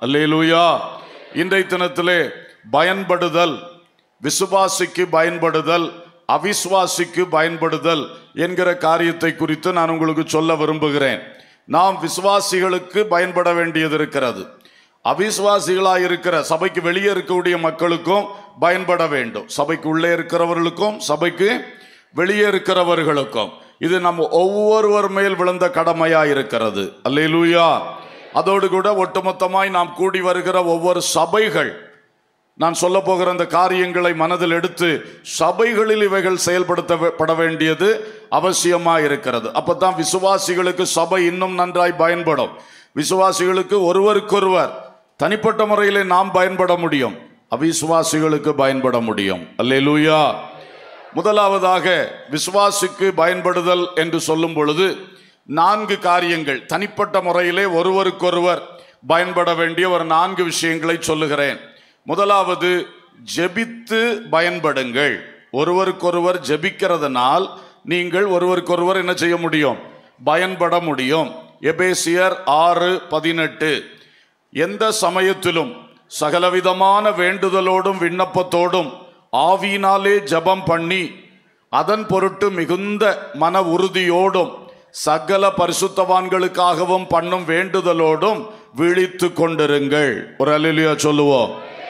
அல்லேலூயா இன்றைய தினத்திலே பயன்படுதல் விசுவாசிக்கு பயன்படுதல் அவிசுவாசிக்கு பயன்படுதல் என்கிற காரியத்தை குறித்து நான் உங்களுக்கு சொல்ல விரும்புகிறேன் நாம் விசுவாசிகளுக்கு பயன்பட வேண்டியது இருக்கிறது அவிசுவாசிகளாய் இருக்கிற சபைக்கு வெளியே இருக்கக்கூடிய மக்களுக்கும் பயன்பட வேண்டும் சபைக்கு உள்ளே இருக்கிறவர்களுக்கும் சபைக்கு வெளியே இருக்கிறவர்களுக்கும் இது நம்ம ஒவ்வொருவர் மேல் விழுந்த கடமையா இருக்கிறது அல்லேலூயா அதோடு கூட ஒட்டுமொத்தமாய் நாம் கூடி வருகிற ஒவ்வொரு சபைகள் நான் சொல்ல போகிற அந்த காரியங்களை மனதில் எடுத்து சபைகளில் இவைகள் செயல்படுத்தப்பட வேண்டியது அவசியமா இருக்கிறது அப்பதான் விசுவாசிகளுக்கு சபை இன்னும் நன்றாய் பயன்படும் விசுவாசிகளுக்கு ஒருவருக்கொருவர் தனிப்பட்ட முறையிலே நாம் பயன்பட முடியும் அவிசுவாசிகளுக்கு பயன்பட முடியும் அல்லேலூயா முதலாவதாக விசுவாசிக்கு பயன்படுதல் என்று சொல்லும் பொழுது நான்கு காரியங்கள் தனிப்பட்ட முறையிலே ஒருவருக்கொருவர் பயன்பட வேண்டிய ஒரு நான்கு விஷயங்களை சொல்லுகிறேன் முதலாவது ஜெபித்து பயன்படுங்கள் ஒருவருக்கொருவர் ஜெபிக்கிறதுனால் நீங்கள் ஒருவருக்கொருவர் என்ன செய்ய முடியும் பயன்பட முடியும் எபேசியர் ஆறு பதினெட்டு எந்த சமயத்திலும் சகலவிதமான வேண்டுதலோடும் விண்ணப்பத்தோடும் ஆவியினாலே ஜெபம் பண்ணி அதன் பொருட்டு மிகுந்த மன உறுதியோடும் சகல பரிசுத்தவான்களுக்காகவும் பண்ணும் வேண்டுதலோடும் விழித்து கொண்டிருங்கள் ஒரு அலிலியா சொல்லுவோம்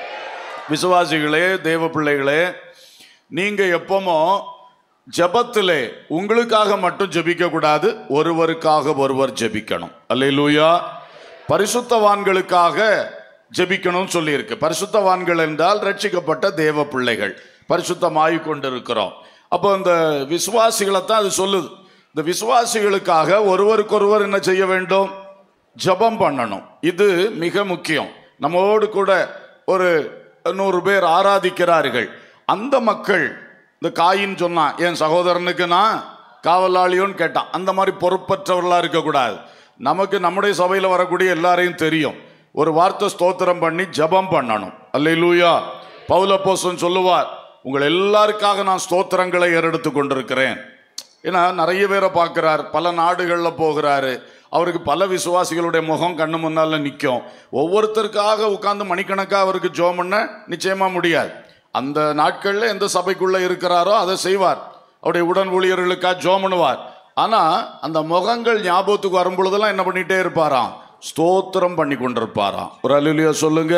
விசுவாசிகளே தேவ பிள்ளைகளே நீங்க எப்பமோ ஜெபத்திலே உங்களுக்காக மட்டும் ஜெபிக்க கூடாது ஒருவருக்காக ஒருவர் ஜெபிக்கணும் அல்லேலூயா பரிசுத்தவான்களுக்காக ஜெபிக்கணும்னு சொல்லியிருக்கு பரிசுத்தவான்கள் என்றால் ரட்சிக்கப்பட்ட தேவ பிள்ளைகள் பரிசுத்தமாகி கொண்டிருக்கிறோம் அப்போ இந்த விசுவாசிகளை தான் அது சொல்லுது இந்த விசுவாசிகளுக்காக ஒருவருக்கொருவர் என்ன செய்ய வேண்டும் ஜெபம் பண்ணணும் இது மிக முக்கியம் நம்மோடு கூட ஒரு நூறு பேர் ஆராதிக்கிறார்கள் அந்த மக்கள் இந்த காயின் சொன்னான் என் சகோதரனுக்கு நான் காவலாளியோன்னு கேட்டான் அந்த மாதிரி பொறுப்பற்றவர்களா இருக்கக்கூடாது நமக்கு நம்முடைய சபையில் வரக்கூடிய எல்லாரையும் தெரியும் ஒரு வார்த்தை ஸ்தோத்திரம் பண்ணி ஜெபம் பண்ணணும் அல்லேலூயா பவுலப்போசன் சொல்லுவார் உங்கள் எல்லாருக்காக நான் ஸ்தோத்திரங்களை ஏறெடுத்து கொண்டிருக்கிறேன் ஏன்னா நிறைய பேரை பார்க்குறார் பல நாடுகளில் போகிறாரு அவருக்கு பல விசுவாசிகளுடைய முகம் கண்ணு முன்னால் நிற்கும் ஒவ்வொருத்தருக்காக உட்கார்ந்து மணிக்கணக்காக அவருக்கு ஜோம் பண்ண நிச்சயமாக முடியாது அந்த நாட்களில் எந்த சபைக்குள்ளே இருக்கிறாரோ அதை செய்வார் அவருடைய உடன் ஊழியர்களுக்காக ஜோம் பண்ணுவார் ஆனால் அந்த முகங்கள் ஞாபகத்துக்கு வரும் பொழுதெல்லாம் என்ன பண்ணிட்டே இருப்பாராம் ஸ்தோத்திரம் பண்ணி கொண்டிருப்பாராம் ஒரு அலுவலியா சொல்லுங்க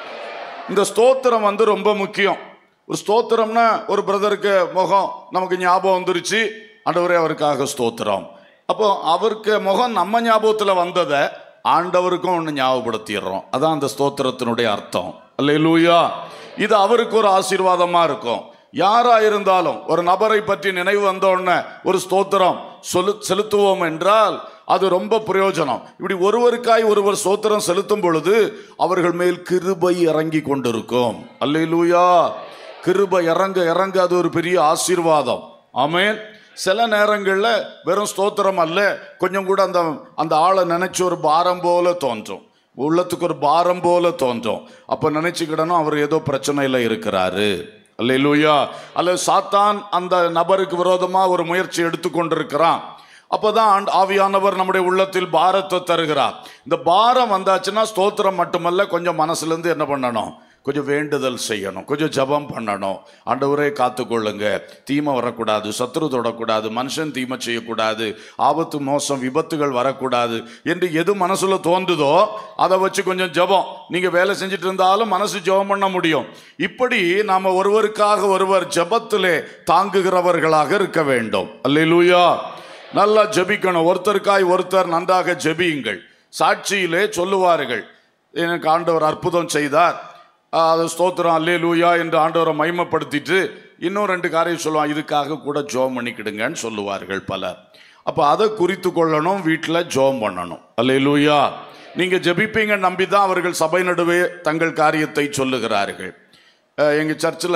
இந்த ஸ்தோத்திரம் வந்து ரொம்ப முக்கியம் ஒரு ஸ்தோத்திரம்னா ஒரு பிரதருக்கு முகம் நமக்கு ஞாபகம் வந்துருச்சு ஆண்டவரே அவருக்காக ஸ்தோத்திரம் அப்போ அவருக்கு முகம் நம்ம ஞாபகத்தில் வந்ததை ஆண்டவருக்கும் ஒன்று ஞாபகப்படுத்திடுறோம் அதான் அந்த ஸ்தோத்திரத்தினுடைய அர்த்தம் அல்லேலூயா இது அவருக்கு ஒரு ஆசீர்வாதமா இருக்கும் யாரா இருந்தாலும் ஒரு நபரை பற்றி நினைவு வந்த உடனே ஒரு ஸ்தோத்திரம் சொல்லு செலுத்துவோம் என்றால் அது ரொம்ப பிரயோஜனம் இப்படி ஒருவருக்காய் ஒருவர் ஸ்தோத்திரம் செலுத்தும் பொழுது அவர்கள் மேல் கிருபை இறங்கி கொண்டிருக்கும் அல்லேலூயா கிருபை இறங்க இறங்க அது ஒரு பெரிய ஆசீர்வாதம் ஆமென் சில நேரங்களில் வெறும் ஸ்தோத்திரம் அல்ல கொஞ்சம் கூட அந்த அந்த ஆளை நினைச்சு ஒரு பாரம் போல தோன்றும் உள்ளத்துக்கு ஒரு பாரம் போல தோன்றும் அப்போ நினைச்சுக்கிடணும் அவர் ஏதோ பிரச்சனையில் இருக்கிறாரு அல்லேலூயா அல்லது சாத்தான் அந்த நபருக்கு விரோதமாக ஒரு முயற்சி எடுத்துக்கொண்டிருக்கிறான் அப்போதான் ஆண்ட்- ஆவியானவர் நம்முடைய உள்ளத்தில் பாரத்தை தருகிறார் இந்த பாரம் வந்தாச்சுன்னா ஸ்தோத்திரம் மட்டுமல்ல கொஞ்சம் மனசுலேருந்து என்ன பண்ணணும் கொஞ்சம் வேண்டுதல் செய்யணும் கொஞ்சம் ஜெபம் பண்ணணும் ஆண்டவரே காத்துக்கொள்ளுங்க தீமை வரக்கூடாது சத்துரு தொடக்கூடாது மனுஷன் தீமை செய்யக்கூடாது ஆபத்து மோசம் விபத்துகள் வரக்கூடாது என்று எது மனசுல தோன்றுதோ அதை வச்சு கொஞ்சம் ஜெபம் நீங்க வேலை செஞ்சுட்டு இருந்தாலும் மனசு ஜெபம் பண்ண முடியும் இப்படி நாம ஒருவருக்காக ஒருவர் ஜெபத்திலே தாங்குகிறவர்களாக இருக்க வேண்டும் அல்லேலூயா நல்லா ஜெபிக்கணும் ஒருத்தருக்காய் ஒருத்தர் நன்றாக ஜெபியுங்கள் சாட்சியிலே சொல்லுவார்கள் எனக்கு ஆண்டவர் அற்புதம் செய்தார் ஆஹ் அது ஸ்தோத்திரம் அல்லே லூயா என்று ஆண்டவரை மைமப்படுத்திட்டு இன்னும் ரெண்டு காரியம் சொல்லுவான் இதுக்காக கூட ஜோம் பண்ணிக்கிடுங்கன்னு சொல்லுவார்கள் பலர் அப்போ அதை குறித்து கொள்ளணும் வீட்டில் ஜோம் பண்ணணும் அல்லே லூயா நீங்கள் ஜெபிப்பீங்க நம்பி தான் அவர்கள் சபை நடுவே தங்கள் காரியத்தை சொல்லுகிறார்கள் எங்கள் சர்ச்சில்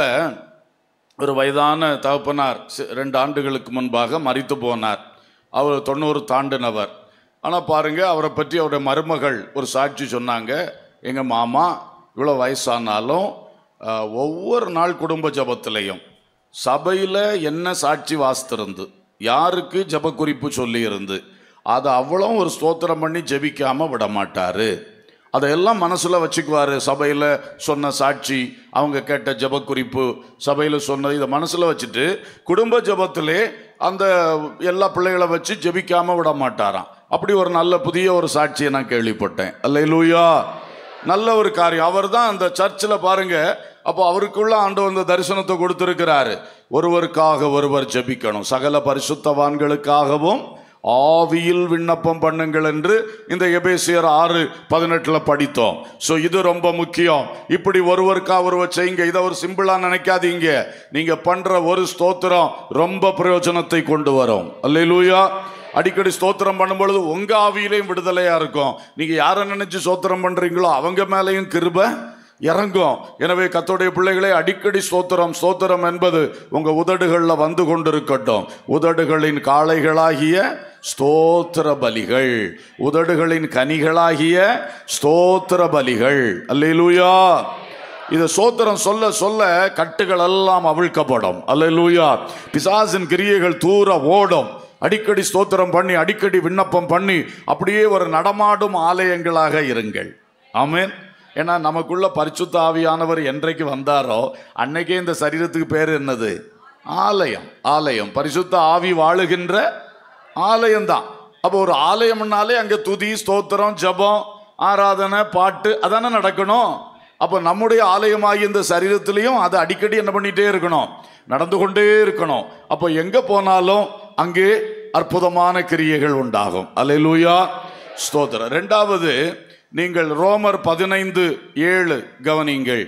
ஒரு வயதான தகப்பனார் சி- ரெண்டு ஆண்டுகளுக்கு முன்பாக மரித்து போனார் அவர் தொண்ணூறு தாண்டினவர் ஆனால் பாருங்க அவரை பற்றி அவருடைய மருமகள் ஒரு சாட்சி சொன்னாங்க எங்கள் மாமா இவ்வளோ வயசானாலும் அஹ், ஒவ்வொரு நாள் குடும்ப ஜபத்திலையும் சபையில் என்ன சாட்சி வாசித்திருந்து யாருக்கு ஜப குறிப்பு சொல்லியிருந்து அதை அவ்வளோ ஒரு ஸ்தோத்திரம் பண்ணி ஜெபிக்காம விட மாட்டாரு அதையெல்லாம் மனசுல வச்சுக்குவாரு சபையில சொன்ன சாட்சி அவங்க கேட்ட ஜெப குறிப்பு சபையில சொன்னது இதை மனசுல வச்சுட்டு குடும்ப ஜெபத்திலே அந்த எல்லா பிள்ளைகளை வச்சு ஜெபிக்காம விட மாட்டாராம் அப்படி ஒரு நல்ல புதிய ஒரு சாட்சியை நான் கேள்விப்பட்டேன் அல்லேலூயா நல்ல ஒரு காரியம் அவர் தான் அந்த சர்ச்சில் பாருங்க அப்போ அவருக்குள்ள ஆண்டு அந்த தரிசனத்தை கொடுத்திருக்கிறாரு ஒருவருக்காக ஒருவர் ஜெபிக்கணும் சகல பரிசுத்தவான்களுக்காகவும் ஆவியில் விண்ணப்பம் பண்ணுங்கள் என்று இந்த எபேசியர் ஆறு பதினெட்டுல படித்தோம் ஸோ இது ரொம்ப முக்கியம் இப்படி ஒருவருக்கா ஒருவர் செய்யுங்க இதை ஒரு சிம்பிளா நினைக்காதீங்க நீங்க பண்ற ஒரு ஸ்தோத்திரம் ரொம்ப பிரயோஜனத்தை கொண்டு வரும் அல்லேலூயா அடிக்கடி ஸ்தோத்திரம் பண்ணும் பொழுது உங்க ஆவியிலையும் விடுதலையா இருக்கும் நீங்க யாரை நினைச்சு ஸ்தோத்திரம் பண்றீங்களோ அவங்க மேலேயும் கிருபை இறங்கும் எனவே கத்தோடைய பிள்ளைகளே அடிக்கடி ஸ்தோத்திரம் ஸ்தோத்திரம் என்பது உங்க உதடுகளில் வந்து கொண்டிருக்கட்டும் உதடுகளின் காளைகளாகிய ஸ்தோத்திர பலிகள் உதடுகளின் கனிகளாகிய ஸ்தோத்திர பலிகள் அல்லேலூயா இதை சோத்திரம் சொல்ல சொல்ல கட்டுகள் எல்லாம் அவிழ்க்கப்படும் அல்லேலூயா பிசாசின் கிரியைகள் தூர ஓடும் அடிக்கடி ஸ்தோத்திரம் பண்ணி அடிக்கடி விண்ணப்பம் பண்ணி அப்படியே ஒரு நடமாடும் ஆலயங்களாக இருங்கள் ஆமென் ஏன்னா நமக்குள்ள பரிசுத்த ஆவியானவர் என்றைக்கு வந்தாரோ அன்னைக்கே இந்த சரீரத்துக்கு பேர் என்னது ஆலயம் ஆலயம் பரிசுத்த ஆவி வாழுகின்ற ஆலயம்தான் அப்போ ஒரு ஆலயம்னாலே அங்கே துதி ஸ்தோத்திரம் ஜெபம் ஆராதனை பாட்டு அதானே நடக்கணும் அப்போ நம்முடைய ஆலயமாகி இந்த சரீரத்திலையும் அதை அடிக்கடி என்ன பண்ணிட்டே இருக்கணும் நடந்து கொண்டே இருக்கணும் அப்போ எங்கே போனாலும் அங்கே அற்புதமான கிரியைகள் உண்டாகும் அல்லேலூயா ஸ்தோத்திரம் ரெண்டாவது நீங்கள் ரோமர் பதினைந்து ஏழு கவனிங்கள்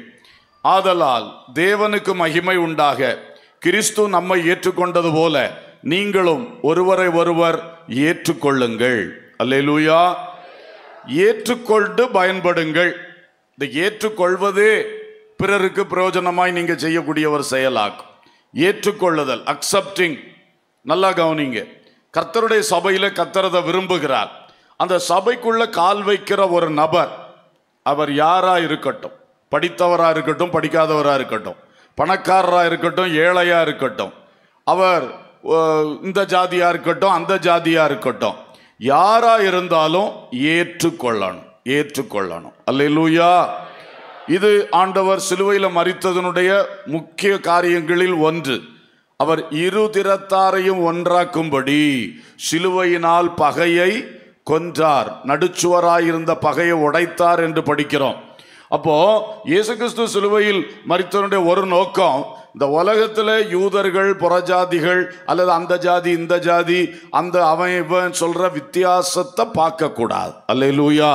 ஆதலால் தேவனுக்கு மகிமை உண்டாக கிறிஸ்து நம்மை ஏற்றுக்கொண்டது போல நீங்களும் ஒருவரை ஒருவர் ஏற்றுக்கொள்ளுங்கள் அல்லேலூயா ஏற்றுக்கொண்டு பயன்படுங்கள் இந்த ஏற்றுக்கொள்வதே பிறருக்கு பிரயோஜனமாய் நீங்க செய்யக்கூடிய ஒரு செயலாகும் ஏற்றுக்கொள்ளுதல் அக்செப்டிங் நல்லா கவனிங்க கர்த்தருடைய சபையில கர்த்தரதை விரும்புகிறார் அந்த சபைக்குள்ள கால் வைக்கிற ஒரு நபர் அவர் யாரா இருக்கட்டும் படித்தவரா இருக்கட்டும் படிக்காதவரா இருக்கட்டும் பணக்காரரா இருக்கட்டும் ஏழையா இருக்கட்டும் அவர் அஹ், இந்த ஜாதியா இருக்கட்டும் அந்த ஜாதியா இருக்கட்டும் யாரா இருந்தாலும் ஏற்றுக்கொள்ளணும் ஏற்றுக்கொள்ளணும் அல்லேலூயா இது ஆண்டவர் சிலுவையில் மறித்ததனுடைய முக்கிய காரியங்களில் ஒன்று அவர் இரு திறத்தாரையும் ஒன்றாக்கும்படி சிலுவையினால் பகையை கொன்றார் நடுச்சுவராயிருந்த பகையை உடைத்தார் என்று படிக்கிறோம் அப்போ இயேசு கிறிஸ்து சிலுவையில் மறித்தவனுடைய ஒரு நோக்கம் இந்த உலகத்துல யூதர்கள் புறஜாதிகள் அல்லது அந்த ஜாதி இந்த ஜாதி அந்த அவன் இவன் சொல்ற வித்தியாசத்தை பார்க்க கூடாது அல்லேலூயா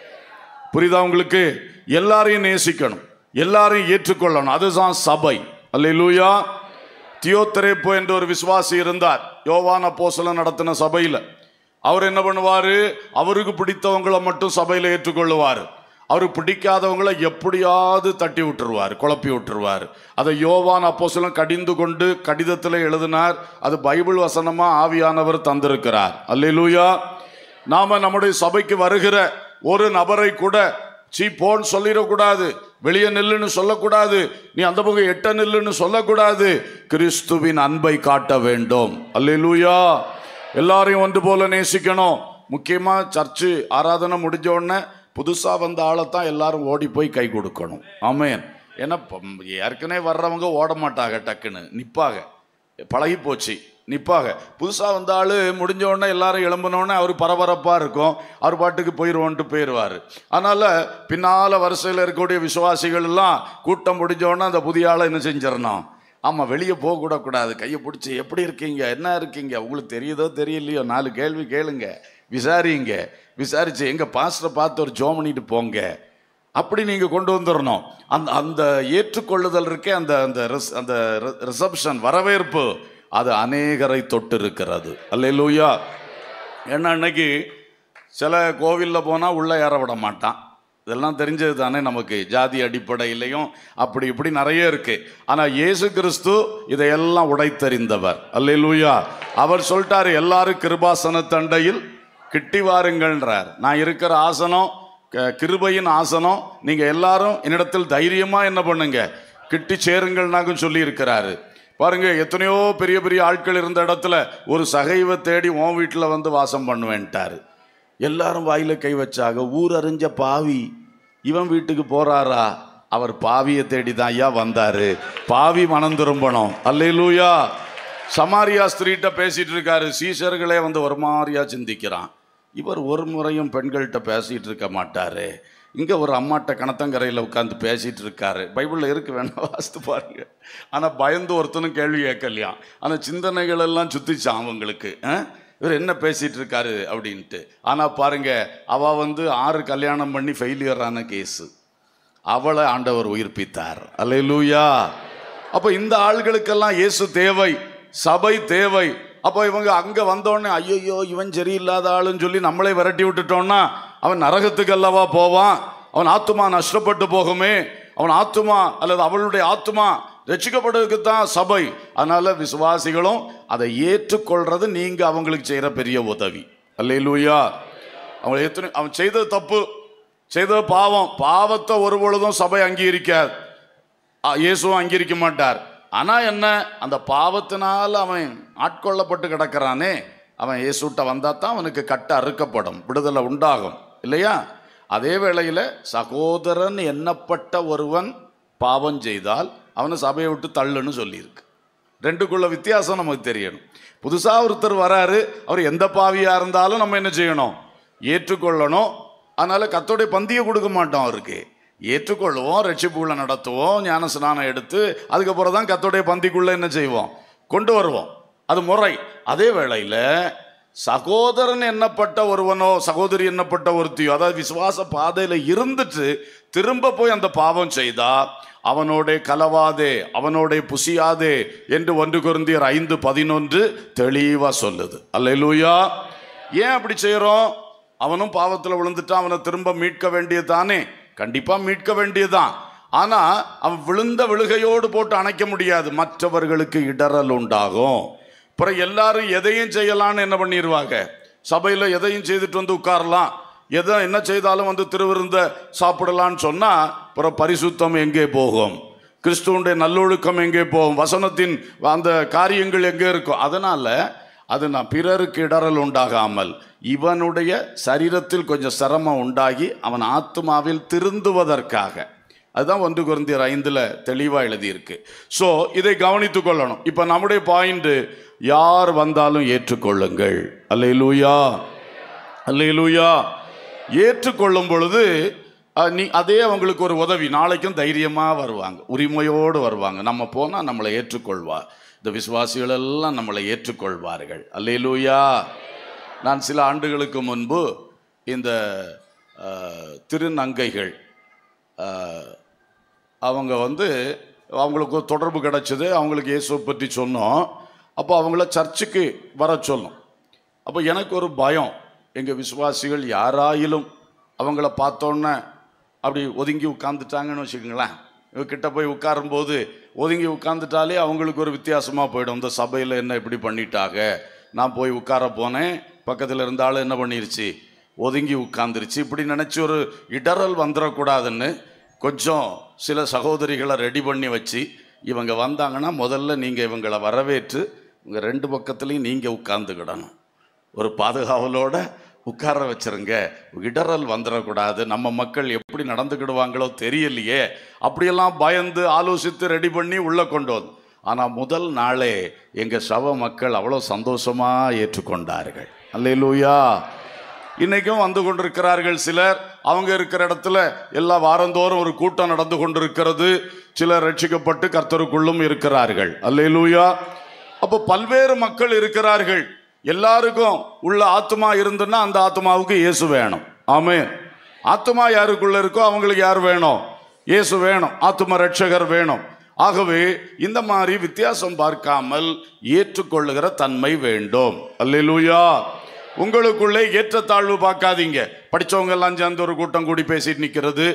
புரியுதா உங்களுக்கு எல்லாரையும் நேசிக்கணும் எல்லாரையும் ஏற்றுக்கொள்ளணும் அதுதான் சபை அல்லேலூயா தியோத்தரேப்போ என்ற ஒரு விசுவாசி இருந்தார் யோவான அப்போஸ்தலன் நடத்தின சபையில் அவர் என்ன பண்ணுவார் அவருக்கு பிடித்தவங்களை மட்டும் சபையில் ஏற்றுக்கொள்ளுவார் அவருக்கு பிடிக்காதவங்களை எப்படியாவது தட்டி விட்டுருவார் குழப்பி விட்டுருவார் அதை யோவான் அப்போஸ்தலன் கடிந்து கொண்டு கடிதத்தில் எழுதினார் அது பைபிள் வசனமா ஆவியானவர் தந்திருக்கிறார் அல்லேலூயா நாம நம்முடைய சபைக்கு வருகிற ஒரு நபரை கூட சீ போன்னு சொல்லிடக்கூடாது வெளியே நில்லுன்னு சொல்லக்கூடாது நீ அந்த பக்கம் எட்ட நில்லுன்னு சொல்லக்கூடாது கிறிஸ்துவின் அன்பை காட்ட வேண்டும் அல்லேலூயா எல்லாரையும் ஒன்று போல நேசிக்கணும் முக்கியமா சர்ச்சு ஆராதனை முடிஞ்ச உடனே புதுசா வந்த ஆளைத்தான் எல்லாரும் ஓடி போய் கை கொடுக்கணும் ஆமேன் ஏன்னா ப- ஏற்கனவே வர்றவங்க ஓட மாட்டாங்க டக்குன்னு நிப்பாக பழகி போச்சு நிப்பாக புதுசாக வந்த ஆள் முடிஞ்ச உடனே எல்லாரும் எழும்பினோடனே அவர் பரபரப்பாக இருக்கும் அவர் பாட்டுக்கு போயிடுவோன்ட்டு போயிடுவார் அதனால் பின்னால் வரிசையில் இருக்கக்கூடிய விசுவாசிகள் எல்லாம் கூட்டம் முடிஞ்ச உடனே அந்த புதிய ஆளை என்ன செஞ்சிடணும் ஆமாம் வெளியே போகக்கூடக்கூடாது கையை பிடிச்சி எப்படி இருக்கீங்க என்ன இருக்கீங்க உங்களுக்கு தெரியுதோ தெரியலையோ நாலு கேள்வி கேளுங்க விசாரிங்க விசாரிச்சு எங்கள் பாஸ்டரை பார்த்து ஒரு ஜோம் பண்ணிட்டு போங்க அப்படி நீங்கள் கொண்டு வந்துடணும் அந்த அந்த ஏற்றுக்கொள்ளுதல் இருக்கே அந்த அந்த ரிஸ்- அந்த ரிசப்ஷன் வரவேற்பு அது அநேகரை தொட்டு இருக்கிறது அல்லேலூயா ஏன்னா இன்னைக்கு சில கோவிலில் போனால் உள்ளே ஏற விட மாட்டான் இதெல்லாம் தெரிஞ்சது தானே நமக்கு ஜாதி அடிப்படையிலையும் அப்படி இப்படி நிறைய இருக்கு ஆனால் இயேசு கிறிஸ்து இதையெல்லாம் உடைத்தறிந்தவர் அல்லேலூயா அவர் சொல்லிட்டாரு எல்லாரும் கிருபாசன தண்டையில் கிட்டி வாருங்கள்ன்றார் நான் இருக்கிற ஆசனம் க- கிருபையின் ஆசனம் நீங்க எல்லாரும் என்னிடத்தில் தைரியமா என்ன பண்ணுங்க கிட்டி சேருங்கள்னாக்கும் சொல்லி இருக்கிறாரு பாருங்க எத்தனையோ பெரிய பெரிய ஆட்கள் இருந்த இடத்துல ஒரு சகைவை தேடி உன் வீட்டில் வந்து வாசம் பண்ணுவேன்ட்டாரு எல்லாரும் வாயில கை வச்சாங்க ஊர் அறிஞ்ச பாவி இவன் வீட்டுக்கு போறாரா அவர் பாவியை தேடி தான் ஐயா வந்தாரு பாவி மனம் திரும்பணும் அல்லேலூயா சமாரியா ஸ்திரீட்ட பேசிட்டு இருக்காரு சீஷர்களே வந்து ஒரு மாதிரியா சிந்திக்கிறான் இவர் ஒரு முறையும் பெண்கள்கிட்ட பேசிட்டு இருக்க மாட்டாரு இங்க ஒரு அம்மாட்ட கணத்தங்கரையில் உட்காந்து பேசிட்டு இருக்காரு பைபிள்ல இருக்கு வேணா வாசித்து பாருங்க ஆனா பயந்து ஒருத்தனும் கேள்வி கேட்கலையாம் ஆனா சிந்தனைகள் எல்லாம் சுத்திச்சான் அவங்களுக்கு ஆ? இவர் என்ன பேசிட்டு இருக்காரு அப்படின்ட்டு ஆனா பாருங்க அவ வந்து ஆறு கல்யாணம் பண்ணி ஃபெயிலியர் ஆன கேஸு அவளை ஆண்டவர் உயிர்ப்பித்தார் அல்லேலூயா அப்ப இந்த ஆள்களுக்கெல்லாம் இயேசு தேவை சபை தேவை அப்போ இவங்க அங்க வந்தோடனே ஐயோ இவன் சரியில்லாத ஆளுன்னு சொல்லி நம்மளே விரட்டி விட்டுட்டோம்னா அவன் நரகத்துக்கு அல்லவா போவான் அவன் ஆத்துமா நஷ்டப்பட்டு போகுமே அவன் ஆத்துமா அல்லது அவளுடைய ஆத்துமா ரட்சிக்கப்படுறதுக்கு தான் சபை அதனால விசுவாசிகளும் அதை ஏற்றுக்கொள்றது நீங்க அவங்களுக்கு செய்யற பெரிய உதவி அல்லேலூயா அவன் எத்தனை அவன் செய்தது தப்பு செய்தது பாவம் பாவத்தை ஒரு பொழுதும் சபை அங்கீகரிக்காது ஆ, இயேசுவும் அங்கீகரிக்க மாட்டார் ஆனா என்ன அந்த பாவத்தினால அவன் ஆட்கொள்ளப்பட்டு கிடக்கிறானே அவன் இயேசுட்ட வந்தா தான் அவனுக்கு கட்ட அறுக்கப்படும் விடுதலை உண்டாகும் இல்லையா அதே வேளையில சகோதரன் எண்ணப்பட்ட ஒருவன் பாவம் செய்தால் அவனை சபையை விட்டு தள்ளுன்னு சொல்லியிருக்கு ரெண்டுக்குள்ள வித்தியாசம் நமக்கு தெரியணும் புதுசா ஒருத்தர் வராரு அவர் எந்த பாவியா இருந்தாலும் நம்ம என்ன செய்யணும் ஏற்றுக்கொள்ளணும் அதனால கத்தோடைய பந்தியை கொடுக்க மாட்டோம் அவருக்கு ஏற்றுக்கொள்வோம் ரட்சிப்புகளை நடத்துவோம் ஞான ஸ்நானம் எடுத்து அதுக்கப்புறம் தான் கத்தோடைய பந்திக்குள்ள என்ன செய்வோம் கொண்டு வருவோம் அது முறை அதே வேளையில சகோதரன் எண்ணப்பட்ட ஒருவனோ சகோதரி எண்ணப்பட்ட ஒருத்தியோ அதாவது விசுவாச பாதையில இருந்துட்டு திரும்ப போய் அந்த பாவம் செய்தா அவனோட கலவாதே அவனோட புசியாதே என்று ஒன்று குருந்தியர் ஐந்து பதினொன்று தெளிவா சொல்லுது அல்லேலூயா ஏன் அப்படி செய்யறோம் அவனும் பாவத்துல விழுந்துட்டான் அவனை திரும்ப மீட்க வேண்டியதுதானே கண்டிப்பா மீட்க வேண்டியதுதான் ஆனா அவன் விழுந்த விழுகையோடு போட்டு அணைக்க முடியாது மற்றவர்களுக்கு இடறல் உண்டாகும் அப்புறம் எல்லாரும் எதையும் செய்யலாம்னு என்ன பண்ணிடுவாங்க சபையில் எதையும் செய்துட்டு வந்து உட்காரலாம் எதை என்ன செய்தாலும் வந்து திருவிருந்த சாப்பிடலாம்னு சொன்னா அப்புறம் பரிசுத்தம் எங்கே போகும் கிறிஸ்துவனுடைய நல்லொழுக்கம் எங்கே போகும் வசனத்தின் அந்த காரியங்கள் எங்கே இருக்கும் அதனால அது நான் பிறருக்கு இடறல் உண்டாகாமல் இவனுடைய சரீரத்தில் கொஞ்சம் சிரமம் உண்டாகி அவன் ஆத்மாவில் திருந்துவதற்காக அதுதான் ஒன்று குருந்தியர் ஐந்துல தெளிவா எழுதியிருக்கு ஸோ இதை கவனித்துக் கொள்ளணும் இப்போ நம்முடைய பாயிண்ட் யார் வந்தாலும் ஏற்றுக்கொள்ளுங்கள் அல்லேலூயா அல்லேலூயா ஏற்றுக்கொள்ளும் பொழுது அஹ், நீ அதே அவங்களுக்கு ஒரு உதவி நாளைக்கும் தைரியமா வருவாங்க உரிமையோடு வருவாங்க நம்ம போனா நம்மளை ஏற்றுக்கொள்வார் இந்த விசுவாசிகள் எல்லாம் நம்மளை ஏற்றுக்கொள்வார்கள் அல்லேலூயா நான் சில ஆண்டுகளுக்கு முன்பு இந்த அஹ், திருநங்கைகள் அஹ், அவங்க வந்து அவங்களுக்கு ஒரு தொடர்பு கிடைச்சது அவங்களுக்கு இயேசுவை பற்றி சொன்னோம் அப்போ அவங்கள சர்ச்சுக்கு வர சொன்னோம் அப்போ எனக்கு ஒரு பயம் எங்கள் விசுவாசிகள் யாராயிலும் அவங்கள பார்த்தோன்னே அப்படி ஒதுங்கி உட்காந்துட்டாங்கன்னு வச்சுக்கோங்களேன் இவகிட்ட போய் உட்காரும்போது ஒதுங்கி உட்காந்துட்டாலே அவங்களுக்கு ஒரு வித்தியாசமாக போயிடும் இந்த சபையில் என்ன இப்படி பண்ணிட்டாங்க நான் போய் உட்கார போனேன் பக்கத்தில் இருந்தாலும் என்ன பண்ணிருச்சு ஒதுங்கி உட்காந்துருச்சு இப்படி நினச்சி ஒரு இடறல் வந்துடக்கூடாதுன்னு கொஞ்சம் சில சகோதரிகளை ரெடி பண்ணி வச்சு இவங்க வந்தாங்கன்னா முதல்ல நீங்கள் இவங்களை வரவேற்று உங்கள் ரெண்டு பக்கத்துலேயும் நீங்கள் உட்கார்ந்துக்கிடணும் ஒரு பாதுகாவலோட உட்கார வச்சிருங்க இடறல் வந்துடக்கூடாது நம்ம மக்கள் எப்படி நடந்துக்கிடுவாங்களோ தெரியலையே அப்படியெல்லாம் பயந்து ஆலோசித்து ரெடி பண்ணி உள்ளே கொண்டு வந்து ஆனால் முதல் நாளே எங்கள் சவ மக்கள் அவ்வளோ சந்தோஷமாக ஏற்றுக்கொண்டார்கள் அல்லேலூயா இன்னைக்கும் வந்து கொண்டிருக்கிறார்கள் சிலர் அவங்க இருக்கிற இடத்துல எல்லா வாரந்தோறும் ஒரு கூட்டம் நடந்து கொண்டிருக்கிறது சிலர் ரட்சிக்கப்பட்டு கர்த்தருக்குள்ளும் இருக்கிறார்கள் அல்லேலூயா அப்போ பல்வேறு மக்கள் இருக்கிறார்கள் எல்லாருக்கும் உள்ள ஆத்மா இருந்துன்னா அந்த ஆத்மாவுக்கு இயேசு வேணும் ஆமே ஆத்மா யாருக்குள்ள இருக்கோ அவங்களுக்கு யார் வேணும் இயேசு வேணும் ஆத்ம ரட்சகர் வேணும் ஆகவே இந்த மாதிரி வித்தியாசம் பார்க்காமல் ஏற்றுக்கொள்ளுகிற தன்மை வேண்டும் அல்லேலூயா உங்களுக்குள்ளே ஏற்றத்தாழ்வு பார்க்காதீங்க படிச்சவங்க எல்லாம் சேர்ந்து ஒரு கூட்டம் கூடி பேசிட்டு நிற்கிறது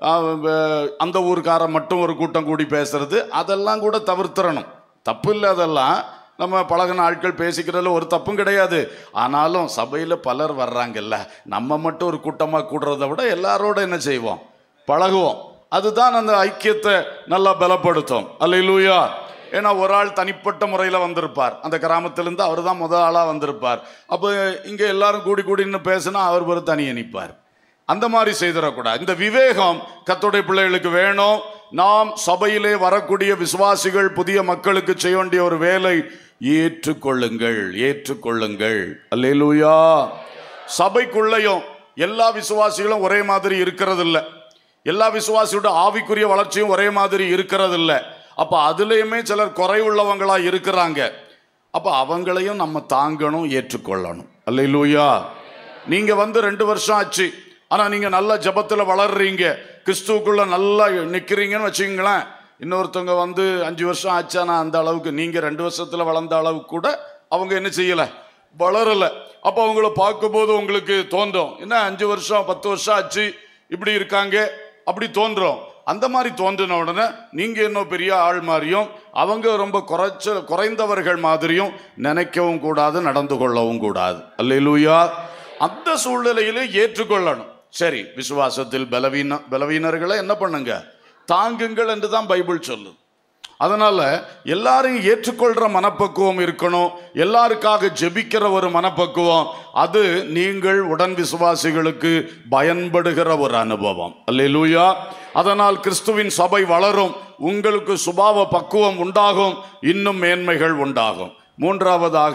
அந்த ஊருக்காரன் மட்டும் ஒரு கூட்டம் கூடி பேசுறது அதெல்லாம் கூட தவிர்த்திடணும் தப்பு இல்லை அதெல்லாம் நம்ம பழகின ஆட்கள் பேசிக்கிறதுல ஒரு தப்பும் கிடையாது ஆனாலும் சபையில் பலர் வர்றாங்கல்ல நம்ம மட்டும் ஒரு கூட்டமாக கூடுறத விட எல்லாரோட என்ன செய்வோம் பழகுவோம் அதுதான் அந்த ஐக்கியத்தை நல்லா பலப்படுத்தும் அல்லையிலூயா ஏன்னா ஒரு ஆள் தனிப்பட்ட முறையில் வந்திருப்பார் அந்த கிராமத்திலிருந்து அவர் தான் முதல் ஆளாக வந்திருப்பார் அப்போ இங்கே எல்லாரும் கூடி கூடின்னு பேசினா அவர் ஒரு தனியே நிற்பார் அந்த மாதிரி செய்திடக்கூடாது இந்த விவேகம் கத்தோடைய பிள்ளைகளுக்கு வேணும் நாம் சபையிலே வரக்கூடிய விசுவாசிகள் புதிய மக்களுக்கு செய்ய வேண்டிய ஒரு வேலை ஏற்றுக்கொள்ளுங்கள் ஏற்றுக்கொள்ளுங்கள் அல்லேலூயா சபைக்குள்ளேயும் எல்லா விசுவாசிகளும் ஒரே மாதிரி இருக்கிறது இல்ல எல்லா விசுவாசியோட ஆவிக்குரிய வளர்ச்சியும் ஒரே மாதிரி இருக்கிறது இல்ல அப்ப அதுலயுமே சிலர் குறைவுள்ளவங்களா இருக்கிறாங்க அப்ப அவங்களையும் நம்ம தாங்கணும் ஏற்றுக்கொள்ளணும் அல்லேலூயா நீங்க வந்து ரெண்டு வருஷம் ஆச்சு ஆனா நீங்க நல்ல ஜபத்துல வளர்றீங்க கிறிஸ்துவுக்குள்ள நல்லா நிக்கிறீங்கன்னு வச்சுங்களேன் இன்னொருத்தவங்க வந்து அஞ்சு வருஷம் ஆச்சானா அந்த அளவுக்கு நீங்க ரெண்டு வருஷத்துல வளர்ந்த அளவுக்கு கூட அவங்க என்ன செய்யல வளரல அப்ப அவங்கள பார்க்கும்போது உங்களுக்கு தோன்றும் என்ன அஞ்சு வருஷம் பத்து வருஷம் ஆச்சு இப்படி இருக்காங்க அப்படி தோன்றும் அந்த மாதிரி தோன்றின உடனே நீங்க இன்னும் பெரிய ஆள் மாதிரியும் அவங்க ரொம்ப குறைச்ச குறைந்தவர்கள் மாதிரியும் நினைக்கவும் கூடாது நடந்து கொள்ளவும் கூடாது அல்லேலூயா அந்த சூழ்நிலையிலே ஏற்றுக்கொள்ளணும் சரி விசுவாசத்தில் பலவீன பலவீனர்களை என்ன பண்ணுங்க தாங்குங்கள் என்று தான் பைபிள் சொல்லுது அதனால எல்லாரையும் ஏற்றுக்கொள்ற மனப்பக்குவம் இருக்கணும் எல்லாருக்காக ஜெபிக்கிற ஒரு மனப்பக்குவம் அது நீங்கள் உடன் விசுவாசிகளுக்கு பயன்படுகிற ஒரு அனுபவம் அல்லேலூயா அதனால் கிறிஸ்துவின் சபை வளரும் உங்களுக்கு சுபாவ பக்குவம் உண்டாகும் இன்னும் மேன்மைகள் உண்டாகும் மூன்றாவதாக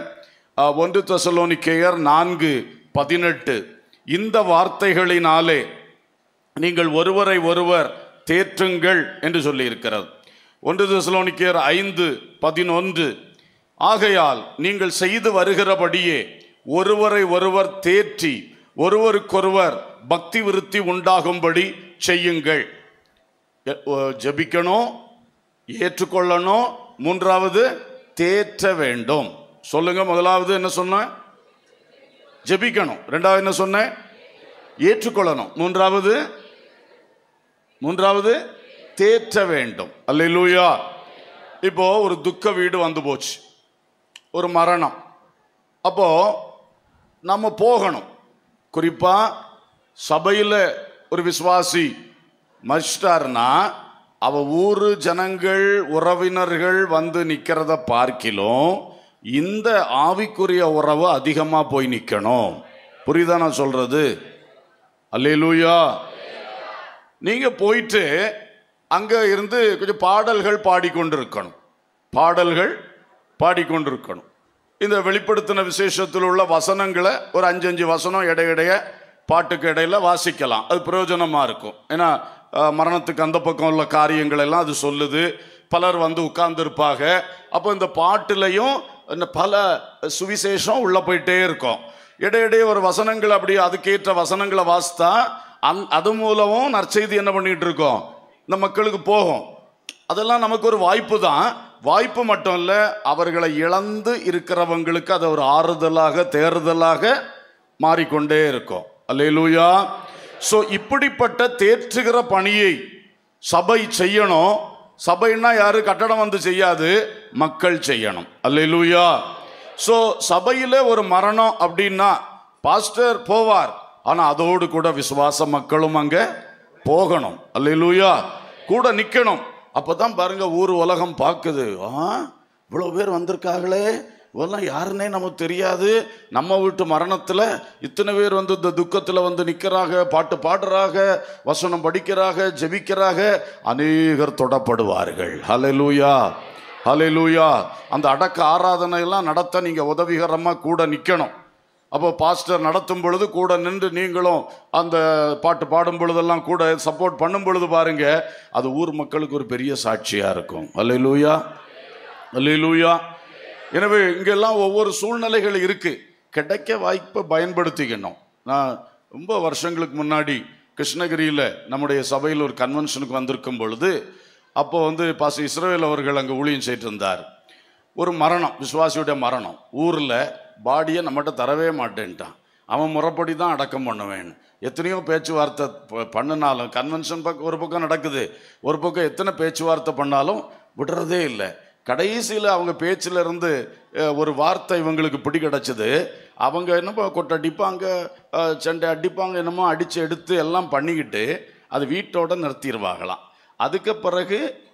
அஹ், ஒன்று தெசலோனிக்கேயர் நான்கு பதினெட்டு இந்த வார்த்தைகளினாலே நீங்கள் ஒருவரை ஒருவர் தேற்றுங்கள் என்று சொல்லி இருக்கிறது ஒன்று தெசலோனிக்கேயர் ஐந்து பதினொன்று ஆகையால் நீங்கள் செய்து வருகிறபடியே ஒருவரை ஒருவர் தேற்றி ஒருவருக்கொருவர் பக்தி விருத்தி உண்டாகும்படி செய்யுங்கள் எ- ஒ- ஜெபிக்கணும் ஏற்றுக்கொள்ளணும் மூன்றாவது தேற்ற வேண்டும் சொல்லுங்க முதலாவது என்ன சொன்னேன் ஜெபிக்கணும் ரெண்டாவது என்ன சொன்னேன் ஏற்றுக்கொள்ளணும் மூன்றாவது மூன்றாவது தேற்ற வேண்டும் அல்லேலூயா இப்போ ஒரு துக்க வீடு வந்து போச்சு ஒரு மரணம் அப்போ நம்ம போகணும் குறிப்பா சபையில் ஒரு விசுவாசி மறிச்சிட்டாருன்னா அவ ஊரு ஜனங்கள் உறவினர்கள் வந்து நிக்கிறத பார்க்கிலும் இந்த ஆவிக்குரிய உறவு அதிகமா போய் நிக்கணும் புரியுதா நான் சொல்றது அல்லேலூயா நீங்க போயிட்டு அங்க இருந்து கொஞ்சம் பாடல்கள் பாடிக்கொண்டிருக்கணும் பாடல்கள் பாடிக்கொண்டிருக்கணும் இந்த வெளிப்படுத்தின விசேஷத்தில் உள்ள வசனங்களை ஒரு அஞ்சு அஞ்சு வசனம் இடையிடைய பாட்டுக்கு இடையில வாசிக்கலாம் அது பிரயோஜனமா இருக்கும் ஏன்னா அஹ், மரணத்துக்கு அந்த பக்கம் உள்ள காரியங்கள் எல்லாம் அது சொல்லுது பலர் வந்து உட்கார்ந்துருப்பாங்க அப்போ இந்த பாட்டுலையும் இந்த பல சுவிசேஷம் உள்ள போயிட்டே இருக்கும் இடையிடையே ஒரு வசனங்கள் அப்படி அதுக்கேற்ற வசனங்களை வாசித்தா அந் அது மூலமும் நற்செய்தி என்ன பண்ணிட்டு இருக்கோம் இந்த மக்களுக்கு போகும் அதெல்லாம் நமக்கு ஒரு வாய்ப்பு தான் வாய்ப்பு மட்டும் இல்லை அவர்களை இழந்து இருக்கிறவங்களுக்கு அது ஒரு ஆறுதலாக தேறுதலாக மாறிக்கொண்டே இருக்கும் அல்லேலூயா ஸோ இப்படிப்பட்ட தேற்றுகிற பணியை சபை செய்யணும் சபைன்னா யாரு கட்டடம் வந்து செய்யாது மக்கள் செய்யணும் அல்லேலூயா ஸோ சபையில ஒரு மரணம் அப்படின்னா பாஸ்டர் போவார் ஆனா அதோடு கூட விசுவாச மக்களும் அங்க போகணும் அல்லேலூயா கூட நிக்கணும் அப்பதான் பாருங்க ஊர் உலகம் பார்க்குது ஆ இவ்வளோ பேர் வந்திருக்காங்களே இவெல்லாம் யாருன்னே நமக்கு தெரியாது நம்ம வீட்டு மரணத்துல இத்தனை பேர் வந்து இந்த துக்கத்துல வந்து நிக்கிறாங்க பாட்டு பாடுறாங்க வசனம் படிக்கிறாங்க ஜெபிக்கிறாங்க அநேகர் தொடப்படுவார்கள் ஹalleluya ஹalleluya அந்த அடக்க ஆராதனை எல்லாம் நடத்த நீங்க உதவிகரமா கூட நிக்கணும் அப்போ பாஸ்டர் நடத்தும் பொழுது கூட நின்று நீங்களும் அந்த பாட்டு பாடும் பொழுதெல்லாம் கூட சப்போர்ட் பண்ணும் பொழுது பாருங்க அது ஊர் மக்களுக்கு ஒரு பெரிய சாட்சியா இருக்கும் அல்லேலூயா அல்லேலூயா எனவே இங்கெல்லாம் ஒவ்வொரு சூழ்நிலைகள் இருக்கு கிடைக்க வாய்ப்பை பயன்படுத்திக்கணும் நான் ரொம்ப வருஷங்களுக்கு முன்னாடி கிருஷ்ணகிரியில் நம்முடைய சபையில் ஒரு கன்வென்ஷனுக்கு வந்திருக்கும் பொழுது அப்போ வந்து பாச இஸ்ரவேல் அவர்கள் அங்கே ஊழியம் செய்து இருந்தார் ஒரு மரணம் விசுவாசியுடைய மரணம் ஊரில் பாடியை நம்மகிட்ட தரவே மாட்டேன்ட்டான் அவன் முறைப்படி தான் அடக்கம் பண்ணுவேன் எத்தனையோ பேச்சுவார்த்தை ப- பண்ணினாலும் கன்வென்ஷன் பக்கம் ஒரு பக்கம் நடக்குது ஒரு பக்கம் எத்தனை பேச்சுவார்த்தை பண்ணாலும் விடுறதே இல்லை கடைசியில் அவங்க பேச்சில் இருந்து அஹ், ஒரு வார்த்தை இவங்களுக்கு பிடி கிடச்சிது அவங்க என்னமோ கொட்டை அடிப்பாங்க அஹ், சண்டை அடிப்பாங்க என்னமோ அடித்து எடுத்து எல்லாம் பண்ணிக்கிட்டு அது வீட்டோட நிறுத்திடுவாங்களாம் அதுக்கு பிறகு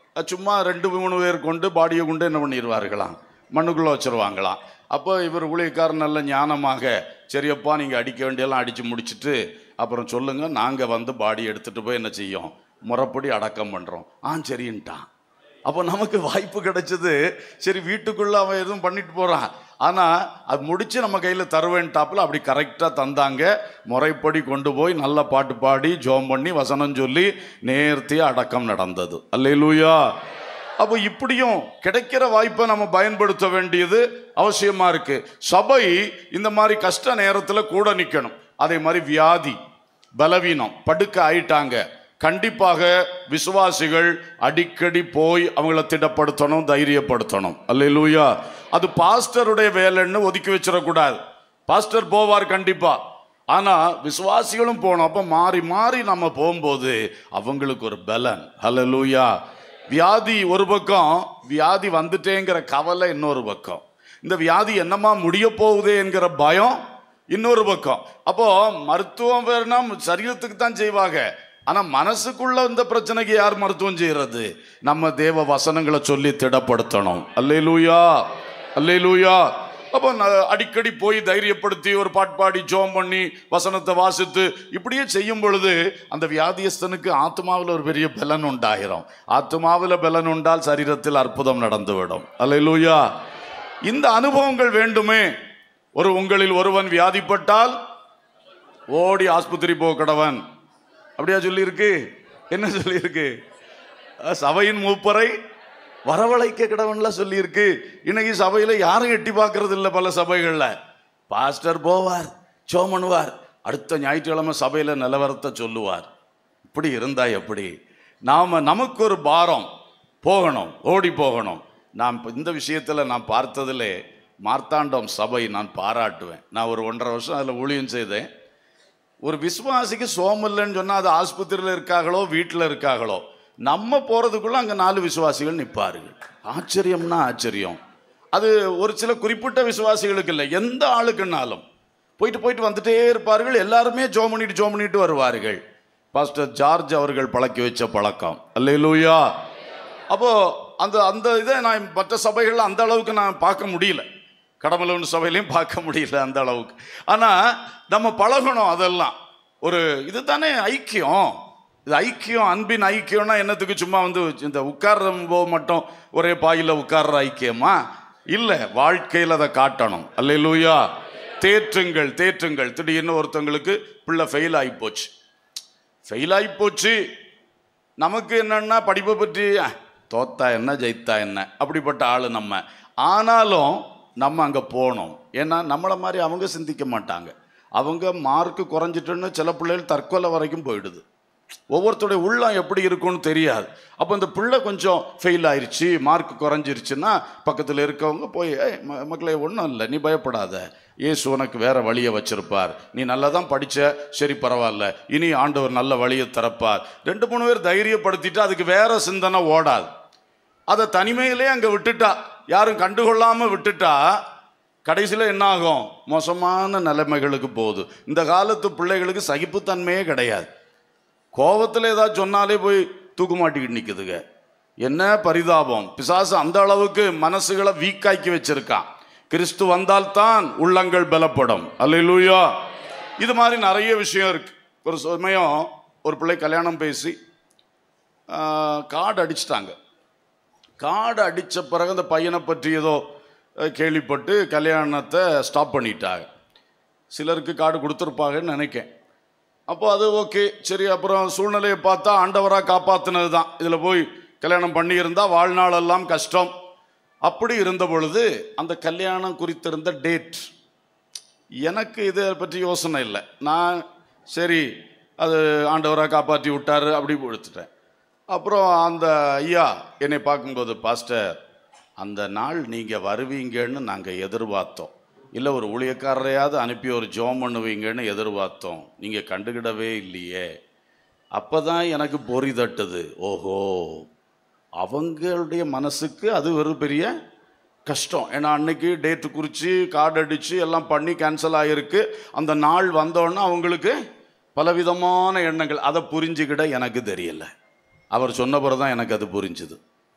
அஹ் சும்மா ரெண்டு மூணு பேர் கொண்டு பாடியை கொண்டு என்ன பண்ணிடுவார்களாம் மண்ணுக்குள்ளே வச்சிருவாங்களாம் அப்போ இவர் ஊழியக்காரர் நல்ல ஞானமாக சரியப்பா நீங்கள் அடிக்க வேண்டியெல்லாம் அடித்து முடிச்சிட்டு அப்புறம் சொல்லுங்கள் நாங்கள் வந்து பாடி எடுத்துகிட்டு போய் என்ன செய்யோம் முறைப்படி அடக்கம் பண்ணுறோம் ஆ சரின்ட்டான் அப்போ நமக்கு வாய்ப்பு கிடைச்சது சரி வீட்டுக்குள்ள அவன் எதுவும் பண்ணிட்டு போறான் ஆனா அது முடிச்சு நம்ம கையில தருவேன்டாப்புல அப்படி கரெக்டா தந்தாங்க முறைப்படி கொண்டு போய் நல்ல பாட்டு பாடி ஜோம் பண்ணி வசனம் சொல்லி நேர்த்தியா அடக்கம் நடந்தது அல்லேலூயா அப்போ இப்படியும் கிடைக்கிற வாய்ப்பை நம்ம பயன்படுத்த வேண்டியது அவசியமா இருக்கு சபை இந்த மாதிரி கஷ்ட நேரத்துல கூட நிக்கணும் அதே மாதிரி வியாதி பலவீனம் படுக்க ஆயிட்டாங்க கண்டிப்பாக விசுவாசிகள் அடிக்கடி போய் அவங்கள திடப்படுத்தணும் தைரியப்படுத்தணும் அல்லேலூயா அது பாஸ்டருடைய வேலைன்னு ஒதுக்கி வச்சிடக்கூடாது பாஸ்டர் போவார் கண்டிப்பா ஆனா விசுவாசிகளும் போனோம் அப்ப மாறி மாறி நம்ம போகும்போது அவங்களுக்கு ஒரு பலன் அல்லேலூயா வியாதி ஒரு பக்கம் வியாதி வந்துட்டேங்கிற கவலை இன்னொரு பக்கம் இந்த வியாதி என்னமா முடிய போகுதே என்கிற பயம் இன்னொரு பக்கம் அப்போ மருத்துவம் வேணா சரீரத்துக்கு தான் செய்வாங்க ஆனா மனசுக்குள்ள இந்த பிரச்சனைக்கு யார் மருத்துவம் செய்யறது நம்ம தேவ வசனங்களை சொல்லி திடப்படுத்தணும் அல்லேலூயா அல்லேலூயா அப்போ நான் அடிக்கடி போய் தைரியப்படுத்தி ஒரு பாட்டு பாடி ஜோம் பண்ணி வசனத்தை வாசித்து இப்படியே செய்யும் பொழுது அந்த வியாதியஸ்தனுக்கு ஆத்மாவில் ஒரு பெரிய பலன் உண்டாயிரும் ஆத்மாவில் பலன் உண்டால் சரீரத்தில் அற்புதம் நடந்துவிடும் அல்லேலூயா இந்த அனுபவங்கள் வேண்டுமே ஒரு உங்களில் ஒருவன் வியாதிப்பட்டால் ஓடி ஆஸ்பத்திரி போ கடவன் அப்படியா சொல்லியிருக்கு என்ன சொல்லியிருக்கு அஹ் சபையின் மூப்பரை வரவழைக்க கடவன்லாம் சொல்லியிருக்கு இன்னைக்கு சபையில யாரும் எட்டி பார்க்கறது இல்லை பல சபைகள்ல பாஸ்டர் போவார் ஜோம் பண்ணுவார் அடுத்த ஞாயிற்றுக்கிழமை சபையில நிலவரத்தை சொல்லுவார் இப்படி இருந்தா எப்படி நாம நமக்கு ஒரு பாரம் போகணும் ஓடி போகணும் நான் இப்ப இந்த விஷயத்துல நான் பார்த்ததிலே மார்த்தாண்டம் சபை நான் பாராட்டுவேன் நான் ஒரு ஒன்றரை வருஷம் அதில் ஊழியம் செய்தேன் ஒரு விசுவாசிக்கு சோம் இல்லைன்னு சொன்னால் அது ஆஸ்பத்திரியில் இருக்காங்களோ வீட்டில் இருக்காங்களோ நம்ம போகிறதுக்குள்ள அங்கே நாலு விசுவாசிகள் நிற்பார்கள் ஆச்சரியம்னா ஆச்சரியம் அது ஒரு சில குறிப்பிட்ட விசுவாசிகளுக்கு இல்லை எந்த ஆளுக்குன்னாலும் போயிட்டு போயிட்டு வந்துட்டே இருப்பார்கள் எல்லாருமே ஜோம் பண்ணிட்டு ஜோம் பண்ணிட்டு வருவார்கள் பாஸ்டர் ஜார்ஜ் அவர்கள் பழக்கி வச்ச பழக்கம் அல்லேலூயா அப்போ அந்த அந்த இதை நான் மற்ற சபைகளில் அந்த அளவுக்கு நான் பார்க்க முடியல கடமலவன் சபையிலையும் பார்க்க முடியல அந்த அளவுக்கு ஆனால் நம்ம பழகணும் அதெல்லாம் ஒரு இதுதானே ஐக்கியம் இது ஐக்கியம் அன்பின் ஐக்கியம்னா என்னத்துக்கு சும்மா வந்து இந்த உட்கார்ற போது மட்டும் ஒரே பாயில் உட்கார்ற ஐக்கியமா இல்லை வாழ்க்கையில் அதை காட்டணும் அல்லேலூயா தேற்றுங்கள் தேற்றுங்கள் திடீர்னு ஒருத்தங்களுக்கு பிள்ளை ஃபெயில் ஆகி போச்சு ஃபெயில் ஆகி போச்சு நமக்கு என்னன்னா படிப்பை பற்றி அஹ், தோத்தா என்ன ஜெயித்தா என்ன அப்படிப்பட்ட ஆள் நம்ம ஆனாலும் நம்ம அங்கே போனோம் ஏன்னா நம்மளை மாதிரி அவங்க சிந்திக்க மாட்டாங்க அவங்க மார்க்கு குறைஞ்சிட்டுன்னு சில பிள்ளைகள் தற்கொலை வரைக்கும் போயிடுது ஒவ்வொருத்தருடைய உள்ளம் எப்படி இருக்கும்னு தெரியாது அப்போ இந்த பிள்ளை கொஞ்சம் ஃபெயில் ஆயிருச்சு மார்க் குறைஞ்சிருச்சுன்னா பக்கத்தில் இருக்கவங்க போய் "ஏய், ம- மக்களே ஒன்றும் இல்லை நீ பயப்படாத இயேசு உனக்கு வேற வழியை வச்சிருப்பார் நீ நல்லா தான் படிச்ச சரி பரவாயில்ல இனி ஆண்டவர் நல்ல வழியை திறப்பார் ரெண்டு மூணு பேர் தைரியப்படுத்திட்டு அதுக்கு வேற சிந்தனை ஓடாது அதை தனிமையிலே அங்கே விட்டுட்டா யாரும் கண்டுகொள்ளாம விட்டுட்டா கடைசியில் என்ன ஆகும் மோசமான நிலைமைகளுக்கு போகுது இந்த காலத்து பிள்ளைகளுக்கு சகிப்புத்தன்மையே கிடையாது கோவத்தில் ஏதாவது சொன்னாலே போய் தூக்கு மாட்டிக்கிட்டு நிற்குதுங்க என்ன பரிதாபம் பிசாசு அந்த அளவுக்கு மனசுகளை வீக்காக்கி வச்சிருக்கான் கிறிஸ்து வந்தால்தான் உள்ளங்கள் பலப்படும் அல்லேலூயா இது மாதிரி நிறைய விஷயம் இருக்கு ஒரு சமயம் ஒரு பிள்ளை கல்யாணம் பேசி கார்டு அடிச்சிட்டாங்க கார்டு அடித்த பிறகு அந்த பையனை பற்றி ஏதோ அஹ், கேள்விப்பட்டு கல்யாணத்தை ஸ்டாப் பண்ணிட்டாங்க சிலருக்கு கார்டு கொடுத்துருப்பாங்கன்னு நினைக்கேன் அப்போ அது ஓகே சரி அப்புறம் சூழ்நிலையை பார்த்தா ஆண்டவராக காப்பாற்றினது தான் இதில் போய் கல்யாணம் பண்ணியிருந்தா வாழ்நாளெல்லாம் கஷ்டம் அப்படி இருந்த பொழுது அந்த கல்யாணம் குறித்திருந்த டேட் எனக்கு இதை பற்றி யோசனை இல்லை நான் சரி அது ஆண்டவராக காப்பாற்றி விட்டாரு அப்படி கொடுத்துட்டேன் அப்புறம் அந்த ஐயா என்னை பார்க்கும்போது பாஸ்டர் அந்த நாள் நீங்கள் வருவீங்கன்னு நாங்கள் எதிர்பார்த்தோம் இல்லை ஒரு ஊழியக்காரரையாவது அனுப்பி ஒரு ஜோம் பண்ணுவீங்கன்னு எதிர்பார்த்தோம் நீங்கள் கண்டுக்கிடவே இல்லையே அப்போ தான் எனக்கு பொறி தட்டுது ஓஹோ அவங்களுடைய மனசுக்கு அது ஒரு பெரிய கஷ்டம் ஏன்னா அன்னைக்கு டேட்டு குறித்து கார்டு அடித்து எல்லாம் பண்ணி கேன்சல் ஆகிருக்கு அந்த நாள் வந்தோடனே அவங்களுக்கு பலவிதமான எண்ணங்கள் அதை புரிஞ்சுக்கிட எனக்கு தெரியல அவர் சொன்ன பிறகு தான் எனக்கு அது புரிஞ்சுது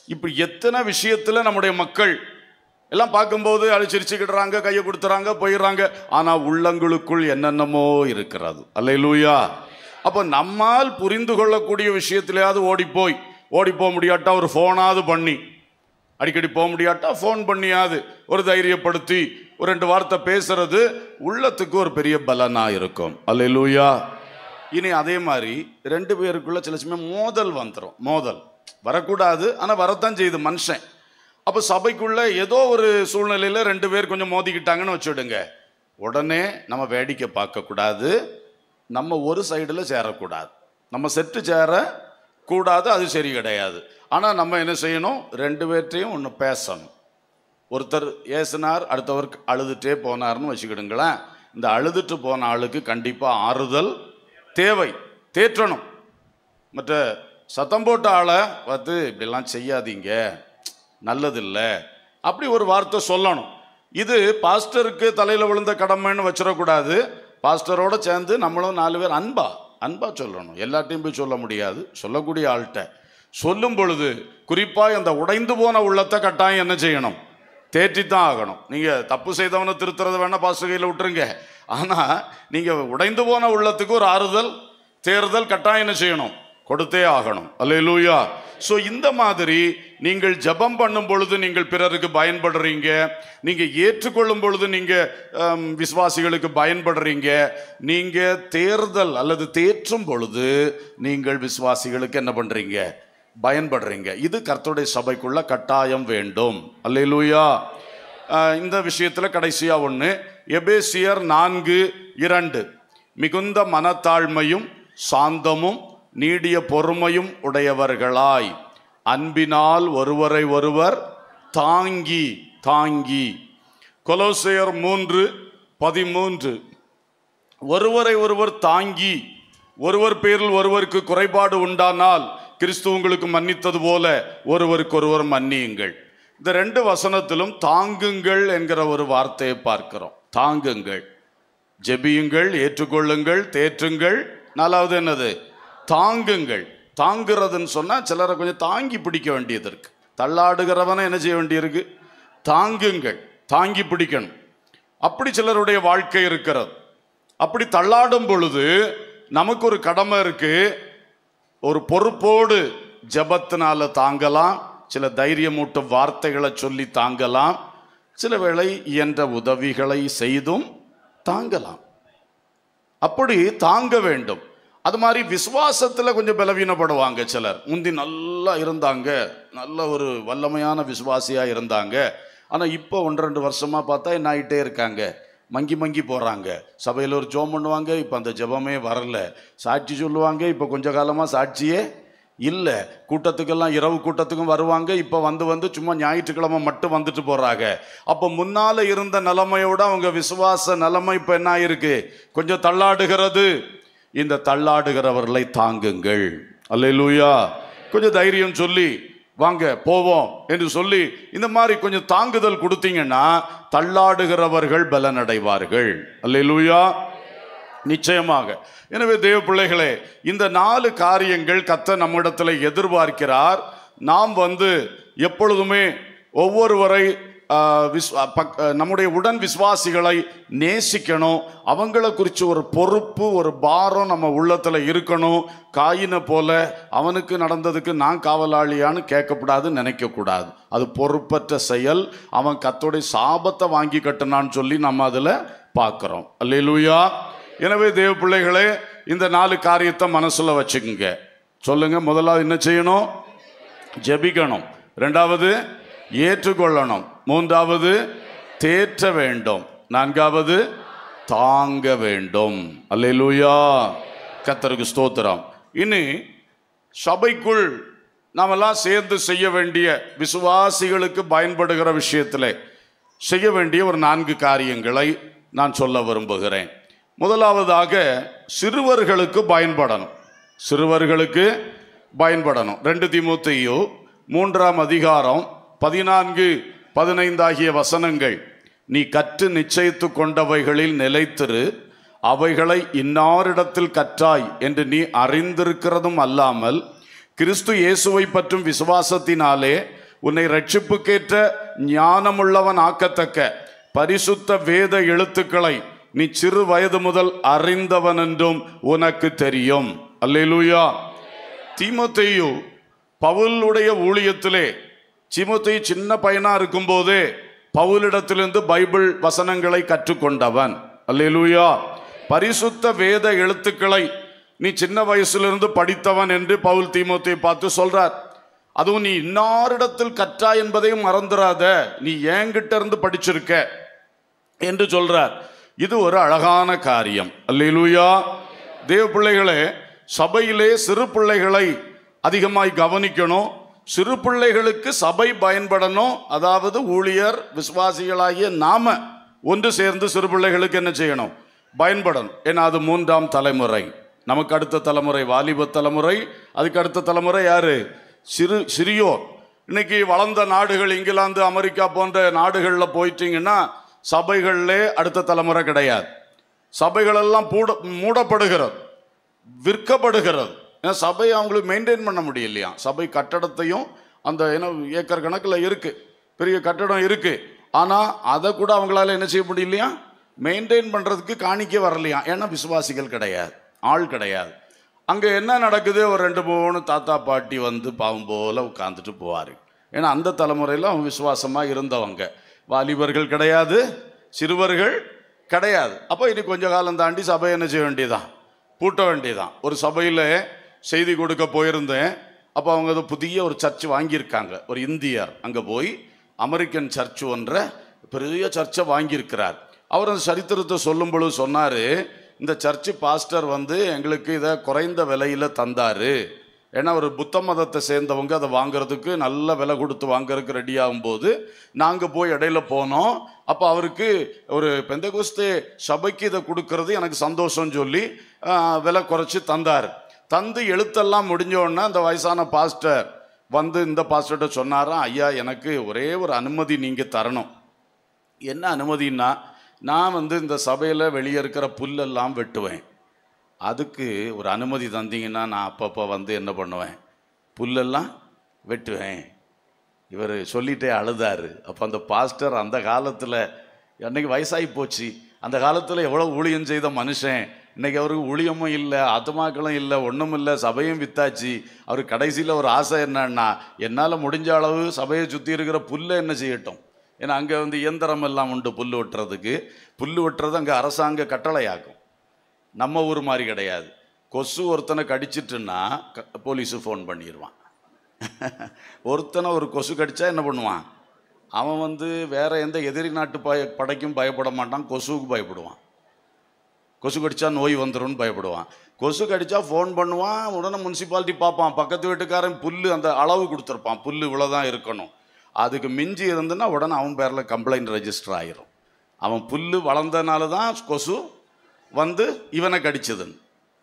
இப்படி எத்தனை விஷயத்துல நம்முடைய மக்கள் எல்லாம் பார்க்கும்போது அது சிரிச்சுக்கிடுறாங்க கையை கொடுத்துறாங்க போயிடுறாங்க ஆனா உள்ளங்களுக்குள் என்னென்னமோ இருக்கிறது அல்லேலூயா அப்போ நம்மால் புரிந்து கொள்ளக்கூடிய விஷயத்திலேயாவது ஓடி போய் ஓடி போக முடியாட்டா ஒரு ஃபோனாவது பண்ணி அடிக்கடி போக முடியாட்டா ஃபோன் பண்ணியாவது ஒரு தைரியப்படுத்தி ஒரு ரெண்டு வார்த்தை பேசுறது உள்ளத்துக்கு ஒரு பெரிய பலனா இருக்கும் அல்லேலூயா இனி அதே மாதிரி ரெண்டு பேருக்குள்ள சில சமயம் மோதல் வந்துடும் மோதல் வரக்கூடாது ஆனால் வரத்தான் செய்யுது மனுஷன் அப்போ சபைக்குள்ள ஏதோ ஒரு சூழ்நிலையில ரெண்டு பேர் கொஞ்சம் மோதிக்கிட்டாங்கன்னு வச்சுடுங்க உடனே நம்ம வேடிக்கை பார்க்கக்கூடாது நம்ம ஒரு சைடில் சேரக்கூடாது நம்ம செட்டு சேர கூடாது அது சரி கிடையாது ஆனால் நம்ம என்ன செய்யணும் ரெண்டு பேர்ட்டையும் ஒன்று பேசணும் ஒருத்தர் ஏசினார் அடுத்தவர் அழுதுட்டே போனார்னு வச்சுக்கிடுங்களேன் இந்த அழுதுட்டு போன ஆளுக்கு கண்டிப்பாக ஆறுதல் தேவை தேற்றணும் மற்ற சத்தம் போட்ட ஆளை பார்த்து இப்படிலாம் செய்யாதீங்க நல்லதில்லை அப்படி ஒரு வார்த்தை சொல்லணும் இது பாஸ்டருக்கு தலையில் விழுந்த கடமைன்னு வச்சிடக்கூடாது பாஸ்டரோட சேர்ந்து நம்மளும் நாலு பேர் அன்பா அன்பா சொல்லணும் எல்லாத்தையும் போய் சொல்ல முடியாது சொல்லக்கூடிய ஆள்கிட்ட சொல்லும் பொழுது குறிப்பாக அந்த உடைந்து போன உள்ளத்தை கட்டாயம் என்ன செய்யணும் தேற்றித்தான் ஆகணும் நீங்கள் தப்பு செய்தவனை திருத்துறது வேணா பாஸ்டர் கையில் விட்டுருங்க ஆனால் நீங்கள் உடைந்து போன உள்ளத்துக்கு ஒரு ஆறுதல் தேர்தல் கட்டாயம் என்ன செய்யணும் கொடுத்தே ஆகணும் அல்லேலூயா ஸோ இந்த மாதிரி நீங்கள் ஜெபம் பண்ணும் பொழுது நீங்கள் பிறருக்கு பயன்படுறீங்க நீங்கள் ஏற்றுக்கொள்ளும் பொழுது நீங்கள் ஹம், விசுவாசிகளுக்கு பயன்படுறீங்க நீங்கள் தேர்தல் அல்லது தேற்றும் பொழுது நீங்கள் விசுவாசிகளுக்கு என்ன பண்ணுறீங்க பயன்படுறீங்க இது கர்த்தருடைய சபைக்குள்ள கட்டாயம் வேண்டும் அல்லேலூயா அஹ், இந்த விஷயத்தில் கடைசியாக ஒன்று எபேசியர் நான்கு இரண்டு மிகுந்த மனத்தாழ்மையும் சாந்தமும் நீடிய பொறுமையும் உடையவர்களாய் அன்பினால் ஒருவரை ஒருவர் தாங்கி தாங்கி கொலோசையர் மூன்று பதிமூன்று ஒருவரை ஒருவர் தாங்கி ஒருவர் பேரில் ஒருவருக்கு குறைபாடு உண்டானால் கிறிஸ்து உங்களுக்கு மன்னித்தது போல ஒருவருக்கு ஒருவர் மன்னியுங்கள் இந்த ரெண்டு வசனத்திலும் தாங்குங்கள் என்கிற ஒரு வார்த்தையை பார்க்கிறோம் தாங்குங்கள் ஜெபியுங்கள் ஏற்றுக்கொள்ளுங்கள் தேற்றுங்கள் நாலாவது என்னது தாங்குங்கள் தாங்குறதுன்னு சொன்னா சிலரை கொஞ்சம் தாங்கி பிடிக்க வேண்டியது இருக்கு தள்ளாடுகிறவனை என்ன செய்ய வேண்டியிருக்கு தாங்குங்கள் தாங்கி பிடிக்கணும் அப்படி சிலருடைய வாழ்க்கை இருக்கிறது அப்படி தள்ளாடும் பொழுது நமக்கு ஒரு கடமை இருக்கு ஒரு பொறுப்போடு ஜெபத்தினால தாங்கலாம் சில தைரியமூட்டும் வார்த்தைகளை சொல்லி தாங்கலாம் சில வேளை இயன்ற உதவிகளை செய்தும் தாங்கலாம் அப்படி தாங்க வேண்டும் அது மாதிரி விசுவாசத்துல கொஞ்சம் பலவீனப்படுவாங்க சிலர் முந்தி நல்லா இருந்தாங்க நல்ல ஒரு வல்லமையான விசுவாசியா இருந்தாங்க ஆனா இப்போ ஒன்று ரெண்டு வருஷமா பார்த்தா என்ன ஆயிட்டே இருக்காங்க மங்கி மங்கி போறாங்க சபையில் ஒரு ஜெபம் பண்ணுவாங்க இப்போ அந்த ஜெபமே வரல சாட்சி சொல்லுவாங்க இப்போ கொஞ்ச காலமா சாட்சியே இல்லை கூட்டத்துக்கெல்லாம் இரவு கூட்டத்துக்கும் வருவாங்க இப்போ வந்து வந்து சும்மா ஞாயிற்றுக்கிழமை மட்டும் வந்துட்டு போறாங்க அப்போ முன்னால இருந்த நிலைமையோட அவங்க விசுவாச நிலைமை இப்போ என்ன ஆயிருக்கு கொஞ்சம் தள்ளாடுகிறது இந்த தள்ளாடுகிறவர்களை தாங்குங்கள் அல்லேலூயா கொஞ்சம் தைரியம் சொல்லி வாங்க போவோம் என்று சொல்லி இந்த மாதிரி கொஞ்சம் தாங்குதல் கொடுத்தீங்கன்னா தள்ளாடுகிறவர்கள் பலனடைவார்கள் அல்லேலூயா நிச்சயமாக எனவே தேவ பிள்ளைகளே இந்த நாலு காரியங்கள் கத்த நம்மிடத்தில் எதிர்பார்க்கிறார் நாம் வந்து எப்பொழுதுமே ஒவ்வொருவரை ஆஹ், விஸ் பக்- நம்முடைய உடன் விசுவாசிகளை நேசிக்கணும் அவங்கள குறித்து ஒரு பொறுப்பு ஒரு பாரம் நம்ம உள்ளத்தில் இருக்கணும் காயினை போல அவனுக்கு நடந்ததுக்கு நான் காவலாளியான்னு கேட்கக்கூடாது நினைக்கக்கூடாது அது பொறுப்பற்ற செயல் அவன் கத்தோடைய சாபத்தை வாங்கி கட்டுனான்னு சொல்லி நம்ம அதில் பார்க்குறோம் அல்லேலூயா எனவே தேவ பிள்ளைகளே இந்த நாலு காரியத்தை மனசுல வச்சுக்கோங்க சொல்லுங்க முதலாவது என்ன செய்யணும் ஜெபிக்கணும் ரெண்டாவது ஏற்றுக்கொள்ளணும் மூன்றாவது தேற்ற வேண்டும் நான்காவது தாங்க வேண்டும் அல்லேலூயா கத்தருக்கு ஸ்தோத்திரம் இனி சபைக்குள் நாமெல்லாம் சேர்ந்து செய்ய வேண்டிய விசுவாசிகளுக்கு பயன்படுகிற விஷயத்திலே செய்ய வேண்டிய ஒரு நான்கு காரியங்களை நான் சொல்ல விரும்புகிறேன் முதலாவதாக சிறுவர்களுக்கு பயன்படணும் சிறுவர்களுக்கு பயன்படணும் ரெண்டு தீமோத்தேயு மூன்றாம் அதிகாரம் பதினான்கு பதினைந்தாகிய வசனங்கள் நீ கற்று நிச்சயித்து கொண்டவைகளில் நிலைத்திரு அவைகளை இன்னாரிடத்தில் கற்றாய் என்று நீ அறிந்திருக்கிறதும் அல்லாமல் கிறிஸ்து இயேசுவை பற்றும் விசுவாசத்தினாலே உன்னை ரட்சிப்புக்கேற்ற ஞானமுள்ளவன் ஆக்கத்தக்க பரிசுத்த வேத எழுத்துக்களை நீ சிறு வயது முதல் அறிந்தவன் என்றும் உனக்கு தெரியும் அல்லேலூயா தீமோத்தேயு பவுலுடைய ஊழியத்திலே தீமோத்தேயு சின்ன பையனா இருக்கும்போதே பவுலிடத்திலிருந்து பைபிள் வசனங்களை கற்றுக்கொண்டவன் அல்லேலூயா பரிசுத்த வேத எழுத்துக்களை நீ சின்ன வயசிலிருந்து படித்தவன் என்று பவுல் தீமோத்தேயை பார்த்து சொல்றார் அதுவும் நீ இன்னாரிடத்தில் கற்றா என்பதையும் மறந்துடாத நீ என்கிட்ட இருந்து படிச்சிருக்க என்று சொல்றார் இது ஒரு அழகான காரியம் அல்லேலூயா தேவ பிள்ளைகளே சபையிலே சிறு பிள்ளைகளை அதிகமாய் கவனிக்கணும் சிறு பிள்ளைகளுக்கு சபை பயன்படணும் அதாவது ஊழியர் விசுவாசிகளாகிய நாம ஒன்று சேர்ந்து சிறு பிள்ளைகளுக்கு என்ன செய்யணும் பயன்படணும் ஏன்னா அது மூன்றாம் தலைமுறை நமக்கு அடுத்த தலைமுறை வாலிப தலைமுறை அதுக்கு அடுத்த தலைமுறை யாரு சிறு சிறியோர் இன்னைக்கு வளர்ந்த நாடுகள் இங்கிலாந்து அமெரிக்கா போன்ற நாடுகளில் போயிட்டீங்கன்னா சபைகளிலே அடுத்த தலைமுறை கிடையாது சபைகளெல்லாம் பூட மூடப்படுகிறது விற்கப்படுகிறது ஏன்னா சபை அவங்களுக்கு மெயின்டைன் பண்ண முடியலையா சபை கட்டடத்தையும் அந்த ஏன்னா ஏக்கர் கணக்கில் இருக்கு பெரிய கட்டடம் இருக்கு ஆனால் அதை கூட அவங்களால என்ன செய்ய முடியலையா மெயின்டைன் பண்ணுறதுக்கு காணிக்க வரலையா ஏன்னா விசுவாசிகள் கிடையாது ஆள் கிடையாது அங்கே என்ன நடக்குது ஒரு ரெண்டு மூணு தாத்தா பாட்டி வந்து பாவம் போல உட்காந்துட்டு போவார் ஏன்னா அந்த தலைமுறையில் அவங்க விசுவாசமாக இருந்தவங்க வாலிபர்கள் கிடையாது சிறுவர்கள் கிடையாது அப்போ இனி கொஞ்ச காலம் தாண்டி சபை என்ன செய்ய வேண்டியதான் பூட்ட வேண்டியதான் ஒரு சபையில் செய்தி கொடுக்க போயிருந்தேன் அப்போ அவங்க அது புதிய ஒரு சர்ச் வாங்கியிருக்காங்க ஒரு இந்தியர் அங்கே போய் அமெரிக்கன் சர்ச் ஒன்ற பெரிய சர்ச்சை வாங்கியிருக்கிறார் அவர் அந்த சரித்திரத்தை சொல்லும் பொழுது சொன்னார் இந்த சர்ச்சு பாஸ்டர் வந்து எங்களுக்கு இதை குறைந்த விலையில் தந்தாரு ஏன்னா ஒரு புத்த மதத்தை சேர்ந்தவங்க அதை வாங்குறதுக்கு நல்ல விலை கொடுத்து வாங்குறதுக்கு ரெடி ஆகும்போது நாங்கள் போய் இடையில போனோம் அப்போ அவருக்கு ஒரு பெந்தகுஸ்தே சபைக்கு இதை கொடுக்கறது எனக்கு சந்தோஷம் சொல்லி ஆஹ், விலை குறைச்சி தந்தார் தந்து எழுத்தெல்லாம் முடிஞ்ச உடனே அந்த வயசான பாஸ்டர் வந்து இந்த பாஸ்டர்கிட்ட சொன்னாராம் ஐயா எனக்கு ஒரே ஒரு அனுமதி நீங்கள் தரணும் என்ன அனுமதின்னா நான் வந்து இந்த சபையில் வெளியே இருக்கிற புல்லெல்லாம் வெட்டுவேன் அதுக்கு ஒரு அனுமதி தந்தீங்கன்னா நான் அப்பப்போ வந்து என்ன பண்ணுவேன் புல்லெல்லாம் வெட்டுவேன் இவர் சொல்லிட்டே அழுதாரு அப்போ அந்த பாஸ்டர் அந்த காலத்தில் அன்னைக்கு வயசாகி போச்சு அந்த காலத்தில் எவ்வளோ ஊழியம் செய்த மனுஷன் இன்னைக்கு அவருக்கு ஊழியமும் இல்லை ஆத்மாக்களும் இல்லை ஒன்றும் இல்லை சபையும் வித்தாச்சு அவர் கடைசியில் ஒரு ஆசை என்னன்னா என்னால் முடிஞ்ச அளவு சபையை சுற்றி இருக்கிற புல்லை என்ன செய்யட்டும் ஏன்னா அங்கே வந்து இயந்திரம் எல்லாம் உண்டு புல் வெட்டுறதுக்கு புல் வெட்டுறது அங்கே அரசாங்க கட்டளையாக்கும் நம்ம ஊர் மாதிரி கிடையாது கொசு ஒருத்தனை கடிச்சிட்டுன்னா க- போலீஸு ஃபோன் பண்ணிடுவான் ஒருத்தனை ஒரு கொசு கடிச்சா என்ன பண்ணுவான் அவன் வந்து வேற எந்த எதிரி நாட்டு பய படைக்கும் பயப்பட மாட்டான் கொசுவுக்கு பயப்படுவான் கொசு கடிச்சா நோய் வந்துரும்னு பயப்படுவான் கொசு கடிச்சா ஃபோன் பண்ணுவான் உடனே முனிசிபாலிட்டி பார்ப்பான் பக்கத்து வீட்டுக்காரன் புல்லு அந்த அளவு கொடுத்துருப்பான் புல்லு இவ்வளோதான் இருக்கணும் அதுக்கு மிஞ்சி இருந்துன்னா உடனே அவன் பேரில் கம்ப்ளைண்ட் ரெஜிஸ்டர் ஆயிரும் அவன் புல்லு வளர்ந்தனால தான் கொசு வந்து இவனை கடிச்சதுன்னு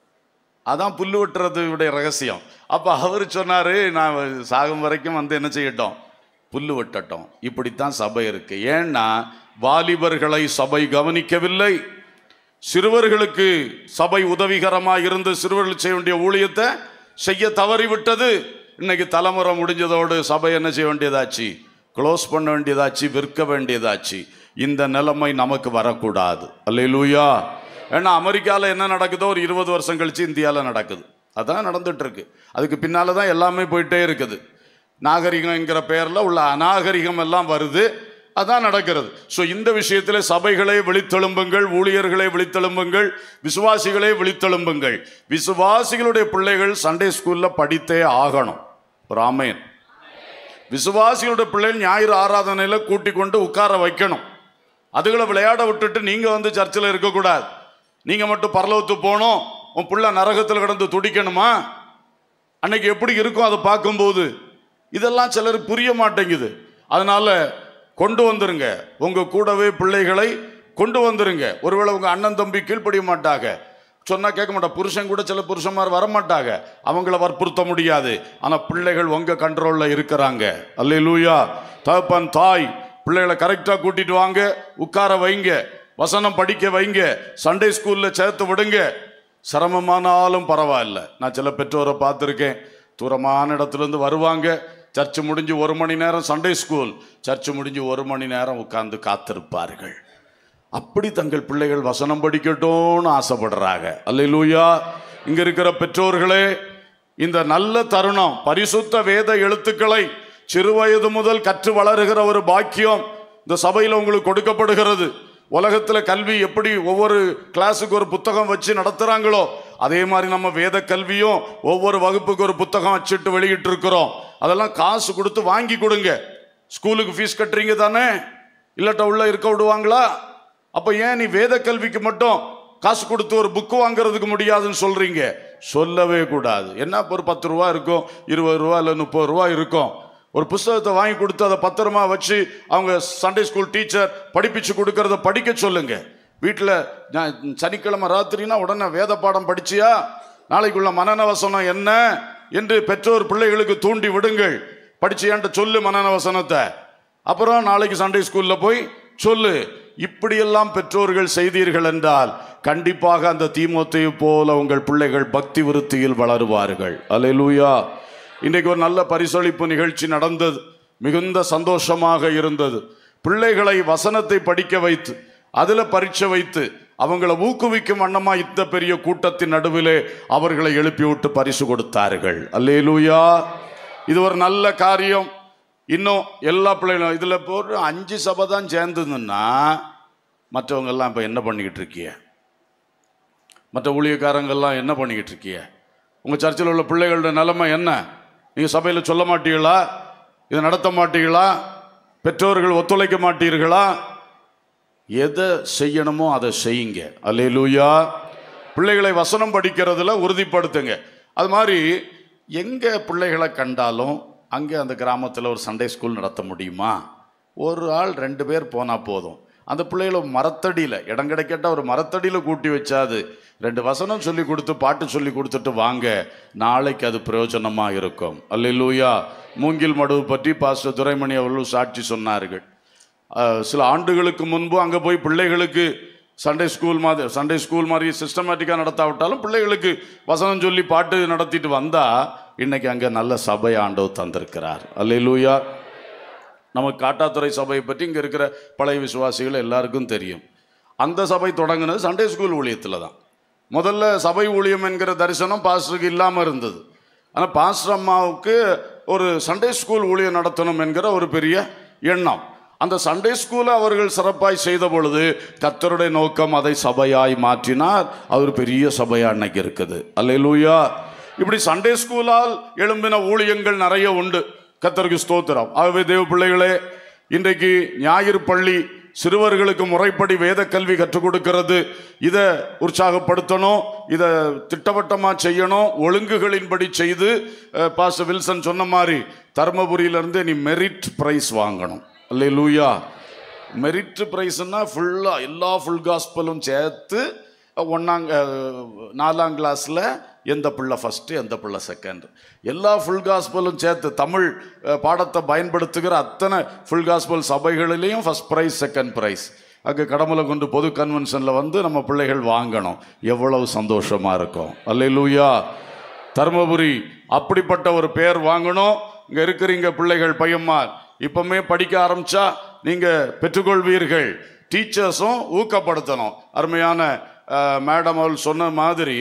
அதான் புல்லு வெட்டுறதுடைய ரகசியம் அப்போ அவர் சொன்னார் நான் சாகும் வரைக்கும் வந்து என்ன செய்யட்டும் புல்லு வெட்டட்டும் இப்படித்தான் சபை இருக்கு ஏன்னா வாலிபர்களை சபை கவனிக்கவில்லை சிறுவர்களுக்கு சபை உதவிகரமாக இருந்து சிறுவர்கள் செய்ய வேண்டிய ஊழியத்தை செய்ய தவறிவிட்டது இன்னைக்கு தலைமுறை முடிஞ்சதோடு சபை என்ன செய்ய வேண்டியதாச்சு க்ளோஸ் பண்ண வேண்டியதாச்சு விற்க வேண்டியதாச்சு இந்த நிலைமை நமக்கு வரக்கூடாது அல்லேலூயா ஏன்னா அமெரிக்காவில் என்ன நடக்குதோ ஒரு இருபது வருஷம் கழிச்சு இந்தியாவில் நடக்குது அதான் நடந்துட்டு இருக்கு அதுக்கு பின்னால தான் எல்லாமே போயிட்டே இருக்குது நாகரிகங்கிற பெயரில் உள்ள அநாகரிகம் எல்லாம் வருது அதான் நடக்கிறது ஸோ இந்த விஷயத்தில் சபைகளை விழித்தெழும்புங்கள் ஊழியர்களை விழித்தெழும்புங்கள் விசுவாசிகளை விழித்தெழும்புங்கள் விசுவாசிகளுடைய பிள்ளைகள் சண்டே ஸ்கூலில் படித்தே ஆகணும் ஒரு ஆமேன் விசுவாசிகளுடைய பிள்ளைகள் ஞாயிறு ஆராதனையில் கூட்டி கொண்டு உட்கார வைக்கணும் அதுகளை விளையாட விட்டுட்டு நீங்கள் வந்து சர்ச்சில் இருக்கக்கூடாது நீங்கள் மட்டும் பரலவத்து போகணும் உன் பிள்ளை நரகத்தில் கிடந்து துடிக்கணுமா அன்னைக்கு எப்படி இருக்கும் அதை பார்க்கும்போது இதெல்லாம் சிலருக்கு புரிய மாட்டேங்குது அதனால கொண்டு வந்துருங்க உங்க கூடவே பிள்ளைகளை கொண்டு வந்துருங்க ஒருவேளை உங்க அண்ணன் தம்பி கீழ்ப்படிய மாட்டாங்க சொன்னா கேட்க மாட்டா புருஷன் கூட சில புருஷன்மார் வர மாட்டாங்க அவங்கள வற்புறுத்த முடியாது ஆனா பிள்ளைகள் உங்க கண்ட்ரோல்ல இருக்கிறாங்க அல்லேலூயா தகப்பன் தாய் பிள்ளைகளை கரெக்டா கூட்டிட்டு வாங்க உட்கார வைங்க வசனம் படிக்க வைங்க சண்டே ஸ்கூல்ல சேர்த்து விடுங்க சிரமமானாலும் பரவாயில்ல நான் சில பெற்றோரை பார்த்துருக்கேன் தூரமான இடத்துலேருந்து வருவாங்க சர்ச்சு முடிஞ்சு ஒரு மணி நேரம் சண்டே ஸ்கூல் சர்ச்சு முடிஞ்சு ஒரு மணி நேரம் உட்கார்ந்து காத்திருப்பார்கள் அப்படி தங்கள் பிள்ளைகள் வசனம் படிக்கட்டும்னு ஆசைப்படுறாங்க அல்லேலூயா இங்க இருக்கிற பெற்றோர்களே இந்த நல்ல தருணம் பரிசுத்த வேத எழுத்துக்களை சிறுவயது முதல் கற்று வளருகிற ஒரு பாக்கியம் இந்த சபையில் உங்களுக்கு கொடுக்கப்படுகிறது உலகத்துல கல்வி எப்படி ஒவ்வொரு கிளாஸுக்கு ஒரு புத்தகம் வச்சு நடத்துறாங்களோ அதே மாதிரி நம்ம வேத கல்வியும் ஒவ்வொரு வகுப்புக்கு ஒரு புத்தகம் வச்சுட்டு வெளியிட்டு இருக்கிறோம் அதெல்லாம் காசு கொடுத்து வாங்கி கொடுங்க ஸ்கூலுக்கு ஃபீஸ் கட்டுறீங்க தானே இல்லாட்ட உள்ள இருக்க விடுவாங்களா அப்ப ஏன் நீ வேத கல்விக்கு மட்டும் காசு கொடுத்து ஒரு புக்கு வாங்குறதுக்கு முடியாதுன்னு சொல்றீங்க சொல்லவே கூடாது என்ன ஒரு பத்து ரூபா இருக்கும் இருபது ரூபா இல்லை முப்பது ரூபா இருக்கும் ஒரு புஸ்தகத்தை வாங்கி கொடுத்து அதை பத்திரமா வச்சு அவங்க சண்டே ஸ்கூல் டீச்சர் படிப்பிச்சு கொடுக்கறத படிக்க சொல்லுங்க வீட்டில் சனிக்கிழமை ராத்திரினா உடனே வேத பாடம் படிச்சியா நாளைக்குள்ள மனநவசனம் என்ன என்று பெற்றோர் பிள்ளைகளுக்கு தூண்டி விடுங்கள் படிச்சியான்ட்டு சொல்லு மனநவசனத்தை அப்புறம் நாளைக்கு சண்டே ஸ்கூல்ல போய் சொல்லு இப்படியெல்லாம் பெற்றோர்கள் செய்தீர்கள் என்றால் கண்டிப்பாக அந்த தீமோத்தையை போல உங்கள் பிள்ளைகள் பக்தி விருத்தியில் வளருவார்கள் அல்லேலூயா இன்றைக்கு ஒரு நல்ல பரிசளிப்பு நிகழ்ச்சி நடந்தது மிகுந்த சந்தோஷமாக இருந்தது பிள்ளைகளை வசனத்தை படிக்க வைத்து அதுல பரீட்சை வைத்து அவங்கள ஊக்குவிக்கும் வண்ணமா இந்த பெரிய கூட்டத்தின் நடுவிலே அவர்களை எழுப்பி விட்டு பரிசு கொடுத்தார்கள் அல்லேலூயா இது ஒரு நல்ல காரியம் இன்னும் எல்லா பிள்ளைகளும் இதுல போட்டு அஞ்சு சபை தான் சேர்ந்ததுன்னா மற்றவங்க எல்லாம் இப்ப என்ன பண்ணிக்கிட்டு இருக்கிய மற்ற ஊழியக்காரங்கெல்லாம் என்ன பண்ணிக்கிட்டு இருக்கிய உங்க சர்ச்சில் உள்ள பிள்ளைகளோட நிலைமை என்ன நீங்க சபையில் சொல்ல மாட்டீங்களா இதை நடத்த மாட்டீங்களா பெற்றோர்கள் ஒத்துழைக்க மாட்டீர்களா எதை செய்யணுமோ அதை செய்யுங்க அல்லேலூயா பிள்ளைகளை வசனம் படிக்கிறதுல உறுதிப்படுத்துங்க அது மாதிரி எங்க பிள்ளைகளை கண்டாலும் அங்கே அந்த கிராமத்தில் ஒரு சண்டே ஸ்கூல் நடத்த முடியுமா ஒரு ஆள் ரெண்டு பேர் போனால் போதும் அந்த பிள்ளைகளை மரத்தடியில் இடம் கிடைக்கட்டா ஒரு மரத்தடியில் கூட்டி வச்சாது ரெண்டு வசனம் சொல்லி கொடுத்து பாட்டு சொல்லி கொடுத்துட்டு வாங்க நாளைக்கு அது பிரயோஜனமாக இருக்கும் அல்லேலூயா மூங்கில் மடுவு பற்றி பாஸ்டர் துரைமணி அவர்கள் சாட்சி சொன்னார்கள் அஹ், சில ஆண்டுகளுக்கு முன்பு அங்கே போய் பிள்ளைகளுக்கு சண்டே ஸ்கூல் மாதிரி சண்டே ஸ்கூல் மாதிரி சிஸ்டமேட்டிக்காக நடத்தாவிட்டாலும் பிள்ளைகளுக்கு வசனம் சொல்லி பாட்டு நடத்திட்டு வந்தா இன்னைக்கு அங்கே நல்ல சபை ஆண்டவர் தந்திருக்கிறார் அல்லேலூயா நமக்கு காட்டாத்துறை சபையை பற்றி இங்கே இருக்கிற பழைய விசுவாசிகள் எல்லாருக்கும் தெரியும் அந்த சபை தொடங்கினது சண்டே ஸ்கூல் ஊழியத்தில் தான் முதல்ல சபை ஊழியம் என்கிற தரிசனம் பாஸ்டருக்கு இல்லாமல் இருந்தது ஆனால் பாஸ்டர் அம்மாவுக்கு ஒரு சண்டே ஸ்கூல் ஊழியம் நடத்தணும் என்கிற ஒரு பெரிய எண்ணம் அந்த சண்டே ஸ்கூலை அவர்கள் சிறப்பாய் செய்த பொழுது கத்தருடைய நோக்கம் அதை சபையாய் மாற்றினார் அது ஒரு பெரிய சபையா அன்னைக்கு இருக்குது அல்லேலூயா இப்படி சண்டே ஸ்கூலால் எழும்பின ஊழியங்கள் நிறைய உண்டு கத்தருக்கு ஸ்தோத்திரம் ஆகவே தேவ பிள்ளைகளே இன்றைக்கு ஞாயிறு பள்ளி சிறுவர்களுக்கு முறைப்படி வேத கல்வி கற்றுக் கொடுக்கிறது இதை உற்சாகப்படுத்தணும் இதை திட்டவட்டமாக செய்யணும் ஒழுங்குகளின்படி செய்து அஹ், பாஸ்டர் வில்சன் சொன்ன மாதிரி தருமபுரியிலேருந்து நீ மெரிட் ப்ரைஸ் வாங்கணும் அல்லே லூயா மெரிட் ப்ரைஸ்னா ஃபுல்லாக எல்லா ஃபுல் காஸ்பலும் சேர்த்து ஒன்றாங் நாலாம் கிளாஸில் எந்த பிள்ளை ஃபஸ்ட்டு எந்த பிள்ளை செகண்ட் எல்லா ஃபுல் காஸ்பலும் சேர்த்து தமிழ் அஹ், பாடத்தை பயன்படுத்துகிற அத்தனை ஃபுல் காஸ்பல் சபைகளிலையும் ஃபஸ்ட் ப்ரைஸ் செகண்ட் ப்ரைஸ் அங்கே கடமலை கொண்டு பொது கன்வென்ஷனில் வந்து நம்ம பிள்ளைகள் வாங்கணும் எவ்வளவு சந்தோஷமாக இருக்கும் அல்லேலூயா தருமபுரி அப்படிப்பட்ட ஒரு பேர் வாங்கணும் இங்கே இருக்கிறீங்க பிள்ளைகள் பையன்மார் இப்பவுமே படிக்க ஆரம்பிச்சா நீங்கள் பெற்றுக்கொள்வீர்கள் டீச்சர்ஸும் ஊக்கப்படுத்தணும் அருமையான மேடம் அவள் சொன்ன மாதிரி